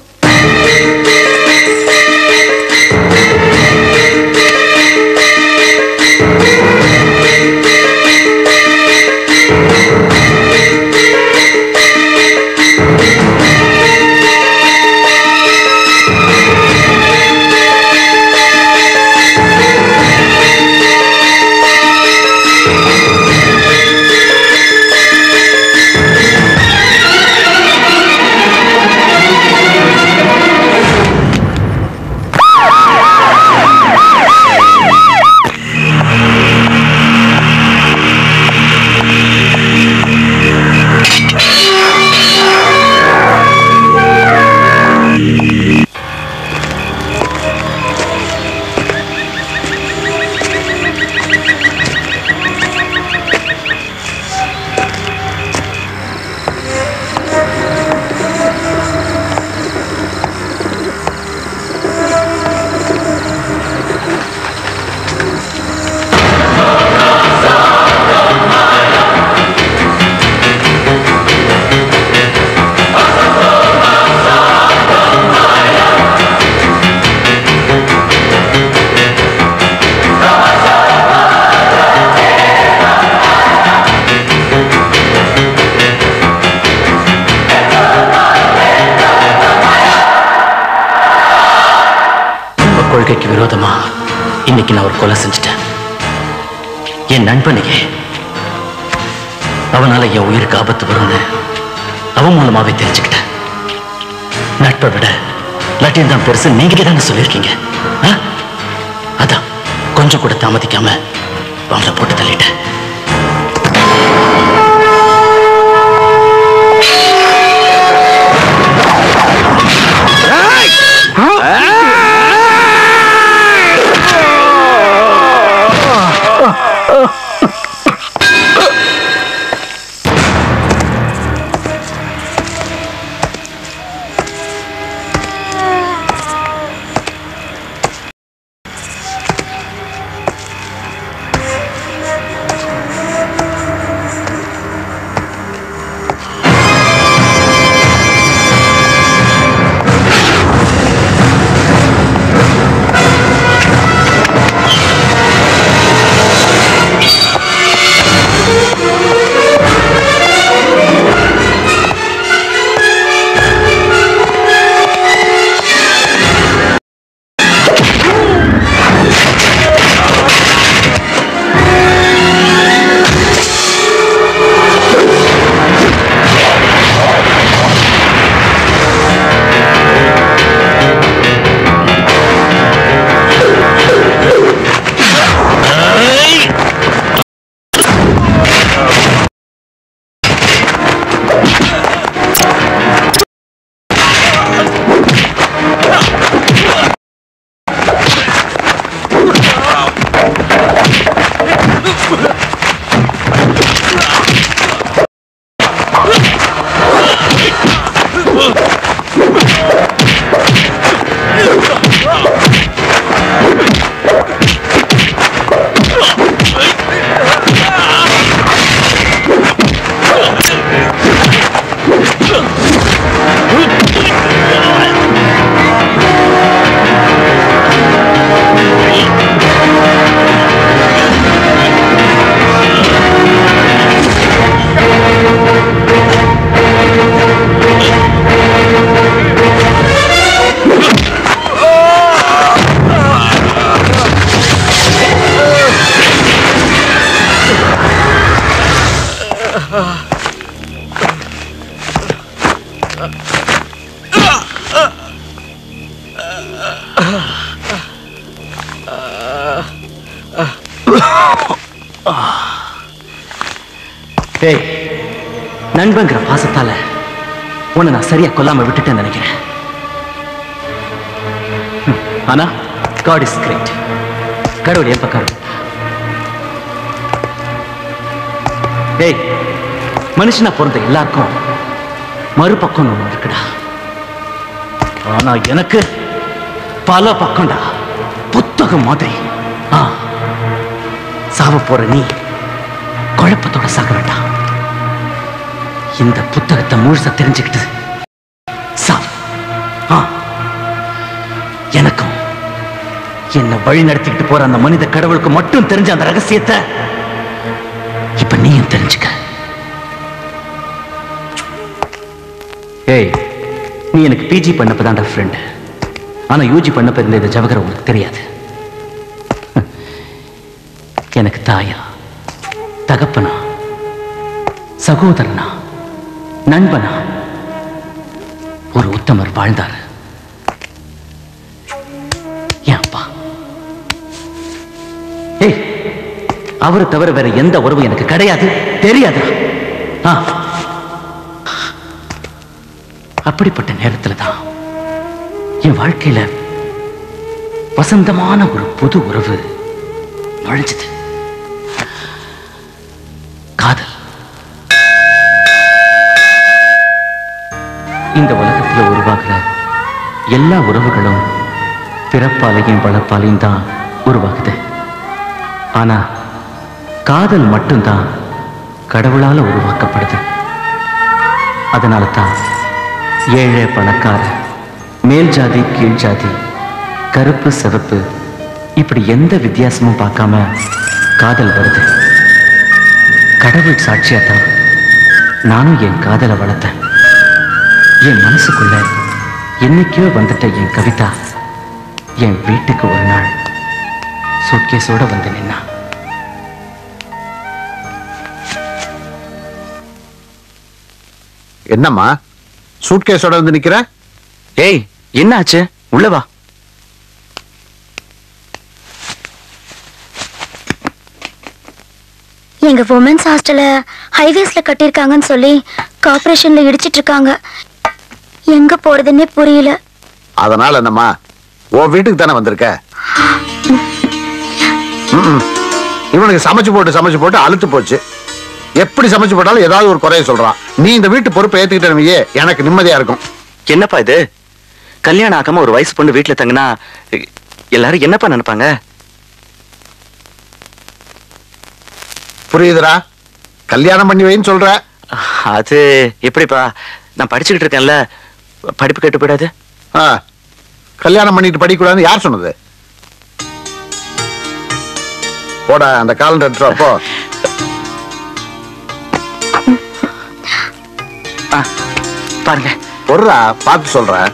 S10: உங்க கொள்கைக்கு விரோதமா இன்னைக்கு நான் ஒரு கொலை செஞ்சுட்டேன் என் நண்பனுக்கு அவனால என் உயிருக்கு ஆபத்து வரும்னு அவன் மூலமாவே தெரிஞ்சுக்கிட்டேன் நட்பை விட லட்டியம் தான் பெருசு நீங்களே தானே சொல்லியிருக்கீங்க ஆ? அதான் கொஞ்சம் கூட தாமதிக்காம அவங்கள போட்டு தள்ளிட்டேன் டேய் நண்பங்கிற பாசத்தால உன்னை நான் சரியா கொல்லாம விட்டுட்டேன்னு நினைக்கிறேன் ம், ஆனா காட் இஸ் கிரேட் கடவுள் என் பக்கம் இருக்கு. ஏய் மனுஷனா பிறந்த எல்லாருக்கும் மறுபக்கம் ஒண்ணு இருக்குடா ஆனா எனக்கு பல பக்கம்டா புத்தகம் மாதிரி ஆ சாவ போற நீ குழப்பத்தோட சாக வேண்டாம் இந்த புத்தகத்தை முழுசா தெரிஞ்சுக்கிட்டு சாவு ஆ எனக்கும் என்ன வழி நடத்திக்கிட்டு போற அந்த மனித கடவுளுக்கு மட்டும் தெரிஞ்ச அந்த ரகசியத்தை இப்ப நீயும் தெரிஞ்சுக்க ஏய் நீ எனக்கு பிஜி பண்ணப்பதான்டா ஃப்ரெண்ட் ஆனா யூஜி பண்ணப்ப இருந்த இந்த ஜவகர் உனக்கு தெரியாது எனக்கு தாயா தகப்பனா சகோதரனா நண்பனா ஒரு உத்தமர் வாழ்ந்தார் என் அப்பா ஏய் அவரை தவிர வேற எந்த உறவும் எனக்கு கிடையாது தெரியாது ஆ அப்படிப்பட்ட நேரத்துல தான் என் வாழ்க்கையில வசந்தமான ஒரு புது உறவு நுழைஞ்சது காதல் இந்த உலகத்துல உருவாகிற எல்லா உறவுகளும் பிறப்பாலையும் வளர்ப்பாலையும் தான் உருவாகுது ஆனா காதல் மட்டும்தான் கடவுளால உருவாக்கப்படுது அதனால தான் ஏழை பணக்கார மேல் ஜாதி கீழ் ஜாதி கருப்பு சிவப்பு இப்படி எந்த வித்தியாசமும் பார்க்காம காதல் வருது கடவுள் சாட்சியா தான் நானும் என் காதலை வளர்த்தேன் என் மனசுக்குள்ள என்னைக்கோ வந்துட்ட என் கவிதா என் வீட்டுக்கு ஒரு நாள் சூட்கேஸோட வந்து நின்னா
S2: என்னம்மா சூட்கேஸோட வந்து நிக்கிற
S10: ஏய் என்ன ஆச்சு உள்ள வா
S1: எங்க உமன்ஸ் ஹாஸ்டல ஹைவேஸ்ல கட்டியிருக்காங்கன்னு சொல்லி கார்ப்பரேஷன்ல இடிச்சிட்டு இருக்காங்க எங்க போறதுன்னே புரியல
S2: அதனால என்னம்மா உன் வீட்டுக்கு தானே வந்திருக்க ம்ம். இவனுக்கு சமைச்சு போட்டு சமைச்சு போட்டு அழுத்து போச்சு எப்படி சமைச்சு போட்டாலும் ஏதாவது ஒரு குறைய சொல்றான் நீ இந்த வீட்டு பொறுப்பை ஏத்துக்கிட்டே எனக்கு நிம்மதியா இருக்கும்
S10: என்னப்பா இது கல்யாணம் ஆகாம ஒரு வயசு பொண்ணு வீட்டுல தங்கினா எல்லாரும் என்னப்பா நினைப்பாங்க
S2: புரியுதுடா கல்யாணம் பண்ணி வைன்னு சொல்ற
S10: அது எப்படிப்பா நான் படிச்சுக்கிட்டு இருக்கேன்ல படிப்பு கெட்டு போயிடாது
S2: ஆ, கல்யாணம் பண்ணிட்டு படிக்கூடாதுன்னு யார் சொன்னது போடா அந்த காலண்டர் எடுத்துட்டு வா, போ
S10: பாருங்க
S2: பொருடா பார்த்து சொல்றேன்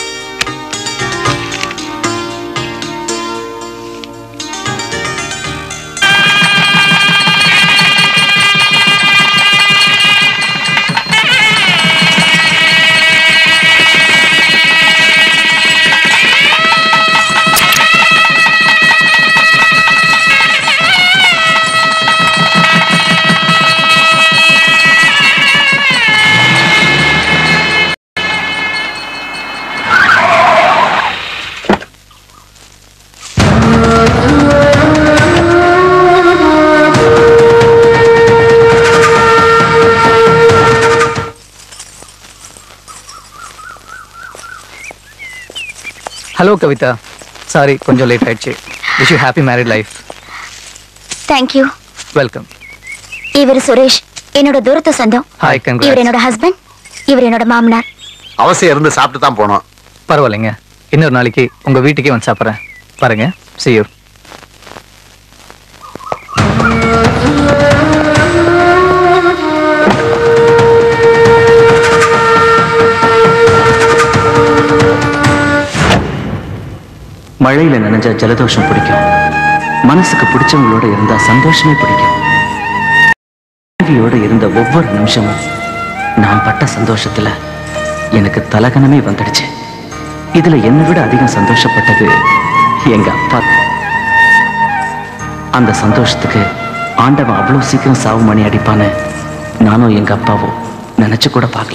S15: ஹலோ கவிதா சாரி கொஞ்சம் லேட் ஆயிடுச்சு wish you happy married life
S1: thank you
S15: welcome
S1: இவர் சுரேஷ் என்னோட தூரத்து சொந்தம்
S15: ஹாய்
S1: இவர்
S15: கங்க்ராட்ஸ்
S1: என்னோட ஹஸ்பண்ட் இவர் என்னோட மாமனார்
S2: அவசியம் இருந்து சாப்பிட்டு தான் போனோம்
S15: பரவாயில்லைங்க இன்னொரு நாளைக்கு உங்க வீட்டுக்கே வந்து சாப்பிட்றேன் பாருங்க see you
S10: மழையில நனைஞ்சா ஜலதோஷம் பிடிக்கும் மனசுக்கு பிடிச்சவங்களோட இருந்தா சந்தோஷமே பிடிக்கும் மனைவியோட இருந்த ஒவ்வொரு நிமிஷமும் நான் பட்ட சந்தோஷத்துல எனக்கு தலகணமே வந்துடுச்சு இதுல என்னை விட அதிகம் சந்தோஷப்பட்டது எங்க அப்பா அந்த சந்தோஷத்துக்கு ஆண்டவன் அவ்வளவு சீக்கிரம் சாவு மணி அடிப்பான்னு நானும் எங்க அப்பாவும் நினைச்சு கூட பார்க்கல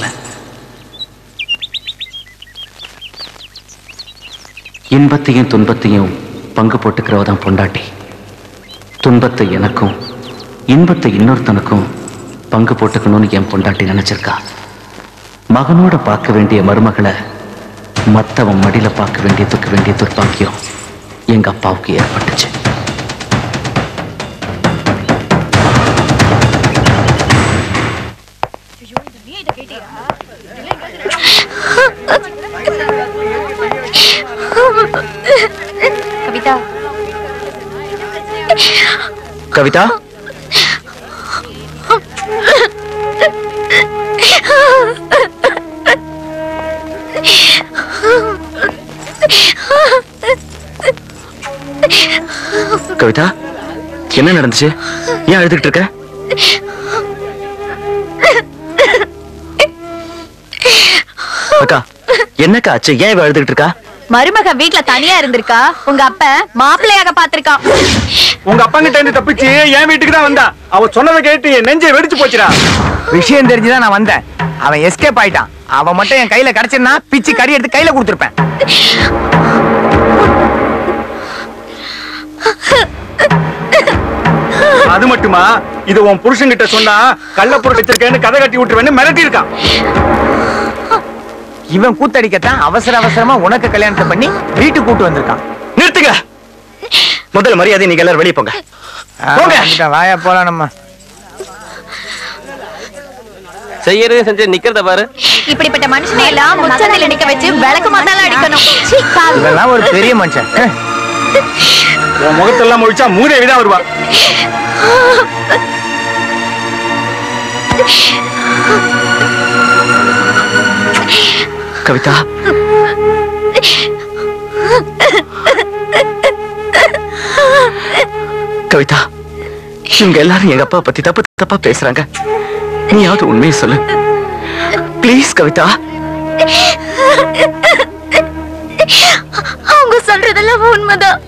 S10: இன்பத்தையும் துன்பத்தையும் பங்கு போட்டுக்கிறவ தான் பொண்டாட்டி துன்பத்தை எனக்கும் இன்பத்தை இன்னொருத்தனுக்கும் பங்கு போட்டுக்கணும்னு என் பொண்டாட்டி நினைச்சிருக்கா மகனோட பார்க்க வேண்டிய மருமகளை மத்தவன் மடியில பார்க்க வேண்டிய தூக்க வேண்டிய துர்பாக்கியம் எங்க அப்பாவுக்கு ஏற்பட்டுச்சு
S14: கவிதா
S10: கவிதா கவிதா என்ன நடந்துச்சு ஏன் அழுதுகிட்டு இருக்க அக்கா என்னக்கா ஆச்சு ஏன் இவ அழுதுகிட்டு இருக்கா
S21: மருமக வீட்ல தனியா இருந்திருக்கா உங்க அப்ப மாப்பிள்ளையாக பாத்திருக்கான்
S17: உங்க அப்பா கிட்ட இருந்து தப்பிச்சு என் வீட்டுக்கு தான் வந்தா அவ சொன்னதை கேட்டு என் நெஞ்சை வெடிச்சு போச்சுடா
S12: விஷயம் தெரிஞ்சுதான் நான் வந்தேன் அவன் எஸ்கேப் ஆயிட்டான் அவன் மட்டும் என் கையில கிடைச்சிருந்தா பிச்சு கறி எடுத்து கையில கொடுத்துருப்பேன்
S17: அது மட்டுமா இது உன் புருஷன் கிட்ட சொன்னா கள்ள பொருள் வச்சிருக்கேன்னு கதை கட்டி விட்டுருவேன்னு மிரட்டி இருக்கான்
S12: இவன் கூத்தடிக்கத்தான் அவசர அவசரமா உனக்கு கல்யாணத்தை பண்ணி வீட்டுக்கு கூட்டு வந்திருக்கான்
S10: நிறுத்துங்க முதல் மரியாதை நீங்க எல்லாரும் வெளியே போங்க
S12: போங்க வாயா போலாம் நம்ம
S8: செய்யறது செஞ்சு நிக்கிறத பாரு
S21: இப்படிப்பட்ட மனுஷனை எல்லாம் முச்சந்தில நிக்க வச்சு விளக்கு மாத்தால அடிக்கணும் சீ, பாவி.
S12: இவெல்லாம் ஒரு பெரிய மனுஷன் அஹ்.
S17: உன் முகத்தெல்லாம் முழிச்சா மூதேவி தான் வருவா
S10: கவிதா கவிதா இவங்க எல்லாரும் எங்க அப்பா பத்தி தப்பு தப்பா பேசுறாங்க நீயாவது உண்மையை சொல்லு ப்ளீஸ் கவிதா
S14: அவங்க சொல்றதெல்லாம் உண்மைதான்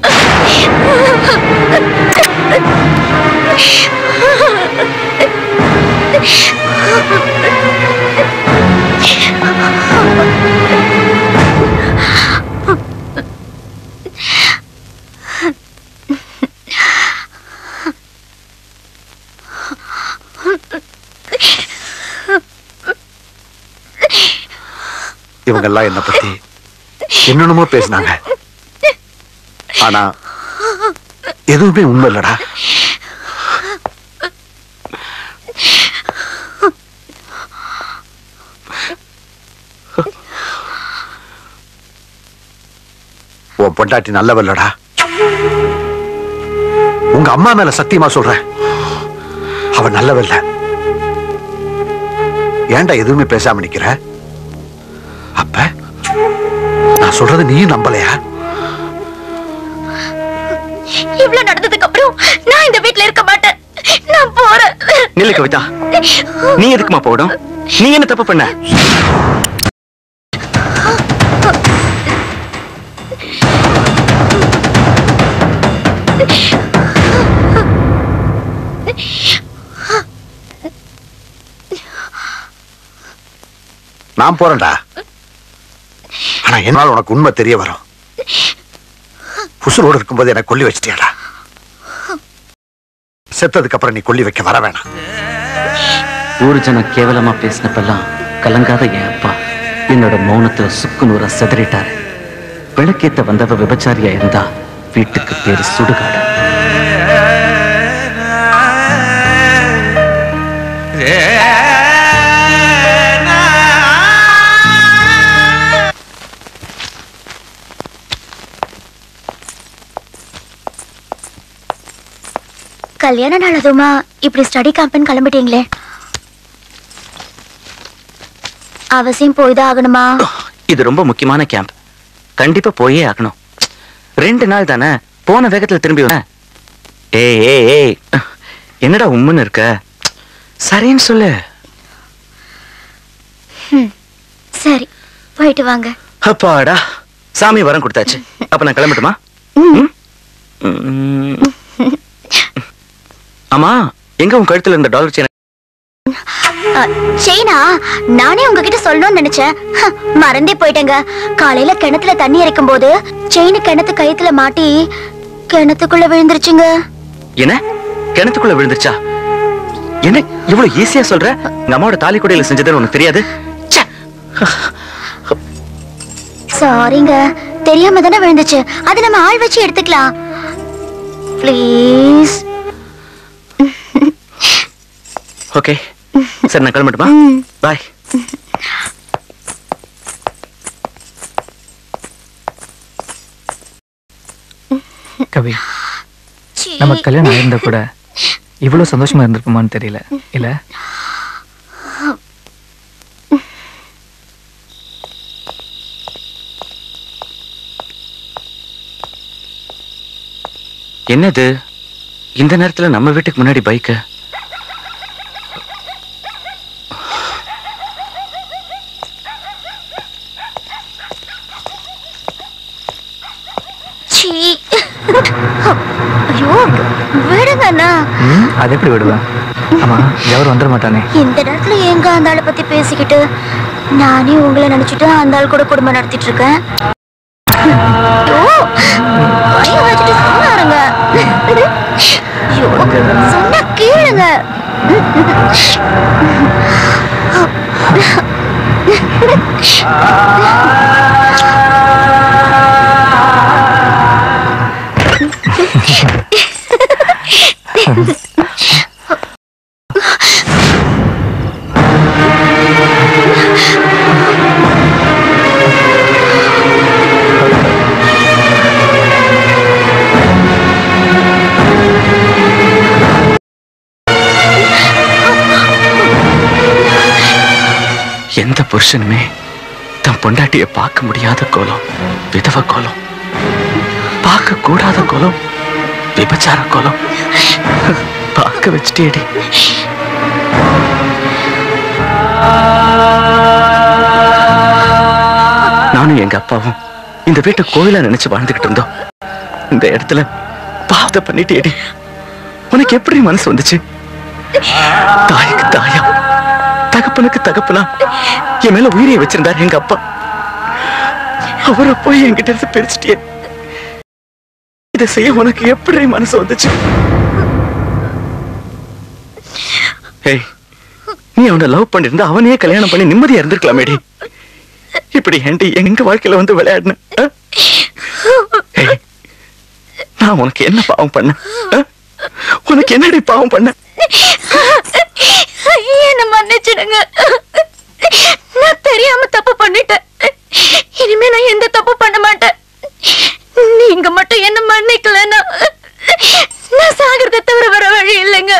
S2: இவங்க எல்லாம் என்ன பத்தி என்னென்னமோ பேசினாங்க ஆனா எதுவுமே உண்மை இல்லடா உன் பொண்டாட்டி நல்லவல்லடா உங்க அம்மா மேல சத்தியமா சொல்றேன் அவ நல்லவல்ல ஏன்டா எதுவுமே பேசாம நிக்கிற அப்ப நான் சொல்றது நீ நம்பலையா
S14: இவ்வளவு நடந்ததுக்கு அப்புறம் நான் இந்த வீட்ல இருக்க மாட்டேன் நான் போறேன்
S10: நில்லு கவிதா நீ எதுக்குமா போடும் நீ என்ன தப்பு பண்ண
S2: நான் போறேன்டா ஆனா என்னால் உனக்கு உண்மை தெரிய வரும் உசுரோடு இருக்கும்போது எனக்கு கொல்லி வச்சிட்டியாடா செத்ததுக்கு அப்புறம் நீ கொல்லி வைக்க வர வேணாம்
S10: ஊர் ஜனம் கேவலமா பேசினப்பெல்லாம் கலங்காத என் அப்பா என்னோட மௌனத்துல சுக்கு நூறா செதறிட்டாரு விளக்கேத்த வந்தவ விபச்சாரியா இருந்தா வீட்டுக்கு பேரு சுடுகாடு
S1: கல்யாண நாள் அதுவுமா இப்படி ஸ்டடி கேம்ப்னு கிளம்பிட்டீங்களே அவசியம் போய்தான் ஆகணுமா
S10: இது ரொம்ப முக்கியமான கேம்ப் கண்டிப்பா போயே ஆகணும் ரெண்டு நாள் தானே போன வேகத்துல திரும்பி வர ஏய் ஏய் ஏய் என்னடா உம்முன்னு இருக்க சரின்னு சொல்லு
S1: ஹம், சரி போயிட்டு வாங்க
S10: அப்பாடா சாமி வரம் கொடுத்தாச்சு அப்ப நான் கிளம்பட்டுமா ம்? ம். ஆமா எங்க உன் கழுத்துல இருந்த டாலர் செயின்
S1: அ, செயினா நானே உங்ககிட்ட சொல்லணும்னு நினைச்சேன் ஹ, மறந்தே போயிட்டேங்க காலையில கிணத்துல தண்ணி இறைக்கும் போது செயின் கிணத்து கயித்துல மாட்டி கிணத்துக்குள்ள விழுந்துருச்சுங்க
S10: என்ன கிணத்துக்குள்ள விழுந்துருச்சா என்ன இவ்வளவு ஈஸியா சொல்ற எங்க அம்மாவோட தாலி கொடையில செஞ்சதுன்னு உனக்கு தெரியாது
S1: சாரிங்க தெரியாம தானே விழுந்துச்சு அது நம்ம ஆள் வச்சு எடுத்துக்கலாம் ப்ளீஸ்
S10: ஓகே சரி நான் கிளம்பட்டுமா பாய்
S15: கவி நம்ம கல்யாணம் ஆயிருந்தா கூட இவ்வளவு சந்தோஷமா இருந்திருக்குமான்னு தெரியல இல்ல
S10: என்னது இந்த நேரத்துல நம்ம வீட்டுக்கு முன்னாடி பைக்கு
S1: சீ ஐயோ விடுங்க அண்ணா
S15: ம், அது எப்படி விடுவேன் ஆமா எவரும் வந்துட மாட்டானே
S1: இந்த நேரத்துல எங்க அந்த ஆளை பத்தி பேசிக்கிட்டு நானே உங்களை நினைச்சிட்டு அந்த ஆள் கூட குடும்பம் நடத்திட்டு இருக்கேன் ஐயோ, வாயை வச்சுட்டு சும்மா இருங்க. ஐயோ, சொன்னா கேளுங்க
S10: எந்த புருஷனுமே தன் பொண்டாட்டிய பார்க்க முடியாத கோலம் விதவ கோலம் பார்க்க கூடாத கோலம் விபச்சார கோலம் பார்க்க வச்சுட்டேடி நானும் எங்க அப்பாவும் இந்த வீட்டை கோயிலா நினைச்சு வாழ்ந்துகிட்டு இருந்தோம் இந்த இடத்துல பாவத்தை பண்ணிட்டேடி உனக்கு எப்படி மனசு வந்துச்சு தாய்க்கு தாயா தகப்பனுக்கு தகப்பனா என் மேல உயிரை வச்சிருந்தார் எங்க அப்பா அவரை போய் என்கிட்ட இருந்து பிரிச்சுட்டே இதை செய்ய உனக்கு எப்படி மனசு வந்துச்சு ஏய் நீ அவனை லவ் பண்ணிருந்தா அவனையே கல்யாணம் பண்ணி நிம்மதியா இருந்திருக்கலாமேடி இப்படி ஏண்டி எங்க வாழ்க்கையில வந்து விளையாடின ஆ? ஏய், நான் உனக்கு என்ன பாவம் பண்ண உனக்கு என்னடி பாவம் பண்ண
S16: என்ன மன்னிச்சிடுங்க நான் தெரியாம தப்பு பண்ணிட்டேன் இனிமே நான் எந்த தப்பு பண்ண மாட்டேன் நீங்க மட்டும் என்ன மன்னிக்கலன்னா நான் சாகிறத தவிர வர வழி இல்லைங்க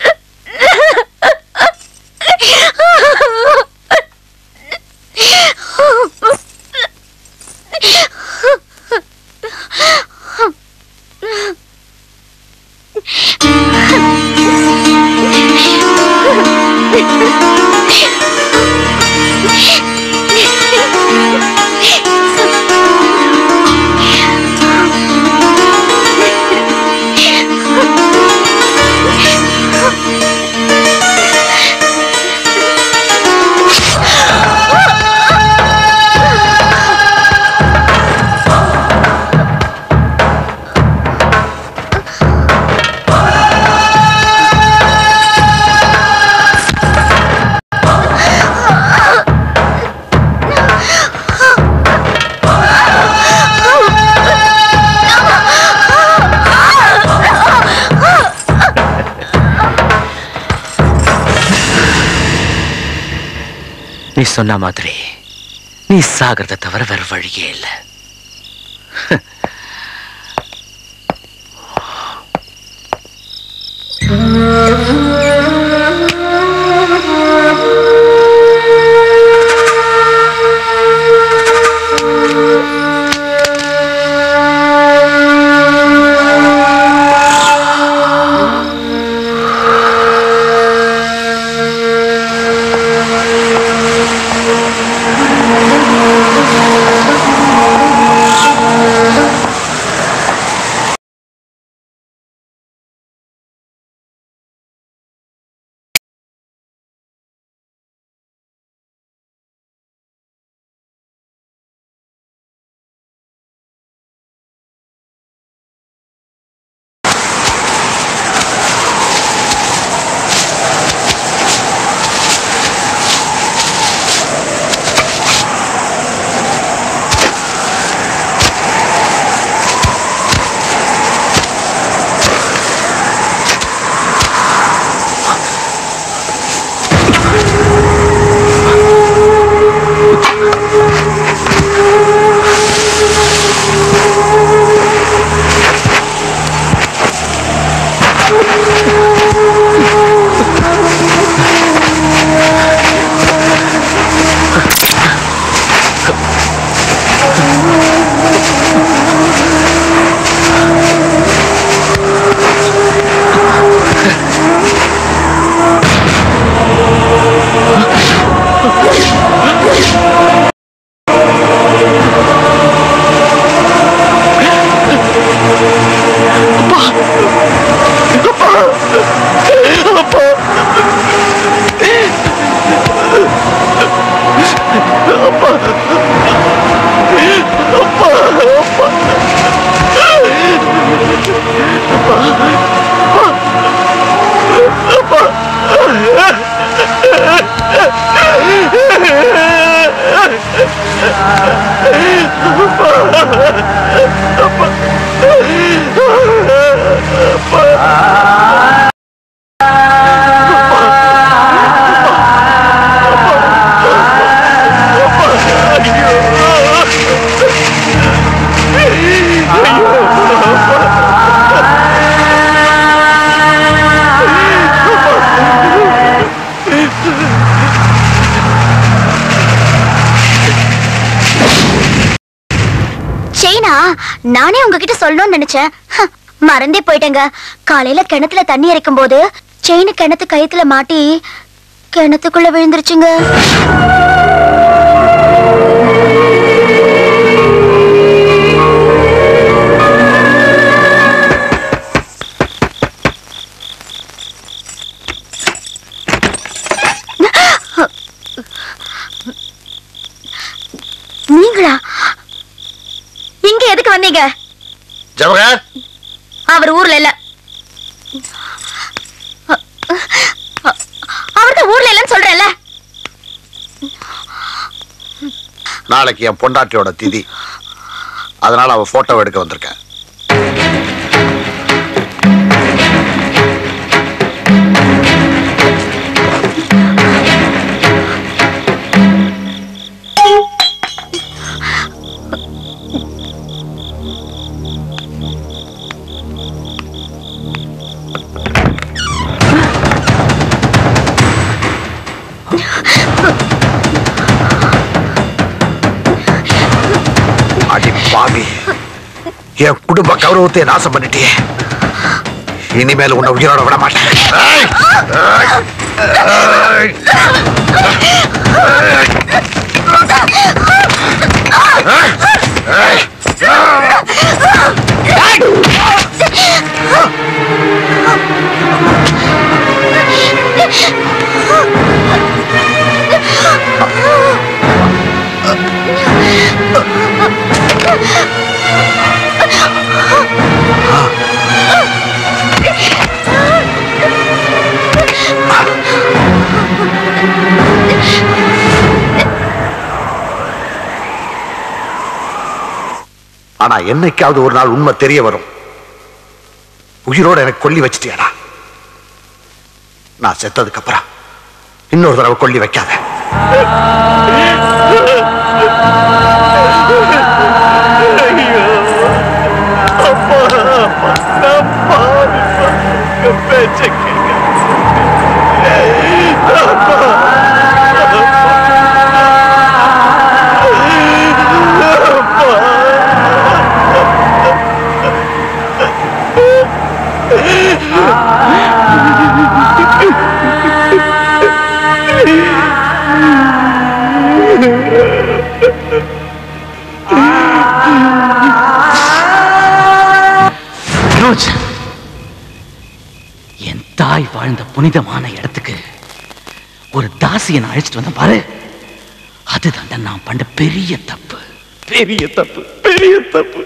S10: நீ சொன்ன மாதிரி நீ சாகிறத தவிர வேற வழியே இல்ல
S16: ஆ
S6: அப்பா அப்பா அப்பா அப்பா
S1: செயினா நானே உங்ககிட்ட சொல்லணும்னு நினைச்சேன் ஹ, மறந்தே போயிட்டேங்க காலையில கிணத்துல தண்ணி இறைக்கும் போது செயின் கிணத்து கயித்துல மாட்டி கிணத்துக்குள்ள விழுந்துருச்சுங்க நீங்களா இங்க எதுக்கு வந்தீங்க
S2: ஜவஹர்
S1: அவர் ஊர்ல இல்ல அவர்தான் ஊர்ல இல்லன்னு சொல்றேன்ல
S2: நாளைக்கு என் பொண்டாட்டியோட திதி அதனால அவ போட்டோ எடுக்க வந்திருக்கேன் அடி பாவி என் குடும்ப கௌரவத்தை நாசம் பண்ணிட்டியே இனிமேல் உன்னை உயிரோட விட மாட்டேன் ஏய்! ஏய்! ஏய்! ஆனா என்னைக்காவது ஒரு நாள் உண்மை தெரிய வரும் உயிரோட எனக்கு கொல்லி வச்சிட்டியாடா நான் செத்ததுக்கு அப்புறம் இன்னொரு தடவை கொல்லி வைக்காத
S6: அப்பா அப்பா நான் பாவிப்பா உங்க பேச்ச கேட்க அப்பா
S10: மனோஜ் என் தாய் வாழ்ந்த புனிதமான இடத்துக்கு ஒரு தாசியை நான் அழைச்சிட்டு வந்தேன் பாரு அதுதான் நான் பண்ண பெரிய தப்பு பெரிய தப்பு பெரிய தப்பு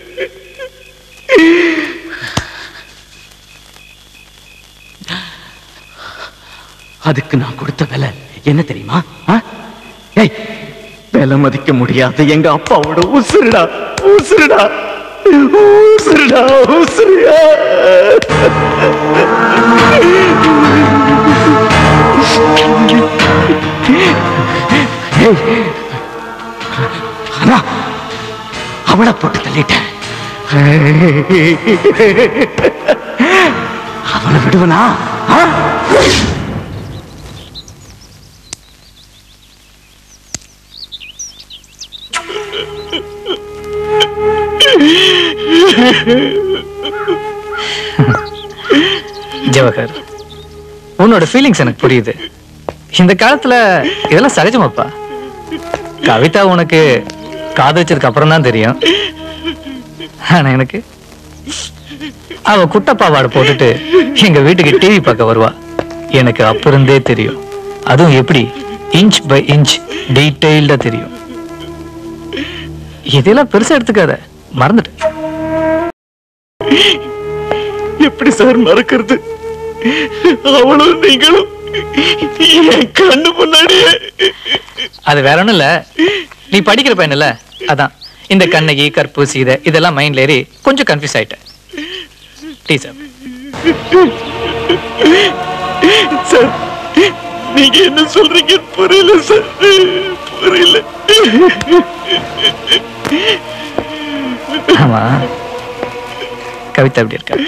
S10: அதுக்கு நான் கொடுத்த விலை என்ன தெரியுமா ஆ? ஏய் விலை மதிக்க முடியாத எங்க அப்பாவோட உசுருடா உசுருடா உசுருடா உசுருடா ஏய், ஆனா அவளை போட்டு தள்ளிட்டேன் அவளை விடுவனா ஆ?
S15: ஜவஹர் உன்னோட ஃபீலிங்ஸ் எனக்கு புரியுது இந்த காலத்துல இதெல்லாம் சகஜமாப்பா கவிதா உனக்கு காதலிச்சதுக்கு அப்புறம் தான் தெரியும் ஆனா எனக்கு அவ குட்டப்பாவாடை போட்டுட்டு எங்க வீட்டுக்கு டிவி பார்க்க வருவா எனக்கு அப்ப இருந்தே தெரியும் அதுவும் எப்படி இன்ச் பை இன்ச் டீட்டெயில்டா தெரியும் இதெல்லாம் பெருசா எடுத்துக்காத மறந்துட்டு
S9: எப்படி சார் மறக்கிறது அவளும் நீங்களும் என் கண்ணு முன்னாடியே
S15: அது வேற ஒண்ணும் இல்ல நீ படிக்கிற பையன் இல்ல அதான் இந்த கண்ணகி கற்பு சீதை இதெல்லாம் மைண்ட்ல ஏறி கொஞ்சம் கன்ஃபியூஸ் ஆயிட்டேன் டீச்சர்
S9: சார் நீங்க என்ன சொல்றீங்க புரியல சார் புரியல
S15: ஆமா கவிதா எப்படி இருக்கா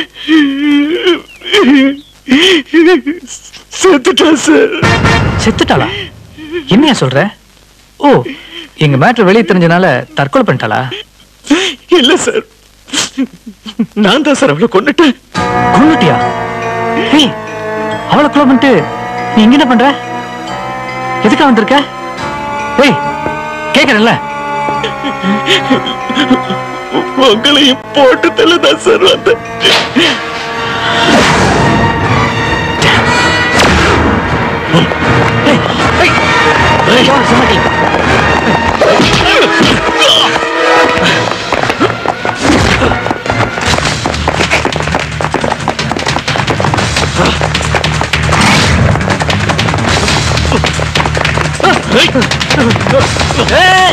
S9: செத்துட்டா சார்
S15: செத்துட்டாளா என்னையா சொல்ற ஓ எங்க மேட்ரு வெளியே தெரிஞ்சனால தற்கொலை பண்ணிட்டாளா
S9: இல்ல சார் நான் தான் சார் அவளை கொண்டுட்டேன்
S15: கொண்டுட்டியா ஏய் அவளை கொலை பண்ணிட்டு நீ இங்க என்ன பண்ற எதுக்கா வந்திருக்க ஏய் கேக்குறேன்ல
S9: உங்களையும் போட்டு தள்ளதான் சார் வந்தேன்
S15: ஏய்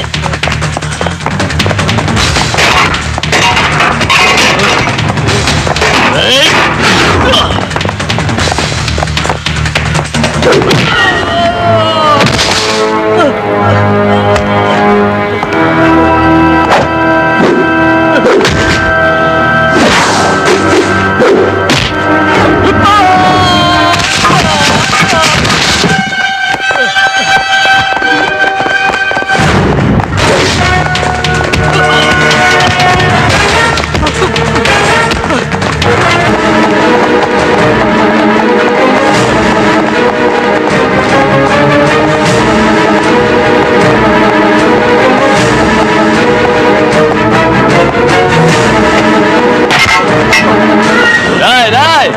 S9: டேய் டேய்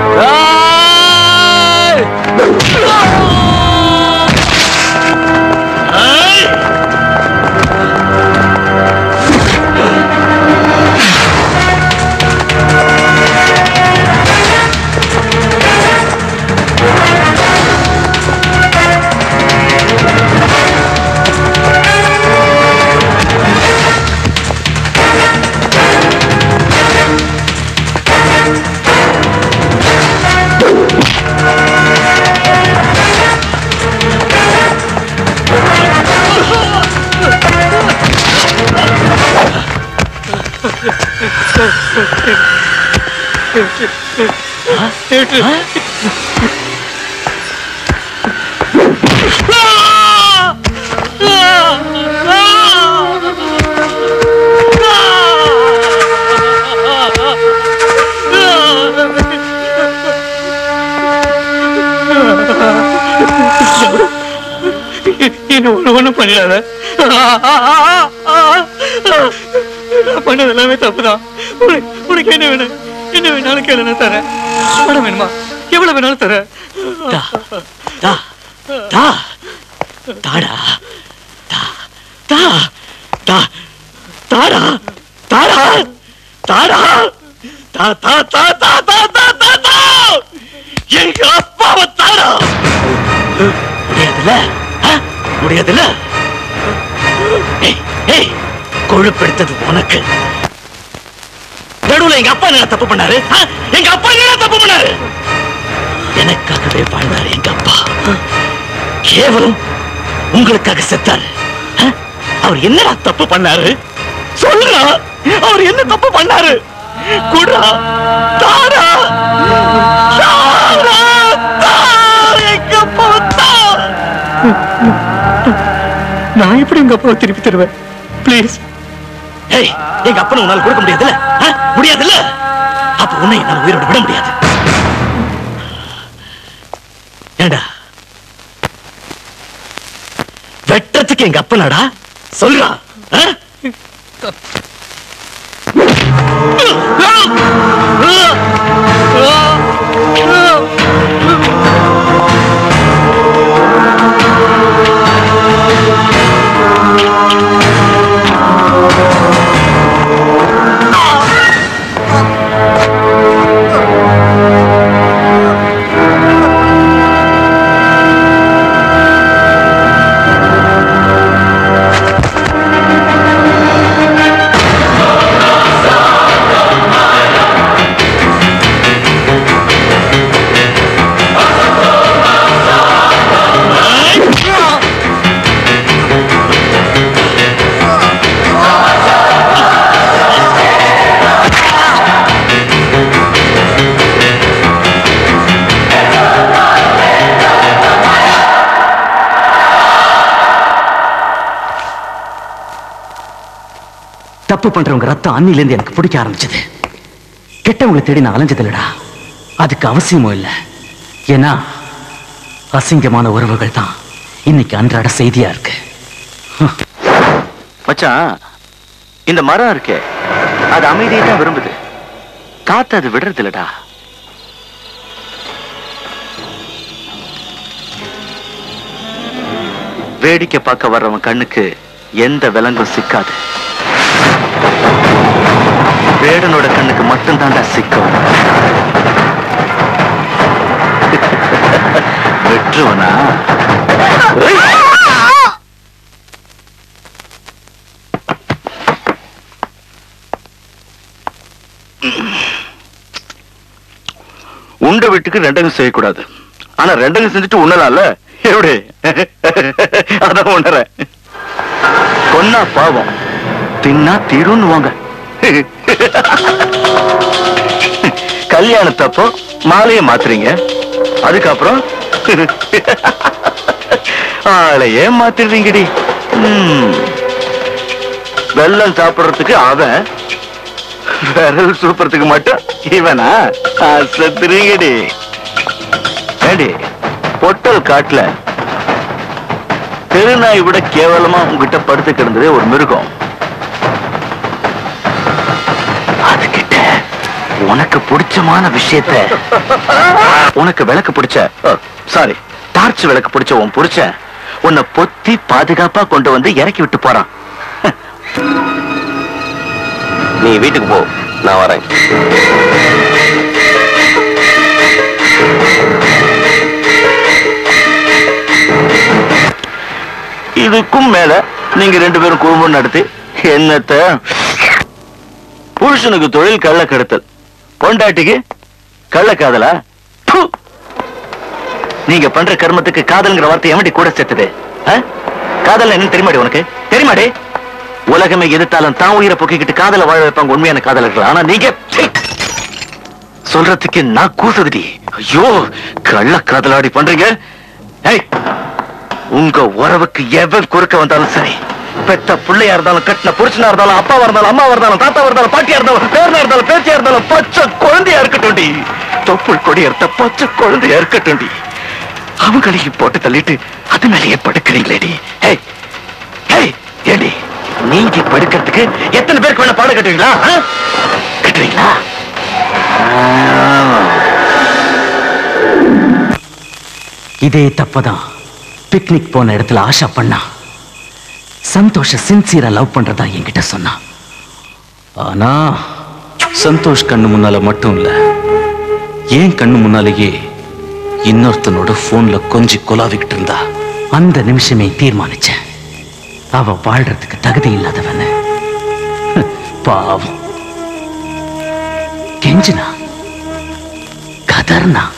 S9: டேய்
S15: என்ன ஒண்ணு ஒண்ணும் பண்ணிடாத நான் பண்ணது எல்லாமே தப்புதான் உனக்கு உனக்கு என்ன வேணும் என்ன வேணாலும் கேளு நான் தரேன் பணம் வேணுமா எவ்வளவு வேணாலும் தரேன்
S9: தா தா தா தாடா தா தா தா தாடா தாடா தாடா தா தா தா தா தா தா தா தா எங்க அப்பாவை தாடா முடியாதுல்ல ஆ? முடியாதுல்ல ஏய் ஏய் கொழுப்பெடுத்தது உனக்கு நடுவுல எங்க அப்பா என்ன தப்பு பண்ணாரு ஆ? எங்க அப்பா என்ன தப்பு பண்ணாரு எனக்காகவே வாழ்ந்தார் எங்க அப்பா கேவலம் உங்களுக்காக செத்தாரு ஆ? அவர் என்னடா தப்பு பண்ணாரு சொல்லுடா அவர் என்ன தப்பு பண்ணாரு குடா தாரா தாரா தா எங்க அப்பா தா
S15: நான் எப்படி உங்க அப்பாவை திருப்பி தருவேன் ப்ளீஸ்
S9: ஏய் எங்க அப்பனை உன்னால கொடுக்க முடியாதுல்ல ஆ? முடியாதுல்ல அப்ப உன்னை என்னால உயிரோட விட முடியாது ஏண்டா வெட்டுறதுக்கு எங்க அப்பனாடா சொல்றா ஆ?
S10: தப்பு பண்றவங்க ரத்தம் அன்னில இருந்து எனக்கு பிடிக்க ஆரம்பிச்சது கெட்டவங்களை தேடி நான் அலைஞ்சது இல்லடா அதுக்கு அவசியமும் இல்லை ஏன்னா அசிங்கமான உறவுகள் தான் இன்னைக்கு அன்றாட செய்தியா இருக்கு
S8: மச்சான் இந்த மரம் இருக்கே அது அமைதியை தான் விரும்புது காத்து அது விடுறது இல்லடா வேடிக்கை பார்க்க வர்றவன் கண்ணுக்கு எந்த விலங்கும் சிக்காது வேடனோட கண்ணுக்கு மட்டும்தான்டா சிக்கும் வெற்றுவனா உண்ட வீட்டுக்கு ரெண்டகம் செய்யக்கூடாது ஆனா ரெண்டகம் செஞ்சுட்டு உண்ணலாம்ல எப்படி அதான் உணரேன் கொன்னா பாவம் தின்னா தீருன்னுவாங்க கல்யாணத்தப்போ மாலையை மாத்துறீங்க அதுக்கப்புறம் ஆளையே மாத்திடுறீங்கடி ம். வெல்லம் சாப்பிடுறதுக்கு அவன் விரல் சூப்பறதுக்கு மட்டும் இவனா அசத்துறீங்கடி ஏடி பொட்டல் காட்டுல தெருநாய் விட கேவலமா உங்ககிட்ட படுத்து கிடந்ததே ஒரு மிருகம் அதுகிட்ட உனக்கு பிடிச்சமான விஷயத்த உனக்கு விளக்கு பிடிச்ச சாரி டார்ச் விளக்கு பிடிச்ச உன் புடிச்ச உன்னை பொத்தி பாதுகாப்பா கொண்டு வந்து இறக்கி விட்டு போறான்
S18: நீ வீட்டுக்கு போ நான் வரேன்
S8: இதுக்கும் மேல நீங்க ரெண்டு பேரும் குடும்பம் நடத்தி என்னத்த புருஷனுக்கு தொழில் கள்ள கடத்தல் பொண்டாட்டிக்கு கள்ள காதலா ப்பு! நீங்க பண்ற கர்மத்துக்கு காதல்ங்கிற வார்த்தை எவண்டி கூட சேர்த்தது ஆ? காதல் என்ன தெரியுமாடி உனக்கு தெரியுமாடி உலகமே எதிர்த்தாலும் தான் உயிரை பொக்கிக்கிட்டு காதல வாழ வைப்பாங்க உண்மையான காதலர்கள் ஆனா நீங்க சீ! சொல்றதுக்கு நான் கூசுதுடி ஐயோ கள்ள காதலாடி பண்றீங்க ஏய் உங்க உறவுக்கு எவன் குறுக்க வந்தாலும் சரி பெத்த பிள்ளையா இருந்தாலும் கட்டின புருஷனா இருந்தாலும் அப்பாவா இருந்தாலும் அம்மாவா இருந்தாலும் தாத்தாவா இருந்தாலும் பாட்டியா இருந்தாலும் பேரனா இருந்தாலும் பேச்சியா இருந்தாலும் பச்சை குழந்தையா இருக்கட்டும்டி தொப்புள் கொடி எடுத்த பச்சை குழந்தையா இருக்கட்டும்டி அவங்களையும் போட்டு தள்ளிட்டு அது மேலேயே படுக்கிறீங்களேடி ஏய் ஏய் ஏடி நீங்க படுக்கிறதுக்கு எத்தனை பேருக்கு வேணா பாடம் கட்டுவீங்களா ஆ? கட்டுவீங்களா
S10: இதே தப்பதான் பிக்னிக் போன இடத்துல ஆஷா பண்ணா சந்தோஷ சின்சியரா லவ் பண்றதா என்கிட்ட சொன்னா ஆனா சந்தோஷ் கண்ணு முன்னால மட்டும் இல்ல ஏன் கண்ணு முன்னாலேயே இன்னொருத்தனோட போன்ல கொஞ்சி கொலாவிக்கிட்டு இருந்தா அந்த நிமிஷமே தீர்மானிச்சேன் அவ வாழ்றதுக்கு தகுதி இல்லாதவன பாவம் கெஞ்சினா கதர்னா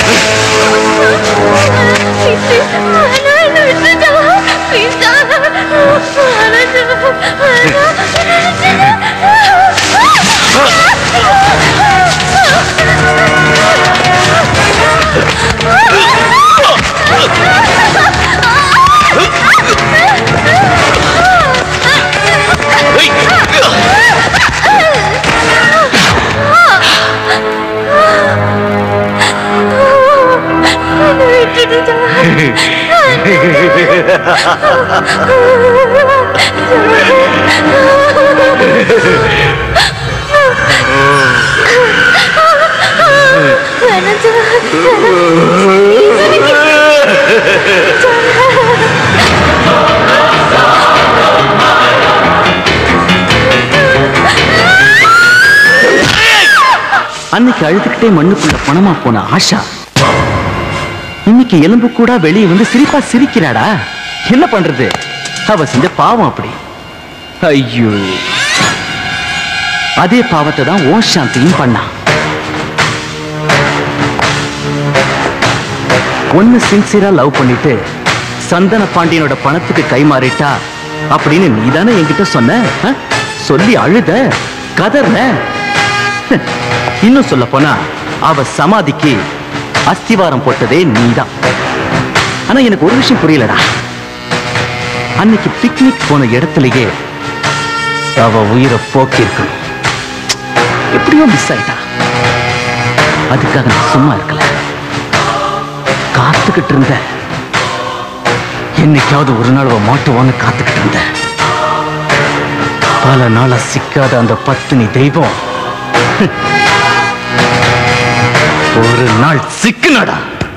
S10: அன்னைக்கு அழுதுகிட்டே மண்ணுக்குள்ள பணமா போன ஆஷா இன்னைக்கு எலும்பு கூட வெளியே வந்து சிரிப்பா சிரிக்கிறாடா என்ன பண்றது அவ செஞ்ச பாவம் அப்படி ஐயோ அதே பாவத்தை தான் ஓ சாந்தியும் பண்ணா ஒன்னு சின்சியரா லவ் பண்ணிட்டு சந்தன பாண்டியனோட பணத்துக்கு கை மாறிட்டா அப்படின்னு நீதானே என்கிட்ட சொன்ன ஆ? சொல்லி அழுத கதர்ன இன்னும் சொல்ல போனா அவ சமாதிக்கு அஸ்திவாரம் போட்டதே நீதான் ஆனா எனக்கு ஒரு விஷயம் புரியலடா அன்னைக்கு பிக்னிக் போன இடத்துலயே அவ உயிரை போக்கியிருக்கணும் எப்படியோ மிஸ் ஆயிட்டா அதுக்காக நான் சும்மா இருக்கல காத்துக்கிட்டு இருந்த என்னைக்காவது ஒரு நாள் அவ மாட்டுவான்னு காத்துக்கிட்டு இருந்த பல நாளா சிக்காத அந்த பத்தினி தெய்வம் ஒரு நாள் சிக்குனடா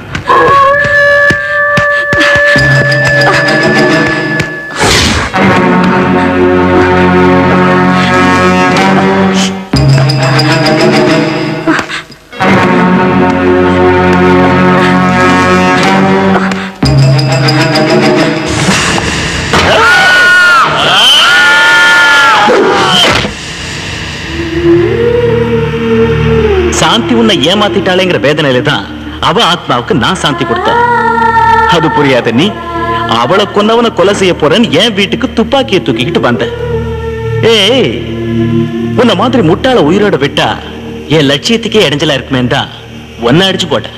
S9: சாந்தி உன்னை ஏமாத்திட்டாளேங்கிற வேதனையில தான் அவ ஆத்மாவுக்கு நான் சாந்தி கொடுத்தேன் அது புரியாத நீ அவளை கொன்னவனை கொலை செய்ய போறேன்னு என் வீட்டுக்கு துப்பாக்கியை தூக்கிக்கிட்டு வந்த ஏய் உன்னை மாதிரி முட்டாள உயிரோட விட்டா என் லட்சியத்துக்கே இடைஞ்சலா இருக்குமே தான் ஒன்ன அடிச்சு போட்டேன்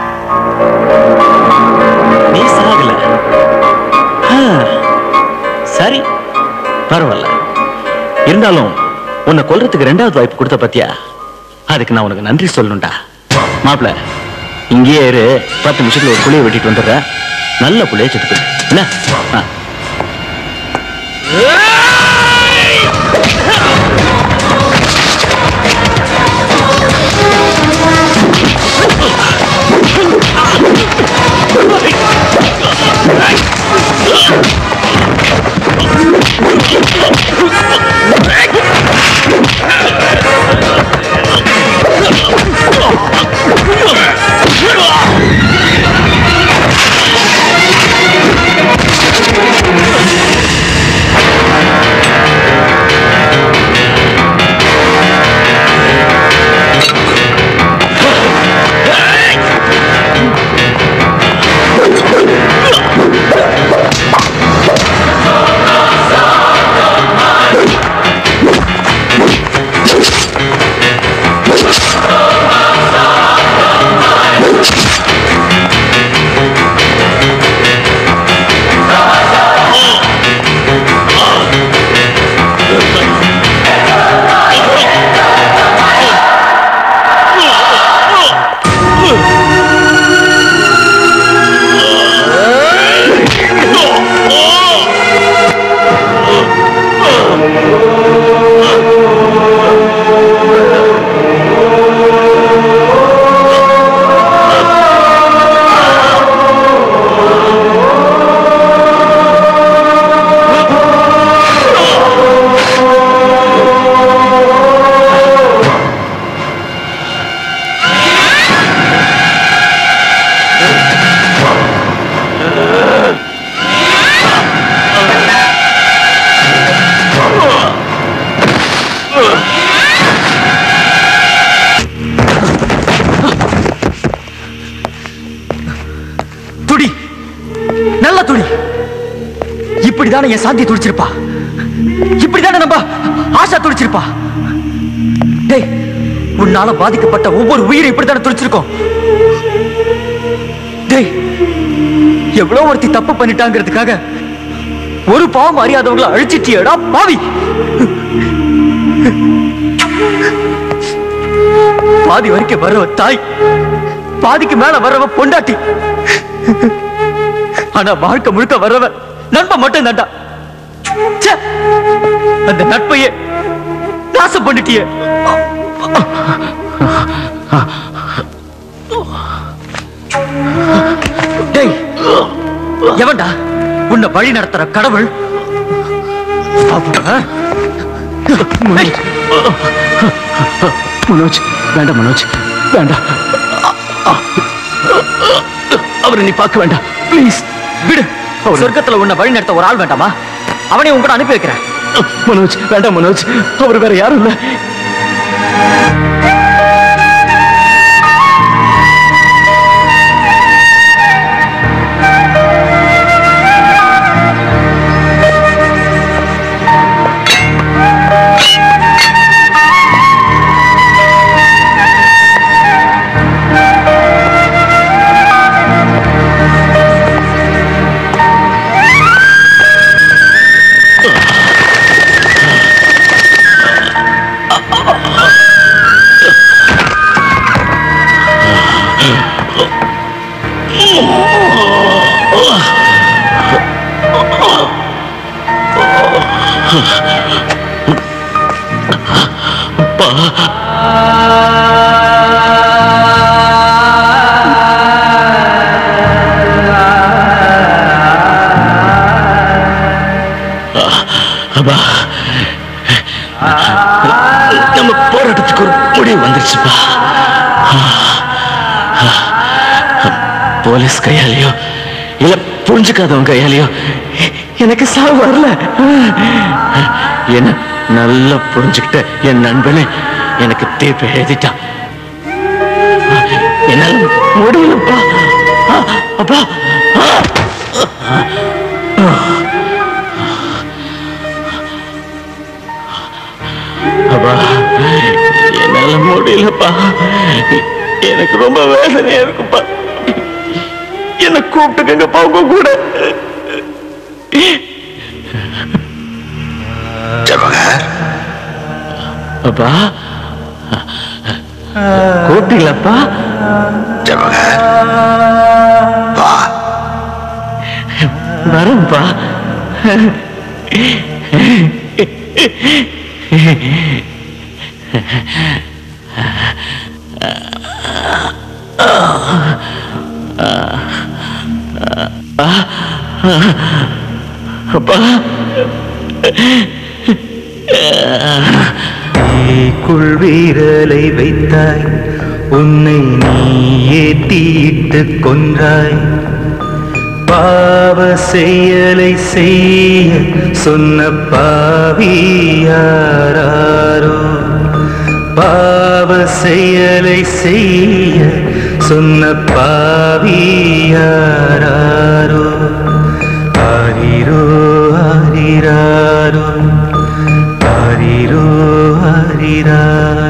S9: நீ சாகல ஆ, சரி பரவாயில்ல இருந்தாலும் உன்னை கொல்றதுக்கு ரெண்டாவது வாய்ப்பு கொடுத்த பத்தியா அதுக்கு நான் உனக்கு நன்றி சொல்லணும்டா மாப்பிள இங்கேயே இரு பத்து நிமிஷத்துல ஒரு புளியை வெட்டிட்டு வந்துடுறேன் நல்ல புளியை செத்துக்கு என்ன ஆ.
S12: துடி நல்ல துடி இப்படிதானே என் சாந்தி துடிச்சிருப்பா இப்படிதானே நம்ம ஆஷா துடிச்சிருப்பா டேய் உன்னால பாதிக்கப்பட்ட ஒவ்வொரு உயிரும் இப்படித்தானே துடிச்சிருக்கோம் டேய் எவ்வளவு ஒருத்தி தப்பு பண்ணிட்டாங்கிறதுக்காக ஒரு பாவம் அறியாதவங்களை அழிச்சிட்டியடா பாவி பாதி வரைக்கும் வர்றவ தாய் பாதிக்கு மேல வர்றவ பொண்டாட்டி ஆனா வாழ்க்கை முழுக்க வர்றவ நண்பன் மட்டும் தான்டா ச்சே! அந்த நட்பையே நாசம் பண்ணிட்டியே டேய் எவன்டா உன்னை வழி நடத்துற கடவுள் அப்ப-
S10: மனோஜ் மனோஜ் வேண்டாம் மனோஜ் வேண்டாம் அவரை நீ பார்க்க வேண்டாம் ப்ளீஸ்
S12: விடு சொர்க்கத்துல உன்னை வழி நடத்த ஒரு ஆள் வேண்டாமா அவனை உன் கூட அனுப்பி வைக்கிறேன்
S10: மனோஜ் வேண்டாம் மனோஜ் அவர் வேற யாரும் இல்ல
S9: அப்பா நம்ம போராட்டத்துக்கு ஒரு முடிவு வந்துருச்சுப்பா போலீஸ் கையாலேயோ இல்ல புரிஞ்சுக்காதவங்க கையாலேயோ எனக்கு சாவு வரல என்ன நல்லா புரிஞ்சுக்கிட்ட என் நண்பனே எனக்கு தீர்ப்பு எழுதிட்டான் என்னால முடியலப்பா அப்பா அப்பா என்னால முடியலப்பா எனக்கு ரொம்ப வேதனையா இருக்குப்பா என்ன கூப்பிட்டுக்கங்கப்பா உங்க கூட
S2: ஜவஹர்
S9: அப்பா கூப்பிட்டீங்களாப்பா
S2: ஜவஹர் வா
S9: வரேன்ப்பா அப்பா
S11: நீக்குள் வீரலை வைத்தாய் உன்னை நீயே தீட்டு கொன்றாய் பாவ செயலை செய்ய சொன்ன பாவியாரோ பாவ செயலை செய்ய சொன்ன பாவியாரோ ஆரிரோ ஆரிராரோ ஆரிரோ ஆரிராரோ